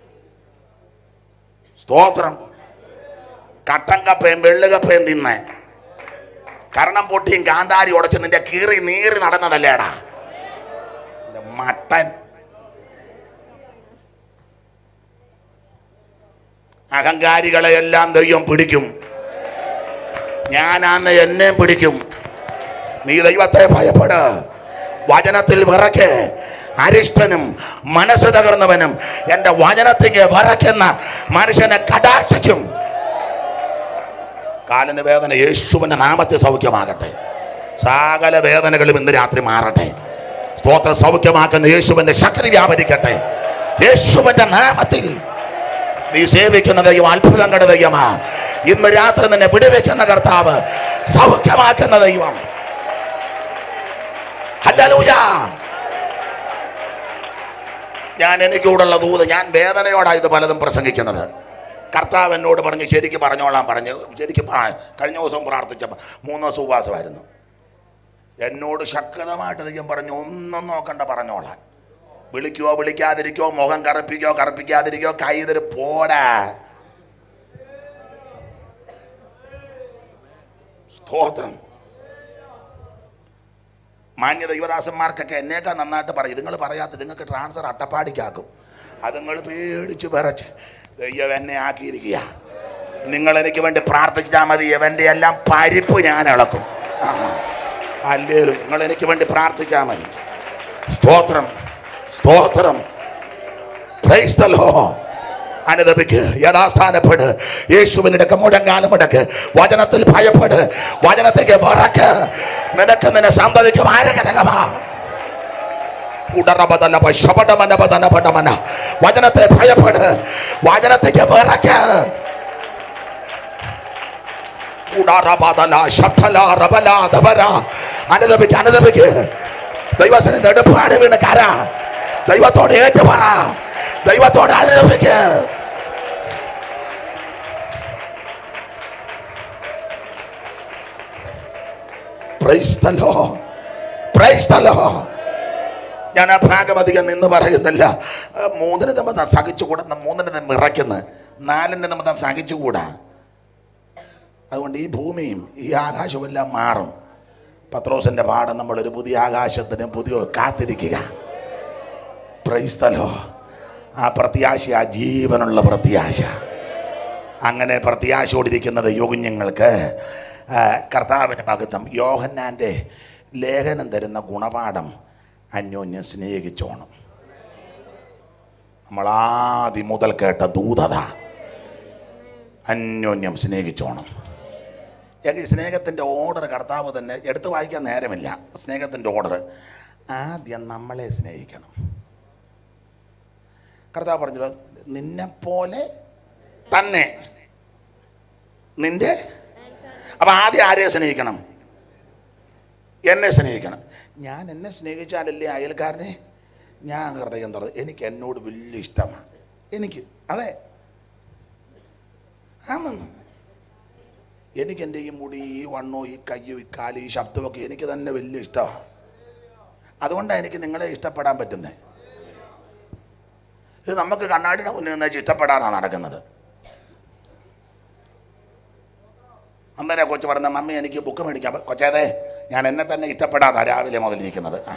സ്തോത്രം കട്ടൻ കപ്പയും വെള്ളുകപ്പയും തിന്നേ കരണം പൊട്ടിയും കാന്താരി ഉടച്ച് നിന്റെ കീറി നീറി നടന്നതല്ലേടാ നിന്റെ മട്ടൻ അഹങ്കാരികളെയെല്ലാം ദൈവം പിടിക്കും ഞാനാന്ന് എന്നെ പിടിക്കും നീ ദൈവത്തെ ഭയപ്പെട് വചനത്തിൽ വിറയ്ക്ക് അരിഷ്ടനും മനസ്സ് തകർന്നവനും എൻ്റെ വചനത്തിക്ക് വിറയ്ക്കുന്ന മനുഷ്യനെ കടാക്ഷിക്കും കാലിന് വേദന യേശുവിൻ്റെ നാമത്തിൽ സൗഖ്യമാകട്ടെ സകല വേദനകളും ഇന്ന് രാത്രി മാറട്ടെ സ്തോത്ര സൗഖ്യമാക്കുന്ന യേശുവിൻ്റെ ശക്തി വ്യാപരിക്കട്ടെ യേശുവിൻ്റെ നാമത്തിൽ നീ സേവിക്കുന്ന ദൈവം അത്ഭുതം കണ്ട ദൈവമാ ഇന്ന് രാത്രി നിന്നെ വിടുവെക്കുന്ന കർത്താവ് സൗഖ്യമാക്കുന്ന ദൈവം ഹല്ലേലൂയ ഞാൻ എനിക്കൂടുള്ള ദൂത് ഞാൻ വേദനയോടാണ് ഇത് പലതും പ്രസംഗിക്കുന്നത് കർത്താവ് എന്നോട് പറഞ്ഞ് ശരിക്ക് പറഞ്ഞോളാൻ പറഞ്ഞു ശരിക്ക് ആ, കഴിഞ്ഞ ദിവസം പ്രാർത്ഥിച്ചപ്പോൾ മൂന്ന് ദിവസം ഉപവാസമായിരുന്നു എന്നോട് ശക്തമായിട്ട് ദൈവം പറഞ്ഞു ഒന്നും നോക്കണ്ട പറഞ്ഞോളാൻ വിളിക്കോ വിളിക്കാതിരിക്കോ മുഖം കറുപ്പിക്കോ കറുപ്പിക്കാതിരിക്കോ കൈ തരു പോടാ സ്തോത്രം മാന്യ ദൈവദാസന്മാർക്കൊക്കെ എന്നേക്കാൾ നന്നായിട്ട് പറയും നിങ്ങൾ പറയാത്ത നിങ്ങൾക്ക് ട്രാൻസ്ഫർ അട്ടപ്പാടിക്കാക്കും അത് നിങ്ങൾ പേടിച്ച് വിറച്ച് ദൈവം എന്നെ ആക്കിയിരിക്കുക നിങ്ങൾ എനിക്ക് വേണ്ടി പ്രാർത്ഥിച്ചാൽ മതി എവൻ്റെ എല്ലാം പരിപ്പ് ഞാൻ ഇളക്കും ആ, അല്ലേലും നിങ്ങൾ എനിക്ക് വേണ്ടി പ്രാർത്ഥിച്ചാൽ മതി സ്തോത്രം സ്തോത്രം Praise the Lord. അനുദപിക്ക് യഥാസ്ഥാനപ്പെട് യേശുവിനിടക്ക് മുഴങ്ങാലും മുടക്ക് വചനത്തിൽ ഭയപ്പെട് വചനത്തേക്ക് വിറക്ക് നിനക്ക് നിന്നെ സന്തതിക്കും ആരകരകമാ ഉടറബദലപ ശബടമനപദനപടമന വചനത്തെ ഭയപ്പെട് വചനത്തേക്ക് വിറക്ക് ഉടറബദല ശബ്ദല റബല ദബര അനുദപിക്ക് അനുദപിക്ക് ദൈവത്തിന് നെടുപ്പാട് വീണ് കര ദൈവത്തോട് ഏറ്റുപറ ദൈവത്തോട് അനുദപിക്ക് praise the Lord. Praise the Lord. ഞാൻ ആ ഭാഗം അധികം നിന്ന് പറയുന്നില്ല ആ, മൂന്നിന് നമ്മൾ സഹിച്ചുകൂടാ മൂന്നിന് നമ്മൾ ഇറയ്ക്കുന്നു നാലിന് നമ്മൾ സഹിച്ചുകൂടാ അതുകൊണ്ട് ഈ ഭൂമിയും ഈ ആകാശവും എല്ലാം മാറും പത്രോസിന്റെ പാഠം നമ്മളൊരു പുതിയ ആകാശത്തിന് പുതിയ കാത്തിരിക്കുക പ്രൈസ്തലോ ആ പ്രത്യാശ ആ ജീവനുള്ള പ്രത്യാശ അങ്ങനെ പ്രത്യാശയോടിരിക്കുന്ന ദൈവകുഞ്ഞുങ്ങൾക്ക് ആ, കർത്താവിൻ്റെ ഭക്തം യോഹന്നാൻ്റെ ലേഖനം തരുന്ന ഗുണപാഠം അന്യോന്യം സ്നേഹിച്ചോണം നമ്മൾ ആദ്യം മുതൽ കേട്ട ദൂതത അന്യോന്യം സ്നേഹിച്ചോണം ഈ സ്നേഹത്തിൻ്റെ ഓർഡർ കർത്താവ് തന്നെ എടുത്തു വായിക്കാൻ നേരമില്ല സ്നേഹത്തിൻ്റെ ഓർഡർ ആദ്യം നമ്മളെ സ്നേഹിക്കണം കർത്താവ് പറഞ്ഞല്ലോ നിന്നെപ്പോലെ തന്നെ നിന്റെ അപ്പം ആദ്യം ആരെയെ സ്നേഹിക്കണം എന്നെ സ്നേഹിക്കണം ഞാൻ എന്നെ സ്നേഹിച്ചാലല്ലേ അയൽക്കാരനെ ഞാൻ ഹൃദയം തുറന്ന് എനിക്ക് എന്നോട് വലിയ ഇഷ്ടമാണ് എനിക്ക് അതെ ആണെന്ന് എനിക്ക് എൻ്റെ ഈ മുടി ഈ വണ്ണോ ഈ കയ്യും ഈ കാലും ഈ ശബ്ദമൊക്കെ എനിക്ക് തന്നെ വലിയ ഇഷ്ടമാണ് അതുകൊണ്ടാണ് എനിക്ക് നിങ്ങളെ ഇഷ്ടപ്പെടാൻ പറ്റുന്നത് ഇത് നമുക്ക് കണ്ണാടിയുടെ മുന്നിൽ നിന്ന് വെച്ച് ഇഷ്ടപ്പെടാനാണ് നടക്കുന്നത് അന്നേരം കൊച്ചു പറഞ്ഞ മമ്മി എനിക്ക് ബുക്ക് മേടിക്കാം കൊച്ചേതെ ഞാൻ എന്നെ തന്നെ ഇഷ്ടപ്പെടാതാ രാവിലെ മുതലിരിക്കുന്നത് ആ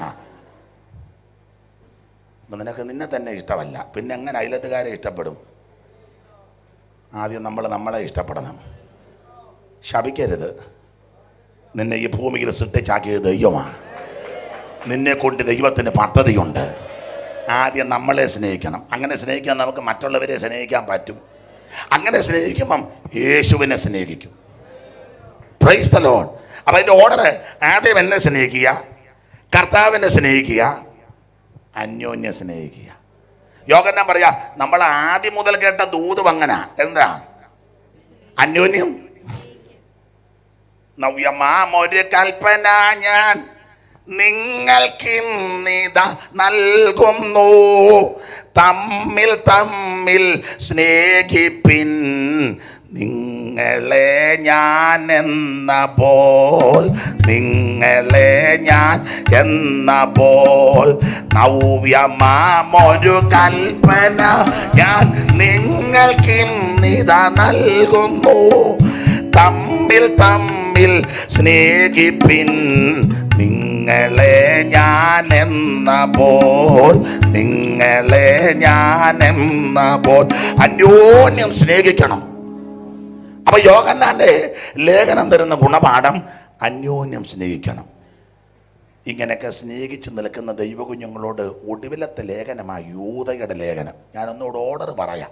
അപ്പം നിനക്ക് നിന്നെ തന്നെ ഇഷ്ടമല്ല പിന്നെ എങ്ങനെ അയലത്തുകാരെ ഇഷ്ടപ്പെടും ആദ്യം നമ്മൾ നമ്മളെ ഇഷ്ടപ്പെടണം ശപിക്കരുത് നിന്നെ ഈ ഭൂമിയിൽ സൃഷ്ടിച്ചാക്കിയത് ദൈവമാണ് നിന്നെ കൊണ്ട് ദൈവത്തിന് പദ്ധതിയുണ്ട് ആദ്യം നമ്മളെ സ്നേഹിക്കണം അങ്ങനെ സ്നേഹിക്കാൻ നമുക്ക് മറ്റുള്ളവരെ സ്നേഹിക്കാൻ പറ്റും അങ്ങനെ സ്നേഹിക്കുമ്പം യേശുവിനെ സ്നേഹിക്കും പ്രൈസ് ദ ലോഡ് അപ്പം അതിൻ്റെ ഓർഡർ ആദ്യം എന്നെ സ്നേഹിക്കുക കർത്താവിനെ സ്നേഹിക്കുക അന്യോന്യം സ്നേഹിക്കുക യോഗന്നാൻ പറയാ നമ്മൾ ആദ്യം മുതൽ കേട്ട ദൂത് അങ്ങനെ എന്താ അന്യോന്യം നവ്യമാമൊരു കൽപ്പന ഞാൻ നിങ്ങൾക്കിന്നിത നൽകുന്നു തമ്മിൽ തമ്മിൽ സ്നേഹിപ്പിൻ നിങ്ങളെ ഞാൻ എന്ന പോൽ നിങ്ങളെ ഞാൻ എന്ന പോൽ നവ്യമാമൊരു കൽപ്പന ഞാൻ നിങ്ങൾക്കിന്നിത നൽകുന്നു തമ്മിൽ തമ്മിൽ സ്നേഹിപ്പിൻ നിങ്ങളെ ഞാൻ എന്ന പോൽ നിങ്ങളെ ഞാൻ എന്ന പോൽ അന്യോന്യം സ്നേഹിക്കണം അപ്പൊ യോഗന്നാന്റെ ലേഖനം തരുന്ന ഗുണപാഠം അന്യോന്യം സ്നേഹിക്കണം ഇങ്ങനെയൊക്കെ സ്നേഹിച്ച് നിൽക്കുന്ന ദൈവകുഞ്ഞുങ്ങളോട് ഒടുവിലത്തെ ലേഖനമാണ് യൂതയുടെ ലേഖനം ഞാനൊന്നുകൂടെ ഓർഡർ പറയാം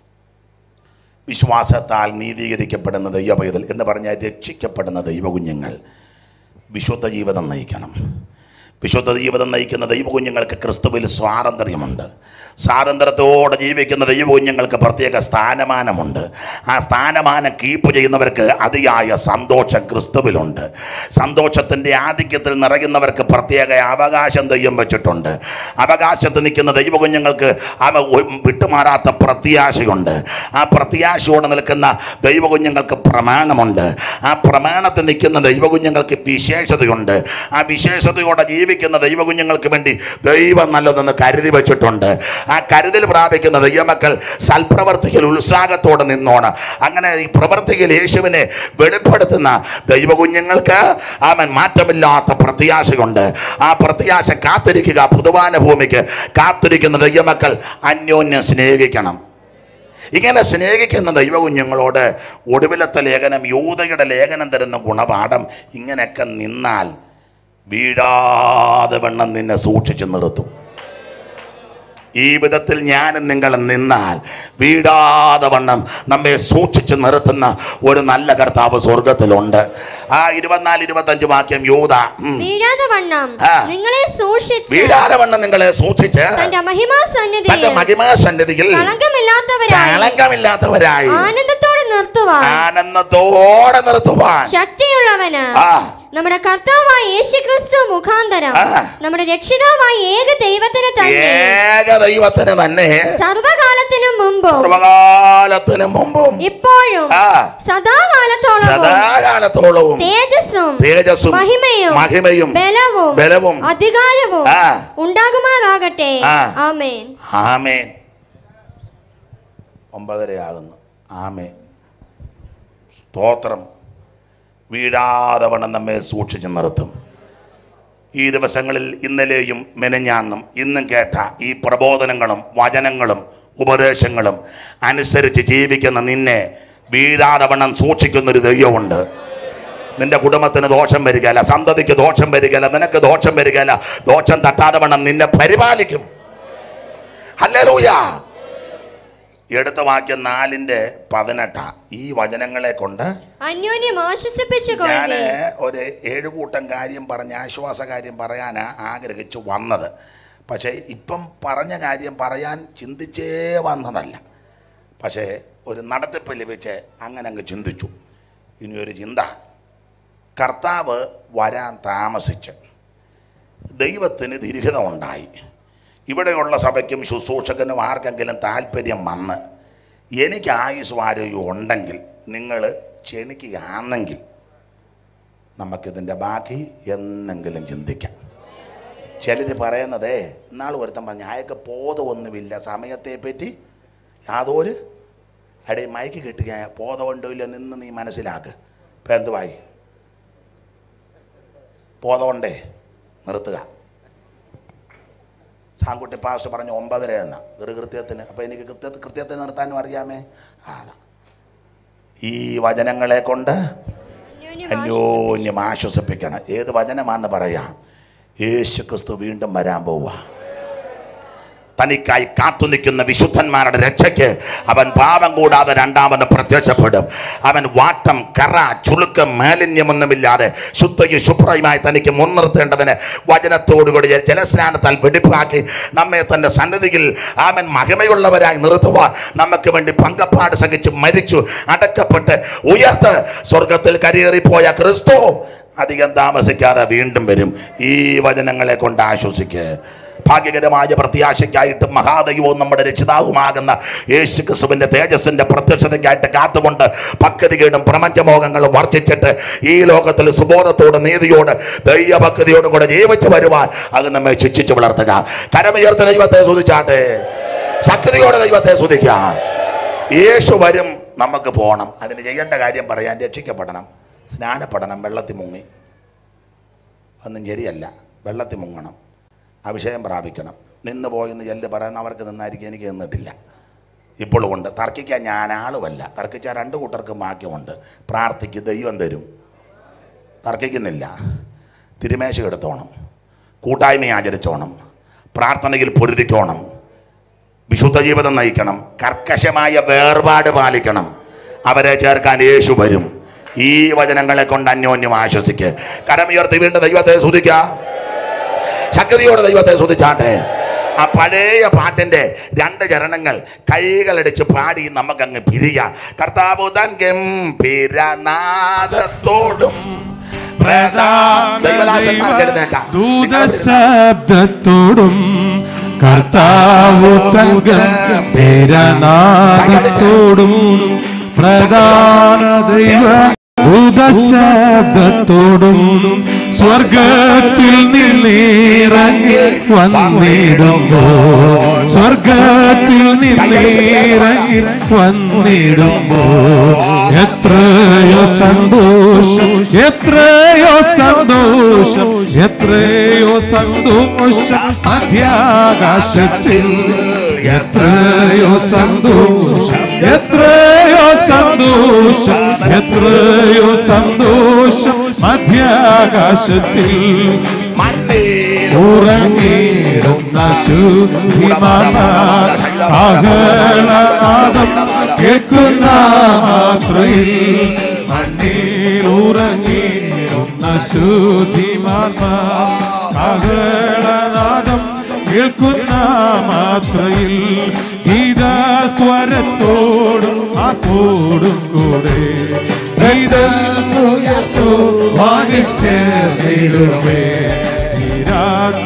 വിശ്വാസത്താൽ നീതീകരിക്കപ്പെടുന്ന ദൈവപൈതൽ എന്ന് പറഞ്ഞാൽ രക്ഷിക്കപ്പെടുന്ന ദൈവകുഞ്ഞുങ്ങൾ വിശുദ്ധ ജീവിതം നയിക്കണം വിശുദ്ധ ജീവിതം നയിക്കുന്ന ദൈവകുഞ്ഞുങ്ങൾക്ക് ക്രിസ്തുവിൽ സ്വാതന്ത്ര്യമുണ്ട് സ്വാതന്ത്ര്യത്തോടെ ജീവിക്കുന്ന ദൈവകുഞ്ഞുങ്ങൾക്ക് പ്രത്യേക സ്ഥാനമാനമുണ്ട് ആ സ്ഥാനമാനം കീപ്പ് ചെയ്യുന്നവർക്ക് അതിയായ സന്തോഷം ക്രിസ്തുവിലുണ്ട് സന്തോഷത്തിൻ്റെ ആധിക്യത്തിൽ നിറയുന്നവർക്ക് പ്രത്യേക അവകാശം ദൈവം വെച്ചിട്ടുണ്ട് അവകാശത്ത് നിൽക്കുന്ന ദൈവകുഞ്ഞുങ്ങൾക്ക് അവ ഒ- വിട്ടുമാറാത്ത പ്രത്യാശയുണ്ട് ആ പ്രത്യാശയോടെ നിൽക്കുന്ന ദൈവകുഞ്ഞുങ്ങൾക്ക് പ്രമാണമുണ്ട് ആ പ്രമാണത്തിൽ നിൽക്കുന്ന ദൈവകുഞ്ഞുങ്ങൾക്ക് വിശേഷതയുണ്ട് ആ വിശേഷതയോടെ ജീവിക്കുന്ന ദൈവകുഞ്ഞുങ്ങൾക്ക് വേണ്ടി ദൈവം നല്ലതെന്ന് കരുതി വെച്ചിട്ടുണ്ട് ആ കരുതൽ പ്രാപിക്കുന്ന ദൈവമക്കൾ സൽപ്രവർത്തികൾ ഉത്സാഹത്തോടെ നിന്നോണം അങ്ങനെ ഈ പ്രവർത്തികൾ യേശുവിനെ വെളിപ്പെടുത്തുന്ന ദൈവകുഞ്ഞുങ്ങൾക്ക് അവൻ മാറ്റമില്ലാത്ത പ്രത്യാശയുണ്ട് ആ പ്രത്യാശ കാത്തിരിക്കുക പുതുവാന ഭൂമിക്ക് കാത്തിരിക്കുന്ന ദൈവമക്കൾ അന്യോന്യം സ്നേഹിക്കണം ഇങ്ങനെ സ്നേഹിക്കുന്ന ദൈവകുഞ്ഞുങ്ങളോട് ഒടുവിലത്തെ ലേഖനം യൂതയുടെ ലേഖനം തരുന്ന ഗുണപാഠം ഇങ്ങനെയൊക്കെ നിന്നാൽ വീഴാതെ വണ്ണം നിന്നെ സൂക്ഷിച്ചു നിർത്തും ഈ വിധത്തിൽ ഞാനും നിങ്ങൾ നിന്നാൽ വീടാതെ വണ്ണം നമ്മെ സൂക്ഷിച്ചു നിർത്തുന്ന ഒരു നല്ല കർത്താവ് സ്വർഗത്തിലുണ്ട് ആ ഇരുപത്തിനാല് ഇരുപത്തഞ്ച് വാക്യം യൂത ഉം. വീഴാതെ വണ്ണം ആ. നിങ്ങളെ സൂക്ഷിച്ച് വീടാതെ വണ്ണം നിങ്ങളെ സൂക്ഷിച്ച് തന്റെ മഹിമാ തന്റെ സന്നിധിയിൽ മഹിമാ സന്നിധിയിൽ കളങ്കമില്ലാത്തവരായി കളങ്കമില്ലാത്തവരായി ആനന്ദത്തോടെ നിർത്തുവാൻ ആനന്ദത്തോടെ നിർത്തുവാൻ ശക്തിയുള്ളവന് ആ നമ്മുടെ കർത്താവായ യേശു ക്രിസ്തു മുഖാന്തരം ആ. നമ്മുടെ രക്ഷിതാവായ ഏക ദൈവത്തിന് തന്നെ ഏക ദൈവത്തിന് തന്നെ സർവകാലത്തിനു മുമ്പും സർവകാല കാലത്തിന് മുമ്പും ഇപ്പോഴും ആ സദാകാലത്തോളവും സദാകാലത്തോളവും തേജസ്സും തേജസ്സും മഹിമയും മഹിമയും ബലവും ബലവും അധികാരവും ആ. ഉണ്ടാകുമാറാകട്ടെ ആ. ആമേൻ ആമേൻ ഒമ്പതരയാകുന്നു ആമേൻ സ്തോത്രം വീഴാതെ വണ്ണം നമ്മെ സൂക്ഷിച്ചു നിർത്തും ഈ ദിവസങ്ങളിൽ ഇന്നലെയും മെനഞ്ഞാന്നും ഇന്നും കേട്ട ഈ പ്രബോധനങ്ങളും വചനങ്ങളും ഉപദേശങ്ങളും അനുസരിച്ച് ജീവിക്കുന്ന നിന്നെ വീഴാതെ വണ്ണം സൂക്ഷിക്കുന്നൊരു ദൈവമുണ്ട് നിന്റെ കുടുംബത്തിന് ദോഷം വരികയില്ല സന്തതിക്ക് ദോഷം വരികയില്ല നിനക്ക് ദോഷം വരികയില്ല ദോഷം തട്ടാതെ വണ്ണം നിന്നെ പരിപാലിക്കും ഹല്ലേലൂയ എടുത്ത വാക്യം നാലിൻ്റെ പതിനെട്ടാ ഈ വചനങ്ങളെ കൊണ്ട് അന്യോന്യം ആശ്വസിപ്പിച്ചു ഞാൻ കൊള്ളേ ഒരു ഏഴ് കൂട്ടം കാര്യം പറഞ്ഞ് ആശ്വാസ കാര്യം പറയാനാ ആഗ്രഹിച്ചു വന്നത് പക്ഷേ ഇപ്പം പറഞ്ഞ കാര്യം പറയാൻ ചിന്തിച്ചേ വന്നതല്ല പക്ഷേ ഒരു നടത്തിപ്പ് ലഭിച്ച് അങ്ങനെ അങ്ങ് ചിന്തിച്ചു ഇനി ഒരു ചിന്ത കർത്താവ് വരാൻ താമസിച്ച് ദൈവത്തിന് ദീർഘത ഉണ്ടായി ഇവിടെയുള്ള സഭയ്ക്കും ശുശ്രൂഷകനും ആർക്കെങ്കിലും താല്പര്യം വന്ന് എനിക്ക് ആയുസ് ആരോഗ്യം ഉണ്ടെങ്കിൽ നിങ്ങൾ ക്ഷണിക്കുകയാണെങ്കിൽ നമുക്കിതിൻ്റെ ബാക്കി എന്നെങ്കിലും ചിന്തിക്കാം ചിലർ പറയുന്നതേ ഇന്നാൾ ഒരുത്തൻ പറഞ്ഞു അയാൾക്ക് ബോധമൊന്നുമില്ല സമയത്തെ പറ്റി യാതൊരു അടേ മയക്ക് കിട്ടുക ബോധമുണ്ടോ ഇല്ല നിന്ന് നീ മനസ്സിലാക്ക് ഇപ്പം എന്തുവായി ബോധമുണ്ടേ നിർത്തുക സാങ്കുട്ടി പാസ്റ്റർ പറഞ്ഞു ഒമ്പതര തന്നെ ഒരു കൃത്യത്തിന് അപ്പം എനിക്ക് കൃത്യ കൃത്യത്തെ നിർത്താനും അറിയാമേ ആണ് ഈ വചനങ്ങളെ കൊണ്ട് അന്യോന്യം അന്യോന്യം ആശ്വസിപ്പിക്കണം ഏത് വചനമാണെന്ന് പറയാം യേശു ക്രിസ്തു വീണ്ടും വരാൻ പോവുക തനിക്കായി കാത്തു നിൽക്കുന്ന വിശുദ്ധന്മാരുടെ രക്ഷയ്ക്ക് അവൻ പാപം കൂടാതെ രണ്ടാമത് പ്രത്യക്ഷപ്പെടും അവൻ വാട്ടം കറ ചുളുക്കം മാലിന്യമൊന്നുമില്ലാതെ ശുദ്ധയും ശുഭ്രയുമായി തനിക്ക് മുൻനിർത്തേണ്ടതിന് വചനത്തോടുകൂടി ജ- ജലസ്നാനത്താൽ വെടിപ്പാക്കി നമ്മെ തൻ്റെ സന്നിധിയിൽ അവൻ മഹിമയുള്ളവരായി നിർത്തുവാൻ നമുക്ക് വേണ്ടി പങ്കപ്പാട് സഹിച്ച് മരിച്ചു അടക്കപ്പെട്ട് ഉയർത്ത് സ്വർഗത്തിൽ കരയേറിപ്പോയ ക്രിസ്തു അധികം താമസിക്കാതെ വീണ്ടും വരും ഈ വചനങ്ങളെ കൊണ്ട് ആശ്വസിക്ക് ഭാഗ്യകരമായ പ്രത്യാശയ്ക്കായിട്ട് മഹാദൈവവും നമ്മുടെ രക്ഷിതാവുമാകുന്ന യേശു ക്രിസ്തുവിന്റെ തേജസ്സിന്റെ പ്രത്യക്ഷതയ്ക്കായിട്ട് കാത്തുകൊണ്ട് ഭക്തികേടും പ്രപഞ്ചമോഹങ്ങളും വർദ്ധിച്ചിട്ട് ഈ ലോകത്തിൽ സുബോധത്തോട് നീതിയോട് ദൈവഭക്തിയോടും കൂടെ ജീവിച്ചു വരുവാൻ അത് നമ്മെ ശിക്ഷിച്ചു വളർത്തുക കരമുയർത്ത ദൈവത്തെ സ്തുതിച്ചാട്ടെ ശക്തിയോടെ ദൈവത്തെ സ്തുതിക്കാം യേശു വരും നമുക്ക് പോകണം അതിന് ചെയ്യേണ്ട കാര്യം പറയാൻ രക്ഷിക്കപ്പെടണം സ്നാനപ്പെടണം വെള്ളത്തിൽ മുങ്ങി ഒന്നും ശരിയല്ല വെള്ളത്തിൽ മുങ്ങണം അഭിഷേകം പ്രാപിക്കണം നിന്ന് പോയെന്ന് ചെല്ല് പറയുന്നവർക്ക് നിന്നായിരിക്കും എനിക്ക് നിന്നിട്ടില്ല ഇപ്പോഴും ഉണ്ട് തർക്കിക്കാൻ ഞാൻ ആളുമല്ല തർക്കിച്ചാൽ രണ്ട് കൂട്ടർക്കും ബാക്കിയുണ്ട് പ്രാർത്ഥിക്ക് ദൈവം തരും തർക്കിക്കുന്നില്ല തിരുമേശ എടുത്തോണം കൂട്ടായ്മ ആചരിച്ചോണം പ്രാർത്ഥനയിൽ പൊരുതിക്കോണം വിശുദ്ധ ജീവിതം നയിക്കണം കർക്കശമായ വേർപാട് പാലിക്കണം അവരെ ചേർക്കാൻ യേശു വരും ഈ വചനങ്ങളെ കൊണ്ട് അന്യോന്യം ആശ്വസിക്ക് കരമുയർത്തി വീണ്ടും ദൈവത്തെ സ്തുതിക്കാം ശക്തിയോടെ ദൈവത്തെ സ്തുതിച്ചാട്ടെ ആ പഴയ പാട്ടിന്റെ രണ്ട് ചരണങ്ങൾ കൈകളടിച്ച് പാടി നമുക്കങ്ങ് പിരിയ കർത്താവ് തൻ ഗംഭീരനാഥത്തോടും ദൈവദാസന്മാർക്ക് എഴുന്നേൽക്കാം. ദൂതശബ്ദത്തോടും കർത്താവു തങ്കേരനാഥത്തോടും പ്രധാന ദൈവ ദൂതശബ്ദത്തോടും സ്വർഗത്തിൽ നിന്നിറങ്ങി വന്നിടുമ്പോ സ്വർഗത്തിൽ നിന്നിറങ്ങി വന്നിടുമ്പോ എത്രയോ സന്തോഷം എത്രയോ സന്തോഷം എത്രയോ സന്തോഷം മധ്യാകാശത്തിൽ എത്രയോ സന്തോഷം എത്രയോ സന്തോഷം എത്രയോ സന്തോഷം മധ്യാകാശത്തിൽ മണ്ണിൽ ഉറങ്ങിടുന്ന ശുദ്ധിമാഹളനാദം കേൾക്കുന്ന മാത്രയിൽ മണ്ണിൽ ഉറങ്ങിടുന്ന ശുദ്ധിമാഹളനാദം കേൾക്കുന്ന മാത്രയിൽ ഗീതസ്വരത്തോടും ആത്തോടും കൂടെ ഗീതസ്വരത്തോ വാങ്ങിച്ചേർന്നിടുമേ തീരാത്ത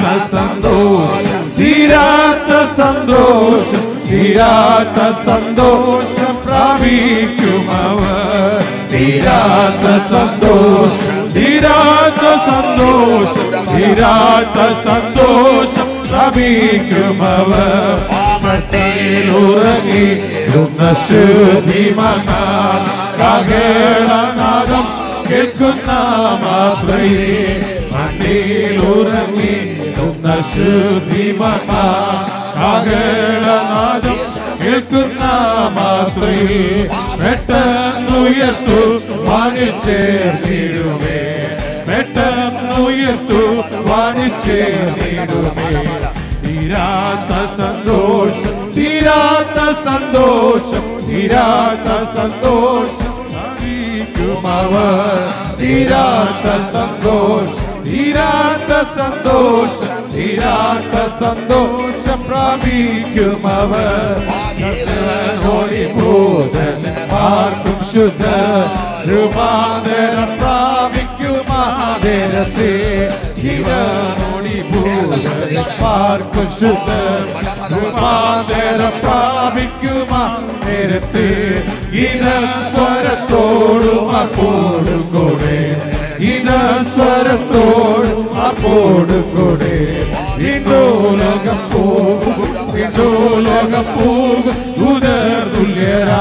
സന്തോഷം തീരാത്ത സന്തോഷം തീരാത്ത സന്തോഷം തീരാത്ത സന്തോഷം തീരാത്ത സന്തോഷം തീരാത്ത സന്തോഷം ലഭിക്കുമവർ മട്ടിലുറങ്ങി ശുദ്ധിമകാകേളനാദം കേൾക്കുന്ന മാത്രയേ മണ്ണിലുറങ്ങി ശുദ്ധിമകാകേളനാദം കേൾക്കുന്ന മാത്രയേ പെട്ടെന്നുയർത്തു വാങ്ങിച്ചേർന്നിടുമേ പെട്ടെന്നുയർത്തു വാണിച്ചേർന്നിടുമേ തീരാത്ത സന്തോഷം തീരാത്ത സന്തോഷം തീരാത്ത സന്തോഷം അറിയിക്കുമവർ തീരാത്ത സന്തോഷം തീരാത്ത സന്തോഷം തീരാത്ത സന്തോഷം പ്രാപിക്കുമവർ ഭൂതൻ പാർക്കും ശുദ്ധ രൂപാന്തരം പ്രാപിക്കുമാതരത്തെ ജീവനോടി ഭൂതൻ പാർക്കും ശുദ്ധ രൂപാന്തരം പ്രാപിക്കുമാ നേരത്തെ ഇത് സ്വരത്തോടും അപ്പോടും കൂടെ ഇത് സ്വരത്തോടും അപ്പോടും കൂടെ വിണ്ടോലകം പോകും വിണ്ടോലകം പോകും ഉദർ തുല്യരാ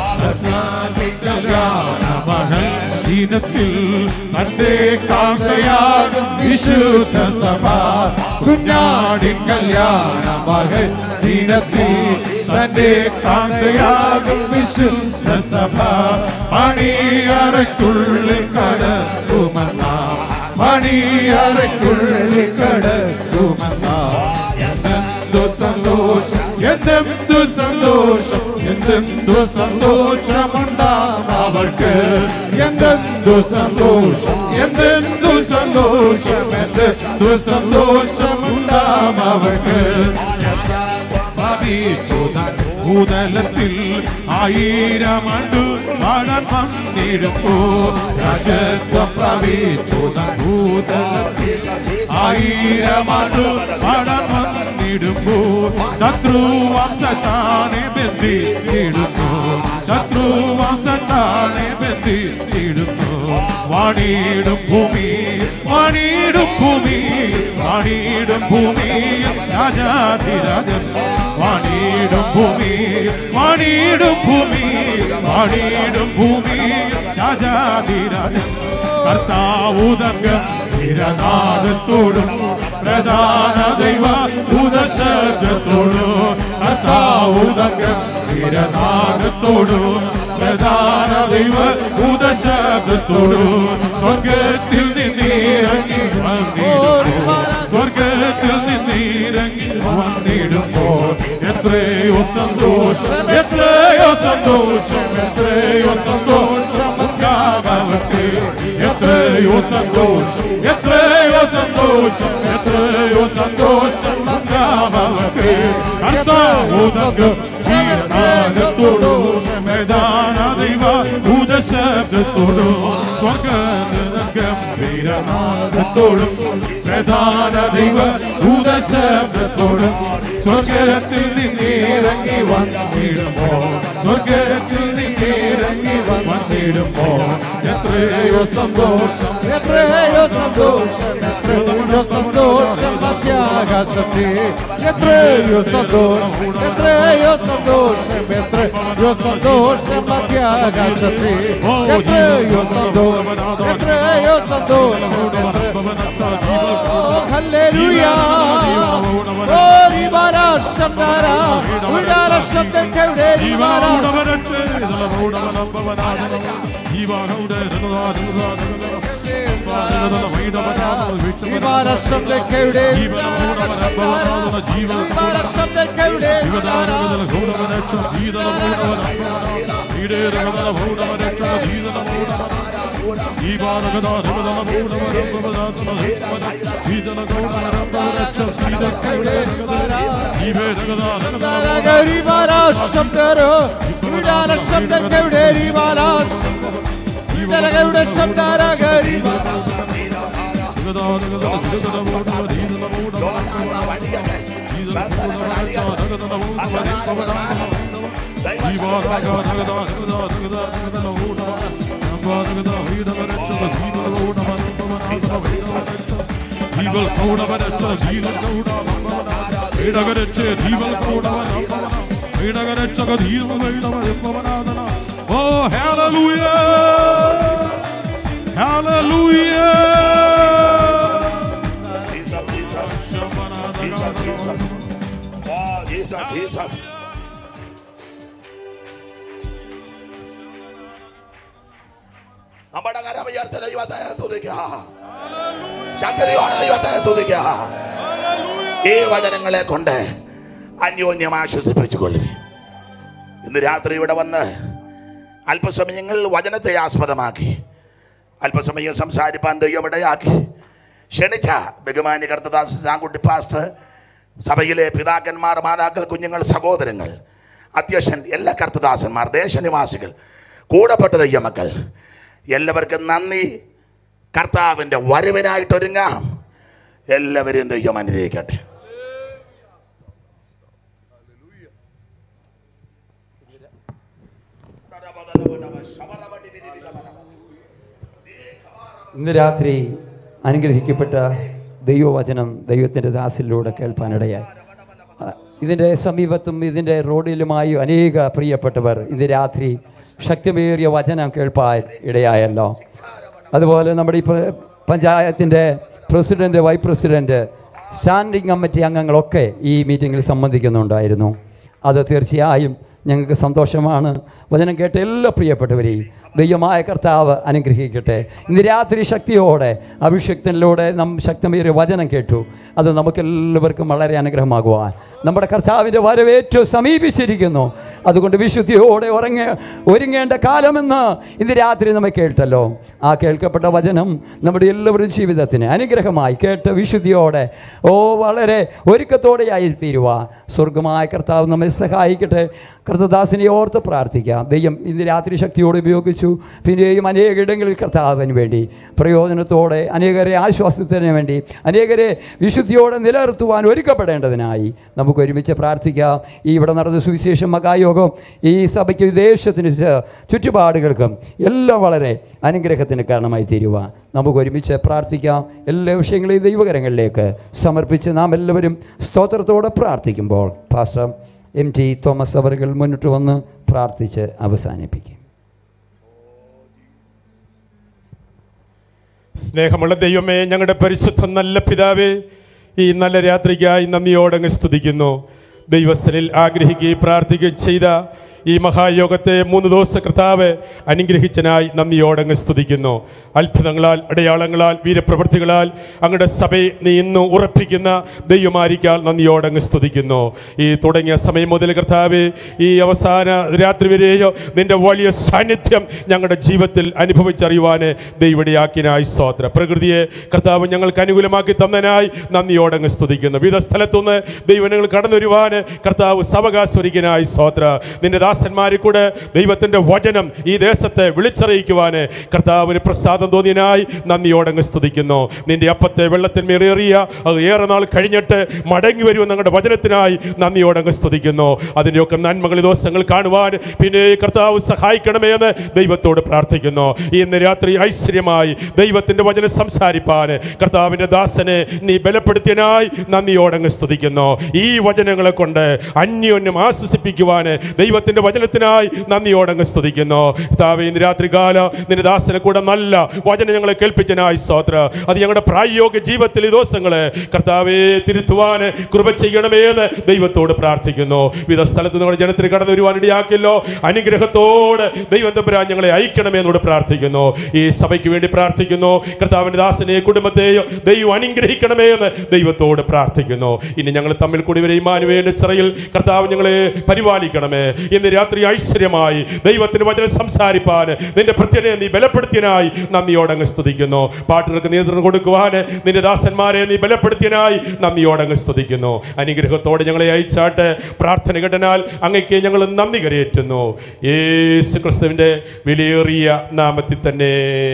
ദിനത്തിൽ തന്റെ കാന്തയാകും വിശുദ്ധ സഭ കുഞ്ഞാടി കല്യാണ മകൻ ദിനത്തിൽ തന്റെ കാന്തയാകും വിശുദ്ധ സഭ മണിയറയ്ക്കുള്ളിൽ കടക്കുമെന്ന മണിയറയ്ക്കുള്ളിൽ കടക്കുമെന്ന എന്തെന്തു സന്തോഷം എന്തെന്തു സന്തോഷം എന്തെന്തു സന്തോഷമുണ്ടാം അവൾക്ക് എന്തെന്തു സന്തോഷം എന്തെന്തു സന്തോഷം എന്തെന്തു സന്തോഷമുണ്ടാം അവൾക്ക് ഭൂതലത്തിൽ ആയിരം ആണ്ടു വാഴാൻ വന്നിരുപ്പോ രാജത്വം പ്രാപിച്ചു ഭൂതലത്തിൽ ആയിരം ആണ്ടു വാഴാൻ വന്നിടുമ്പോ ശത്രുവംശത്താനെ ബന്ധിച്ചിടുന്നു ശത്രുവംശത്താനെ ബന്ധിച്ചിടുന്നു വാണിയിടും ഭൂമി വാണിയിടും ഭൂമി വാണിയിടും ഭൂമി രാജാധിരാജൻ വാണിയിടും ഭൂമി വാണിയിടും ഭൂമി വാണിയിടും ഭൂമി രാജാധിരാജൻ കർത്താവുതങ്കം തിരനാഥത്തോടും പ്രധാന ദൈവ ഭൂതശബ്ദത്തോടും കർത്താവുതങ്കം തിരനാഥത്തോടും പ്രധാന ദൈവ ഭൂതശബ്ദത്തോടും സ്വർഗത്തിൽ നിന്നിറങ്ങി വന്നിടുമ്പോ സ്വർഗത്തിൽ നിന്നിറങ്ങി വന്നിടുമ്പോ എത്രയോ സന്തോഷം എത്രയോ സന്തോഷം എത്രയോ സന്തോഷം ഉണ്ടാകവട്ടെ എത്രയോ സന്തോഷം എത്രയോ സന്തോഷം എത്രയോ സന്തോഷം ഉണ്ടാവട്ടെ കർത്താവുതങ്കം ജീവനാഥത്തോടും മേധാന ദൈവ ഭൂതശബ്ദത്തോടും സ്വർഗംഭീരനാഥത്തോടും പ്രധാന ദൈവ ഭൂതശബ്ദത്തോടും സ്വർഗത്തിൽ നിന്നിറങ്ങി വന്നിടുമ്പോ സ്വർഗത്തിൽ നിന്നിറങ്ങി വന്നിടുമ്പോ എത്രയോ സന്തോഷം എത്രയോ സന്തോഷം എത്രയോ സന്തോഷം മധ്യാകാശത്തെ എത്രയോ സന്തോഷം എത്രയോ സന്തോഷം എത്രയോ സന്തോഷം മധ്യാകാശത്തെ എത്രയോ സന്തോഷം എത്രയോ സന്തോഷം ഹല്ലേലൂയ ഓ റിബാരാശം നാരാ ഉടാരാശം തെക്കവിടെ റിബാരാശം റിബാരാശം തെക്കവിടെ റിബാരാശം തെക്കവിടെ റിബാരാശം തരോ ഉടാരാശം തെക്കവിടെ റിബാരാശം ജലകളുടെ ശബ്ദാരാഗരി ഈ Oh, hallelujah! Hallelujah! Jesus, Jesus. Jesus, Jesus. Oh, Jesus, Jesus. നമ്മുടെ കരം ഉയർത്ത ദൈവത്തെ സ്തുതിക്കുക ശക്തിയോടെ ദൈവത്തെ സ്തുതിക്കുക ഈ വചനങ്ങളെ കൊണ്ട് അന്യോന്യം ആശ്വസിപ്പിച്ചുകൊള്ളുവി ഇന്ന് രാത്രി ഇവിടെ വന്ന് അല്പസമയങ്ങൾ വചനത്തെ ആസ്പദമാക്കി അല്പസമയം സംസാരിപ്പാൻ ദൈവം ഇടയാക്കി ക്ഷണിച്ച ബഹുമാനി കർത്തദാസ് ചാങ്കുട്ടി പാസ്റ്റർ സഭയിലെ പിതാക്കന്മാർ മാതാക്കൾ കുഞ്ഞുങ്ങൾ സഹോദരങ്ങൾ അധ്യക്ഷൻ എല്ലാ കർത്തദാസന്മാർ ദേശനിവാസികൾ കൂടപ്പെട്ട ദയ്യമക്കൾ എല്ലാവർക്കും നന്ദി കർത്താവിൻ്റെ വരവിനായിട്ടൊരുങ്ങാം എല്ലാവരെയും ദൈവം അനുഗ്രഹിക്കട്ടെ ഇന്ന് രാത്രി അനുഗ്രഹിക്കപ്പെട്ട ദൈവവചനം ദൈവത്തിൻ്റെ ദാസിലൂടെ കേൾപ്പാനിടയായി ആ, ഇതിൻ്റെ സമീപത്തും ഇതിൻ്റെ റോഡിലുമായി അനേക പ്രിയപ്പെട്ടവർ ഇന്ന് രാത്രി ശക്തിമേറിയ വചനം കേൾപ്പാൻ ഇടയായല്ലോ അതുപോലെ നമ്മുടെ ഈ പ്ര- പഞ്ചായത്തിൻ്റെ president vice president standing committee അംഗങ്ങളൊക്കെ ഈ മീറ്റിങ്ങിൽ സംബന്ധിക്കുന്നുണ്ടായിരുന്നു അത് തീർച്ചയായും ഞങ്ങൾക്ക് സന്തോഷമാണ് വചനം കേട്ട എല്ലാ പ്രിയപ്പെട്ടവരെയും ദൈവമായ കർത്താവ് അനുഗ്രഹിക്കട്ടെ ഇന്ന് രാത്രി ശക്തിയോടെ അഭിഷക്തനിലൂടെ നാം ശക്തമേറിയ വചനം കേട്ടു അത് നമുക്കെല്ലാവർക്കും വളരെ അനുഗ്രഹമാകുവാൻ നമ്മുടെ കർത്താവിൻ്റെ വരവേറ്റു സമീപിച്ചിരിക്കുന്നു അതുകൊണ്ട് വിശുദ്ധിയോടെ ഉറങ്ങ ഒരുങ്ങേണ്ട കാലമെന്ന് ഇന്ന് രാത്രി നമ്മൾ കേട്ടല്ലോ ആ കേൾക്കപ്പെട്ട വചനം നമ്മുടെ എല്ലാവരുടെയും ജീവിതത്തിന് അനുഗ്രഹമായി കേട്ട് വിശുദ്ധിയോടെ ഓ വളരെ ഒരുക്കത്തോടെയായി തീരുവാൻ സ്വർഗമായ കർത്താവ് നമ്മെ സഹായിക്കട്ടെ കർത്തദാസിനെ ഓർത്ത് പ്രാർത്ഥിക്കാം ദൈവം ഇന്ന് രാത്രി ശക്തിയോടെ ഉപയോഗിച്ചു പിന്നെയും അനേക ഇടങ്ങളിൽ കർത്താവിന് വേണ്ടി പ്രയോജനത്തോടെ അനേകരെ ആശ്വാസത്തിന് വേണ്ടി അനേകരെ വിശുദ്ധിയോടെ നിലനിർത്തുവാൻ ഒരുക്കപ്പെടേണ്ടതിനായി നമുക്ക് ഒരുമിച്ച് പ്രാർത്ഥിക്കാം ഈ ഇവിടെ നടന്ന സുവിശേഷം മകായോഗം ഈ സഭയ്ക്ക് വിദേശത്തിന് ചു- ചുറ്റുപാടുകൾക്കും എല്ലാം വളരെ അനുഗ്രഹത്തിന് കാരണമായി തീരുവാൻ നമുക്ക് ഒരുമിച്ച് പ്രാർത്ഥിക്കാം എല്ലാ വിഷയങ്ങളെയും ദൈവകരങ്ങളിലേക്ക് സമർപ്പിച്ച് നാം എല്ലാവരും സ്തോത്രത്തോടെ പ്രാർത്ഥിക്കുമ്പോൾ പാസ്റ്റർ എം ടി തോമസ് അവറുകൾ മുന്നിട്ട് വന്ന് പ്രാർത്ഥിച്ച് അവസാനിപ്പിക്കും സ്നേഹമുള്ള ദൈവമേ ഞങ്ങളുടെ പരിശുദ്ധ നല്ല പിതാവേ ഈ നല്ല രാത്രിക്കായി നന്ദിയോടങ്ങ് സ്തുതിക്കുന്നു ദൈവസ്ഥലിൽ ആഗ്രഹിക്കുകയും പ്രാർത്ഥിക്കുകയും ചെയ്ത ഈ മഹായോഗത്തെ മൂന്ന് ദിവസ കർത്താവ് അനുഗ്രഹിച്ചനായി നന്ദിയോടങ്ങ് സ്തുതിക്കുന്നു അത്ഭുതങ്ങളാൽ അടയാളങ്ങളാൽ വീരപ്രവൃത്തികളാൽ അങ്ങയുടെ സഭയെ നീ ഇന്ന് ഉറപ്പിക്കുന്ന ദൈവമാരിക്കാൽ നന്ദിയോടങ്ങ് സ്തുതിക്കുന്നു ഈ തുടങ്ങിയ സമയം മുതൽ കർത്താവ് ഈ അവസാന രാത്രി വരെയോ നിന്റെ വലിയ സാന്നിധ്യം ഞങ്ങളുടെ ജീവിതത്തിൽ അനുഭവിച്ചറിയുവാന് ദൈവടിയാക്കിനായി സ്തോത്ര പ്രകൃതിയെ കർത്താവ് ഞങ്ങൾക്ക് അനുകൂലമാക്കി തന്നതിനായി നന്ദിയോടങ്ങ് സ്തുതിക്കുന്നു വിവിധ സ്ഥലത്തുനിന്ന് ദൈവം ഞങ്ങൾ കടന്നു വരുവാന് കർത്താവ് സവകാശൊരിക്കനായി സ്തോത്ര നിന്റെ ദാസന്മാരിൽ കൂടെ ദൈവത്തിന്റെ വചനം ഈ ദേശത്തെ വിളിച്ചറിയിക്കുവാന് കർത്താവിന് പ്രസാദം തോന്നിയനായി നന്ദിയോടങ്ങ് സ്തുതിക്കുന്നു നിന്റെ അപ്പത്തെ വെള്ളത്തിന്മേറേറിയ അത് ഏറെ നാൾ കഴിഞ്ഞിട്ട് മടങ്ങി വരുമെന്ന് ഞങ്ങളുടെ വചനത്തിനായി നന്ദിയോടങ്ങ് സ്തുതിക്കുന്നു അതിൻ്റെയൊക്കെ നന്മകൾ ഈ ദിവസങ്ങൾ കാണുവാൻ പിന്നെ കർത്താവ് സഹായിക്കണമേ എന്ന് ദൈവത്തോട് പ്രാർത്ഥിക്കുന്നു ഇന്ന് രാത്രി ഐശ്വര്യമായി ദൈവത്തിന്റെ വചനം സംസാരിപ്പാൻ കർത്താവിന്റെ ദാസനെ നീ ബലപ്പെടുത്തിയനായി നന്ദിയോടങ്ങ് സ്തുതിക്കുന്നു ഈ വചനങ്ങളെ കൊണ്ട് അന്യോന്യം ആശ്വസിപ്പിക്കുവാൻ ദൈവത്തിന്റെ വചനത്തിനായി നന്ദിയോടങ്ങ് സ്തുതിക്കുന്നു കർത്താവേ ഇന്ന് രാത്രി കാല നിന്റെ ദാസനെ കൂടെ നല്ല വചനം ഞങ്ങളെ കേൾപ്പിച്ചനായി സ്തോത്ര അത് ഞങ്ങളുടെ പ്രായോഗിക ജീവിതത്തിൽ ഈ ദിവസങ്ങളെ കർത്താവെ തിരുത്തുവാൻ കൃപ ചെയ്യണമേ എന്ന് ദൈവത്തോട് പ്രാർത്ഥിക്കുന്നു വിവിധ സ്ഥലത്ത് നമ്മുടെ ജനത്തിന് കടന്നു വരുവാൻ ഇടയാക്കില്ലോ അനുഗ്രഹത്തോട് ദൈവം തമ്പുരാൻ ഞങ്ങളെ അയക്കണമേ എന്നോട് പ്രാർത്ഥിക്കുന്നു ഈ സഭയ്ക്ക് വേണ്ടി പ്രാർത്ഥിക്കുന്നു കർത്താവിന്റെ ദാസനെ കുടുംബത്തെയോ ദൈവം അനുഗ്രഹിക്കണമേ എന്ന് ദൈവത്തോട് പ്രാർത്ഥിക്കുന്നു ഇനി ഞങ്ങൾ തമ്മിൽ കൂടി വരെ ഇമാനുവേന്റെ ചിറയിൽ കർത്താവ് ഞങ്ങളെ പരിപാലിക്കണമേ ഇന്ന് രാത്രി ഐശ്വര്യമായി ദൈവത്തിന് വചനം സംസാരിപ്പാൻ നിന്റെ പ്രത്യനെ നീ ബലപ്പെടുത്തിയനായി നന്ദിയോടങ്ങ് സ്തുതിക്കുന്നു പാട്ടുകൾക്ക് നിയന്ത്രണം കൊടുക്കുവാൻ നിന്റെ ദാസന്മാരെ നീ ബലപ്പെടുത്തിയനായി നന്ദിയോടങ്ങ് സ്തുതിക്കുന്നു അനുഗ്രഹത്തോടെ ഞങ്ങളെ അയച്ചാട്ട് പ്രാർത്ഥന കേട്ടനാൽ അങ്ങയ്ക്ക് ഞങ്ങൾ നന്ദി കരയേറ്റുന്നു യേശു ക്രിസ്തുവിന്റെ വിലയേറിയ നാമത്തിൽ തന്നെ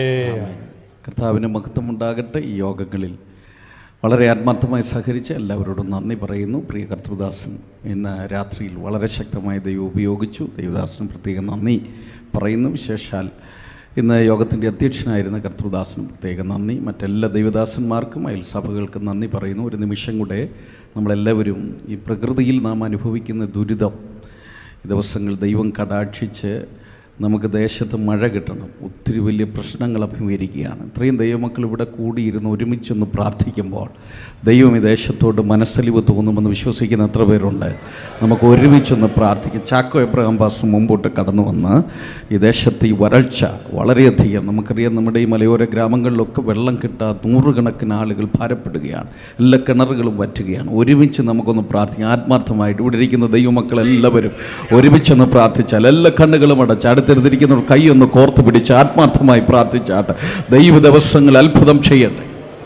കർത്താവിന് മഹത്വം ഉണ്ടാകട്ടെ ഈ യോഗങ്ങളിൽ വളരെ ആത്മാർത്ഥമായി സഹകരിച്ച് എല്ലാവരോടും നന്ദി പറയുന്നു പ്രിയ കർത്തൃദാസൻ ഇന്ന് രാത്രിയിൽ വളരെ ശക്തമായി ദൈവം ഉപയോഗിച്ചു ദൈവദാസന് പ്രത്യേകം നന്ദി പറയുന്നു വിശേഷാൽ ഇന്ന് യോഗത്തിൻ്റെ അധ്യക്ഷനായിരുന്ന കർത്തൃദാസനും പ്രത്യേക നന്ദി മറ്റെല്ലാ ദൈവദാസന്മാർക്കും അയൽ സഭകൾക്കും നന്ദി പറയുന്നു ഒരു നിമിഷം കൂടെ നമ്മളെല്ലാവരും ഈ പ്രകൃതിയിൽ നാം അനുഭവിക്കുന്ന ദുരിതം ഈ ദിവസങ്ങൾ ദൈവം കടാക്ഷിച്ച് നമുക്ക് ദേശത്ത് മഴ കിട്ടണം ഒത്തിരി വലിയ പ്രശ്നങ്ങൾ അഭിമുഖീകരിക്കുകയാണ് ഇത്രയും ദൈവമക്കൾ ഇവിടെ കൂടിയിരുന്ന് ഒരുമിച്ചൊന്ന് പ്രാർത്ഥിക്കുമ്പോൾ ദൈവം ഈ ദേശത്തോട് മനസ്സലിവ് തോന്നുമെന്ന് വിശ്വസിക്കുന്ന എത്ര പേരുണ്ട് നമുക്ക് ഒരുമിച്ചൊന്ന് പ്രാർത്ഥിക്കാം ചാക്കോ എബ്രഹാം പാസ് മുമ്പോട്ട് കടന്നു വന്ന് ഈ ദേശത്തെ ഈ വരൾച്ച വളരെയധികം നമുക്കറിയാം നമ്മുടെ ഈ മലയോര ഗ്രാമങ്ങളിലൊക്കെ വെള്ളം കിട്ടാതെ നൂറുകണക്കിന് ആളുകൾ ഭാരപ്പെടുകയാണ് എല്ലാ കിണറുകളും വറ്റുകയാണ് ഒരുമിച്ച് നമുക്കൊന്ന് പ്രാർത്ഥിക്കാം ആത്മാർത്ഥമായിട്ട് ഇവിടെ ഇരിക്കുന്ന ദൈവമക്കൾ എല്ലാവരും ഒരുമിച്ചൊന്ന് പ്രാർത്ഥിച്ചാൽ എല്ലാ കണ്ണുകളും അടച്ച് അടുത്തിരുന്നിരിക്കുന്നവർ കൈ ഒന്ന് കോർത്ത് പിടിച്ച് ആത്മാർത്ഥമായി പ്രാർത്ഥിച്ചാട്ട് ദൈവ ദിവസങ്ങൾ അത്ഭുതം ചെയ്യട്ടെ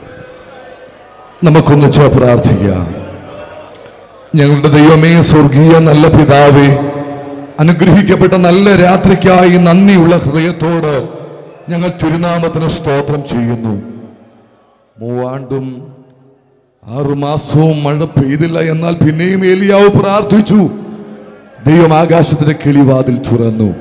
നമുക്കൊന്നിച്ച് പ്രാർത്ഥിക്കാം ഞങ്ങളുടെ ദൈവമേ സ്വർഗീയ നല്ല പിതാവേ അനുഗ്രഹിക്കപ്പെട്ട നല്ല രാത്രിക്കായി നന്ദിയുള്ള ഹൃദയത്തോട് ഞങ്ങൾ തിരുനാമത്തിന് സ്തോത്രം ചെയ്യുന്നു മൂവാണ്ടും ആറുമാസവും മഴ പെയ്തില്ല എന്നാൽ പിന്നെയും ഏലിയാവ് പ്രാർത്ഥിച്ചു ദൈവം ആകാശത്തിന്റെ കിളിവാതിൽ തുറന്നു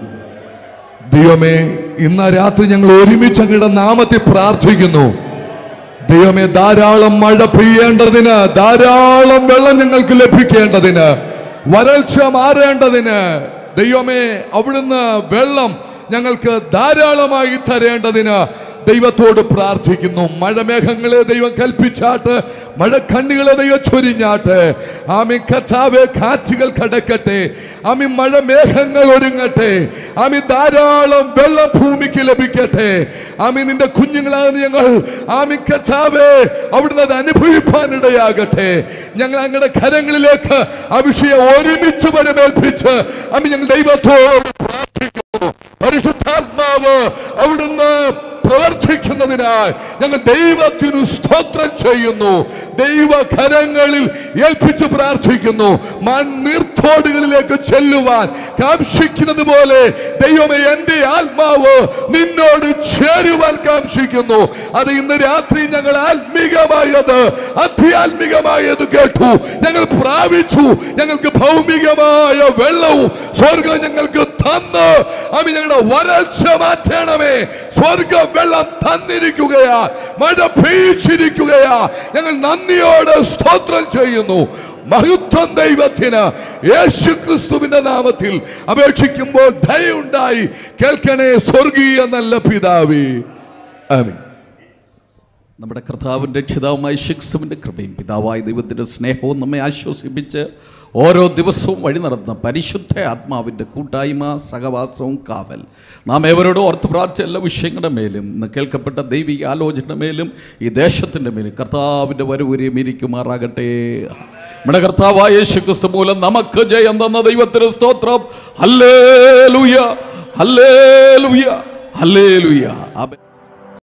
ദൈവമേ ഇന്ന് രാത്രി ഞങ്ങൾ ഒരുമിച്ച് അങ്ങയുടെ നാമത്തെ പ്രാർത്ഥിക്കുന്നു ദൈവമേ ധാരാളം മഴ പെയ്യേണ്ടതിന് ധാരാളം വെള്ളം ഞങ്ങൾക്ക് ലഭിക്കേണ്ടതിന് വരൾച്ച മാറേണ്ടതിന് ദൈവമേ അവിടുന്ന് വെള്ളം ഞങ്ങൾക്ക് ധാരാളമായി തരേണ്ടതിന് ദൈവത്തോട് പ്രാർത്ഥിക്കുന്നു മഴമേഘങ്ങളെ ദൈവം കൽപ്പിച്ചാട്ട് മഴക്കണ്ണികളെ ദൈവം ചൊരിഞ്ഞാട്ട് ആമി കഥാവെ കാറ്റുകൾ കടക്കട്ടെ ആമി മഴമേഘങ്ങൾ ഒരുങ്ങട്ടെ ആമി ധാരാളം വെള്ളം ഭൂമിക്ക് ലഭിക്കട്ടെ ആമി നിന്റെ കുഞ്ഞുങ്ങളാകുന്ന ഞങ്ങൾ ആമി കഥാവെ അവിടുന്ന് അത് അനുഭവിപ്പാനിടയാകട്ടെ ഞങ്ങൾ അങ്ങയുടെ കരങ്ങളിലേക്ക് ആ വിഷയം ഒരുമിച്ച് വരമേൽപ്പിച്ച് ആമി ഞങ്ങൾ ദൈവത്തോട് പ്രാർത്ഥിക്കുന്നു പരിശുദ്ധാത്മാവ് അവിടുന്ന് പ്രവർത്തിക്കുന്നതിനായി ഞങ്ങൾ ദൈവത്തിനു സ്തോത്രം ചെയ്യുന്നു ദൈവകരങ്ങളിൽ ഏൽപ്പിച്ച് പ്രാർത്ഥിക്കുന്നു മണ്ണീർത്തോടുകളിലേക്ക് ചെല്ലുവാൻ കാംക്ഷിക്കുന്നത് പോലെ ദൈവമേ എന്റെ ആത്മാവ് നിന്നോട് ചേരുവാൻ കാംക്ഷിക്കുന്നു അത് ഇന്ന് രാത്രി ഞങ്ങൾ ആത്മീകമായത് അധ്യാത്മികമായത് കേട്ടു ഞങ്ങൾ പ്രാപിച്ചു ഞങ്ങൾക്ക് ഭൗമികമായ വെള്ളവും സ്വർഗം ഞങ്ങൾക്ക് തന്ന് അമ്മ ഞങ്ങളുടെ വരൾച്ച മാറ്റണമേ സ്വർഗ വെള്ളം തന്നിരിക്കുകയാ മഴ പെയ്ച്ചിരിക്കുകയാ ഞങ്ങൾ നന്ദിയോടെ സ്തോത്രം ചെയ്യുന്നു മഹത്വം ദൈവത്തിന് യേശു ക്രിസ്തുവിന്റെ നാമത്തിൽ അപേക്ഷിക്കുമ്പോൾ ദയുണ്ടായി കേൾക്കണേ സ്വർഗീയ നല്ല പിതാവേ ആമീൻ നമ്മുടെ കർത്താവിൻ്റെ രക്ഷിതാവുമായ ശിക്സുവിൻ്റെ കൃപയും പിതാവായ ദൈവത്തിൻ്റെ സ്നേഹവും നമ്മെ ആശ്വസിപ്പിച്ച് ഓരോ ദിവസവും വഴി നടന്ന പരിശുദ്ധ ആത്മാവിൻ്റെ കൂട്ടായ്മ സഹവാസവും കാവൽ നാം ഏവരോടും ഓർത്ത് പ്രാർത്ഥിച്ച എല്ലാ വിഷയങ്ങളുടെ മേലും ഇന്ന് കേൾക്കപ്പെട്ട ദൈവിക ആലോചനയുടെ മേലും ഈ ദേശത്തിൻ്റെ മേലും കർത്താവിൻ്റെ വരവൂരിയും ഇരിക്കുമാറാകട്ടെ നമ്മുടെ കർത്താവായ യേശു ക്രിസ്തു മൂലം നമുക്ക് ജയം തന്ന ദൈവത്തിന് സ്തോത്രം ഹല്ലേ ലുയ ഹല്ലേ ലുയ ഹല്ലേ ലുയ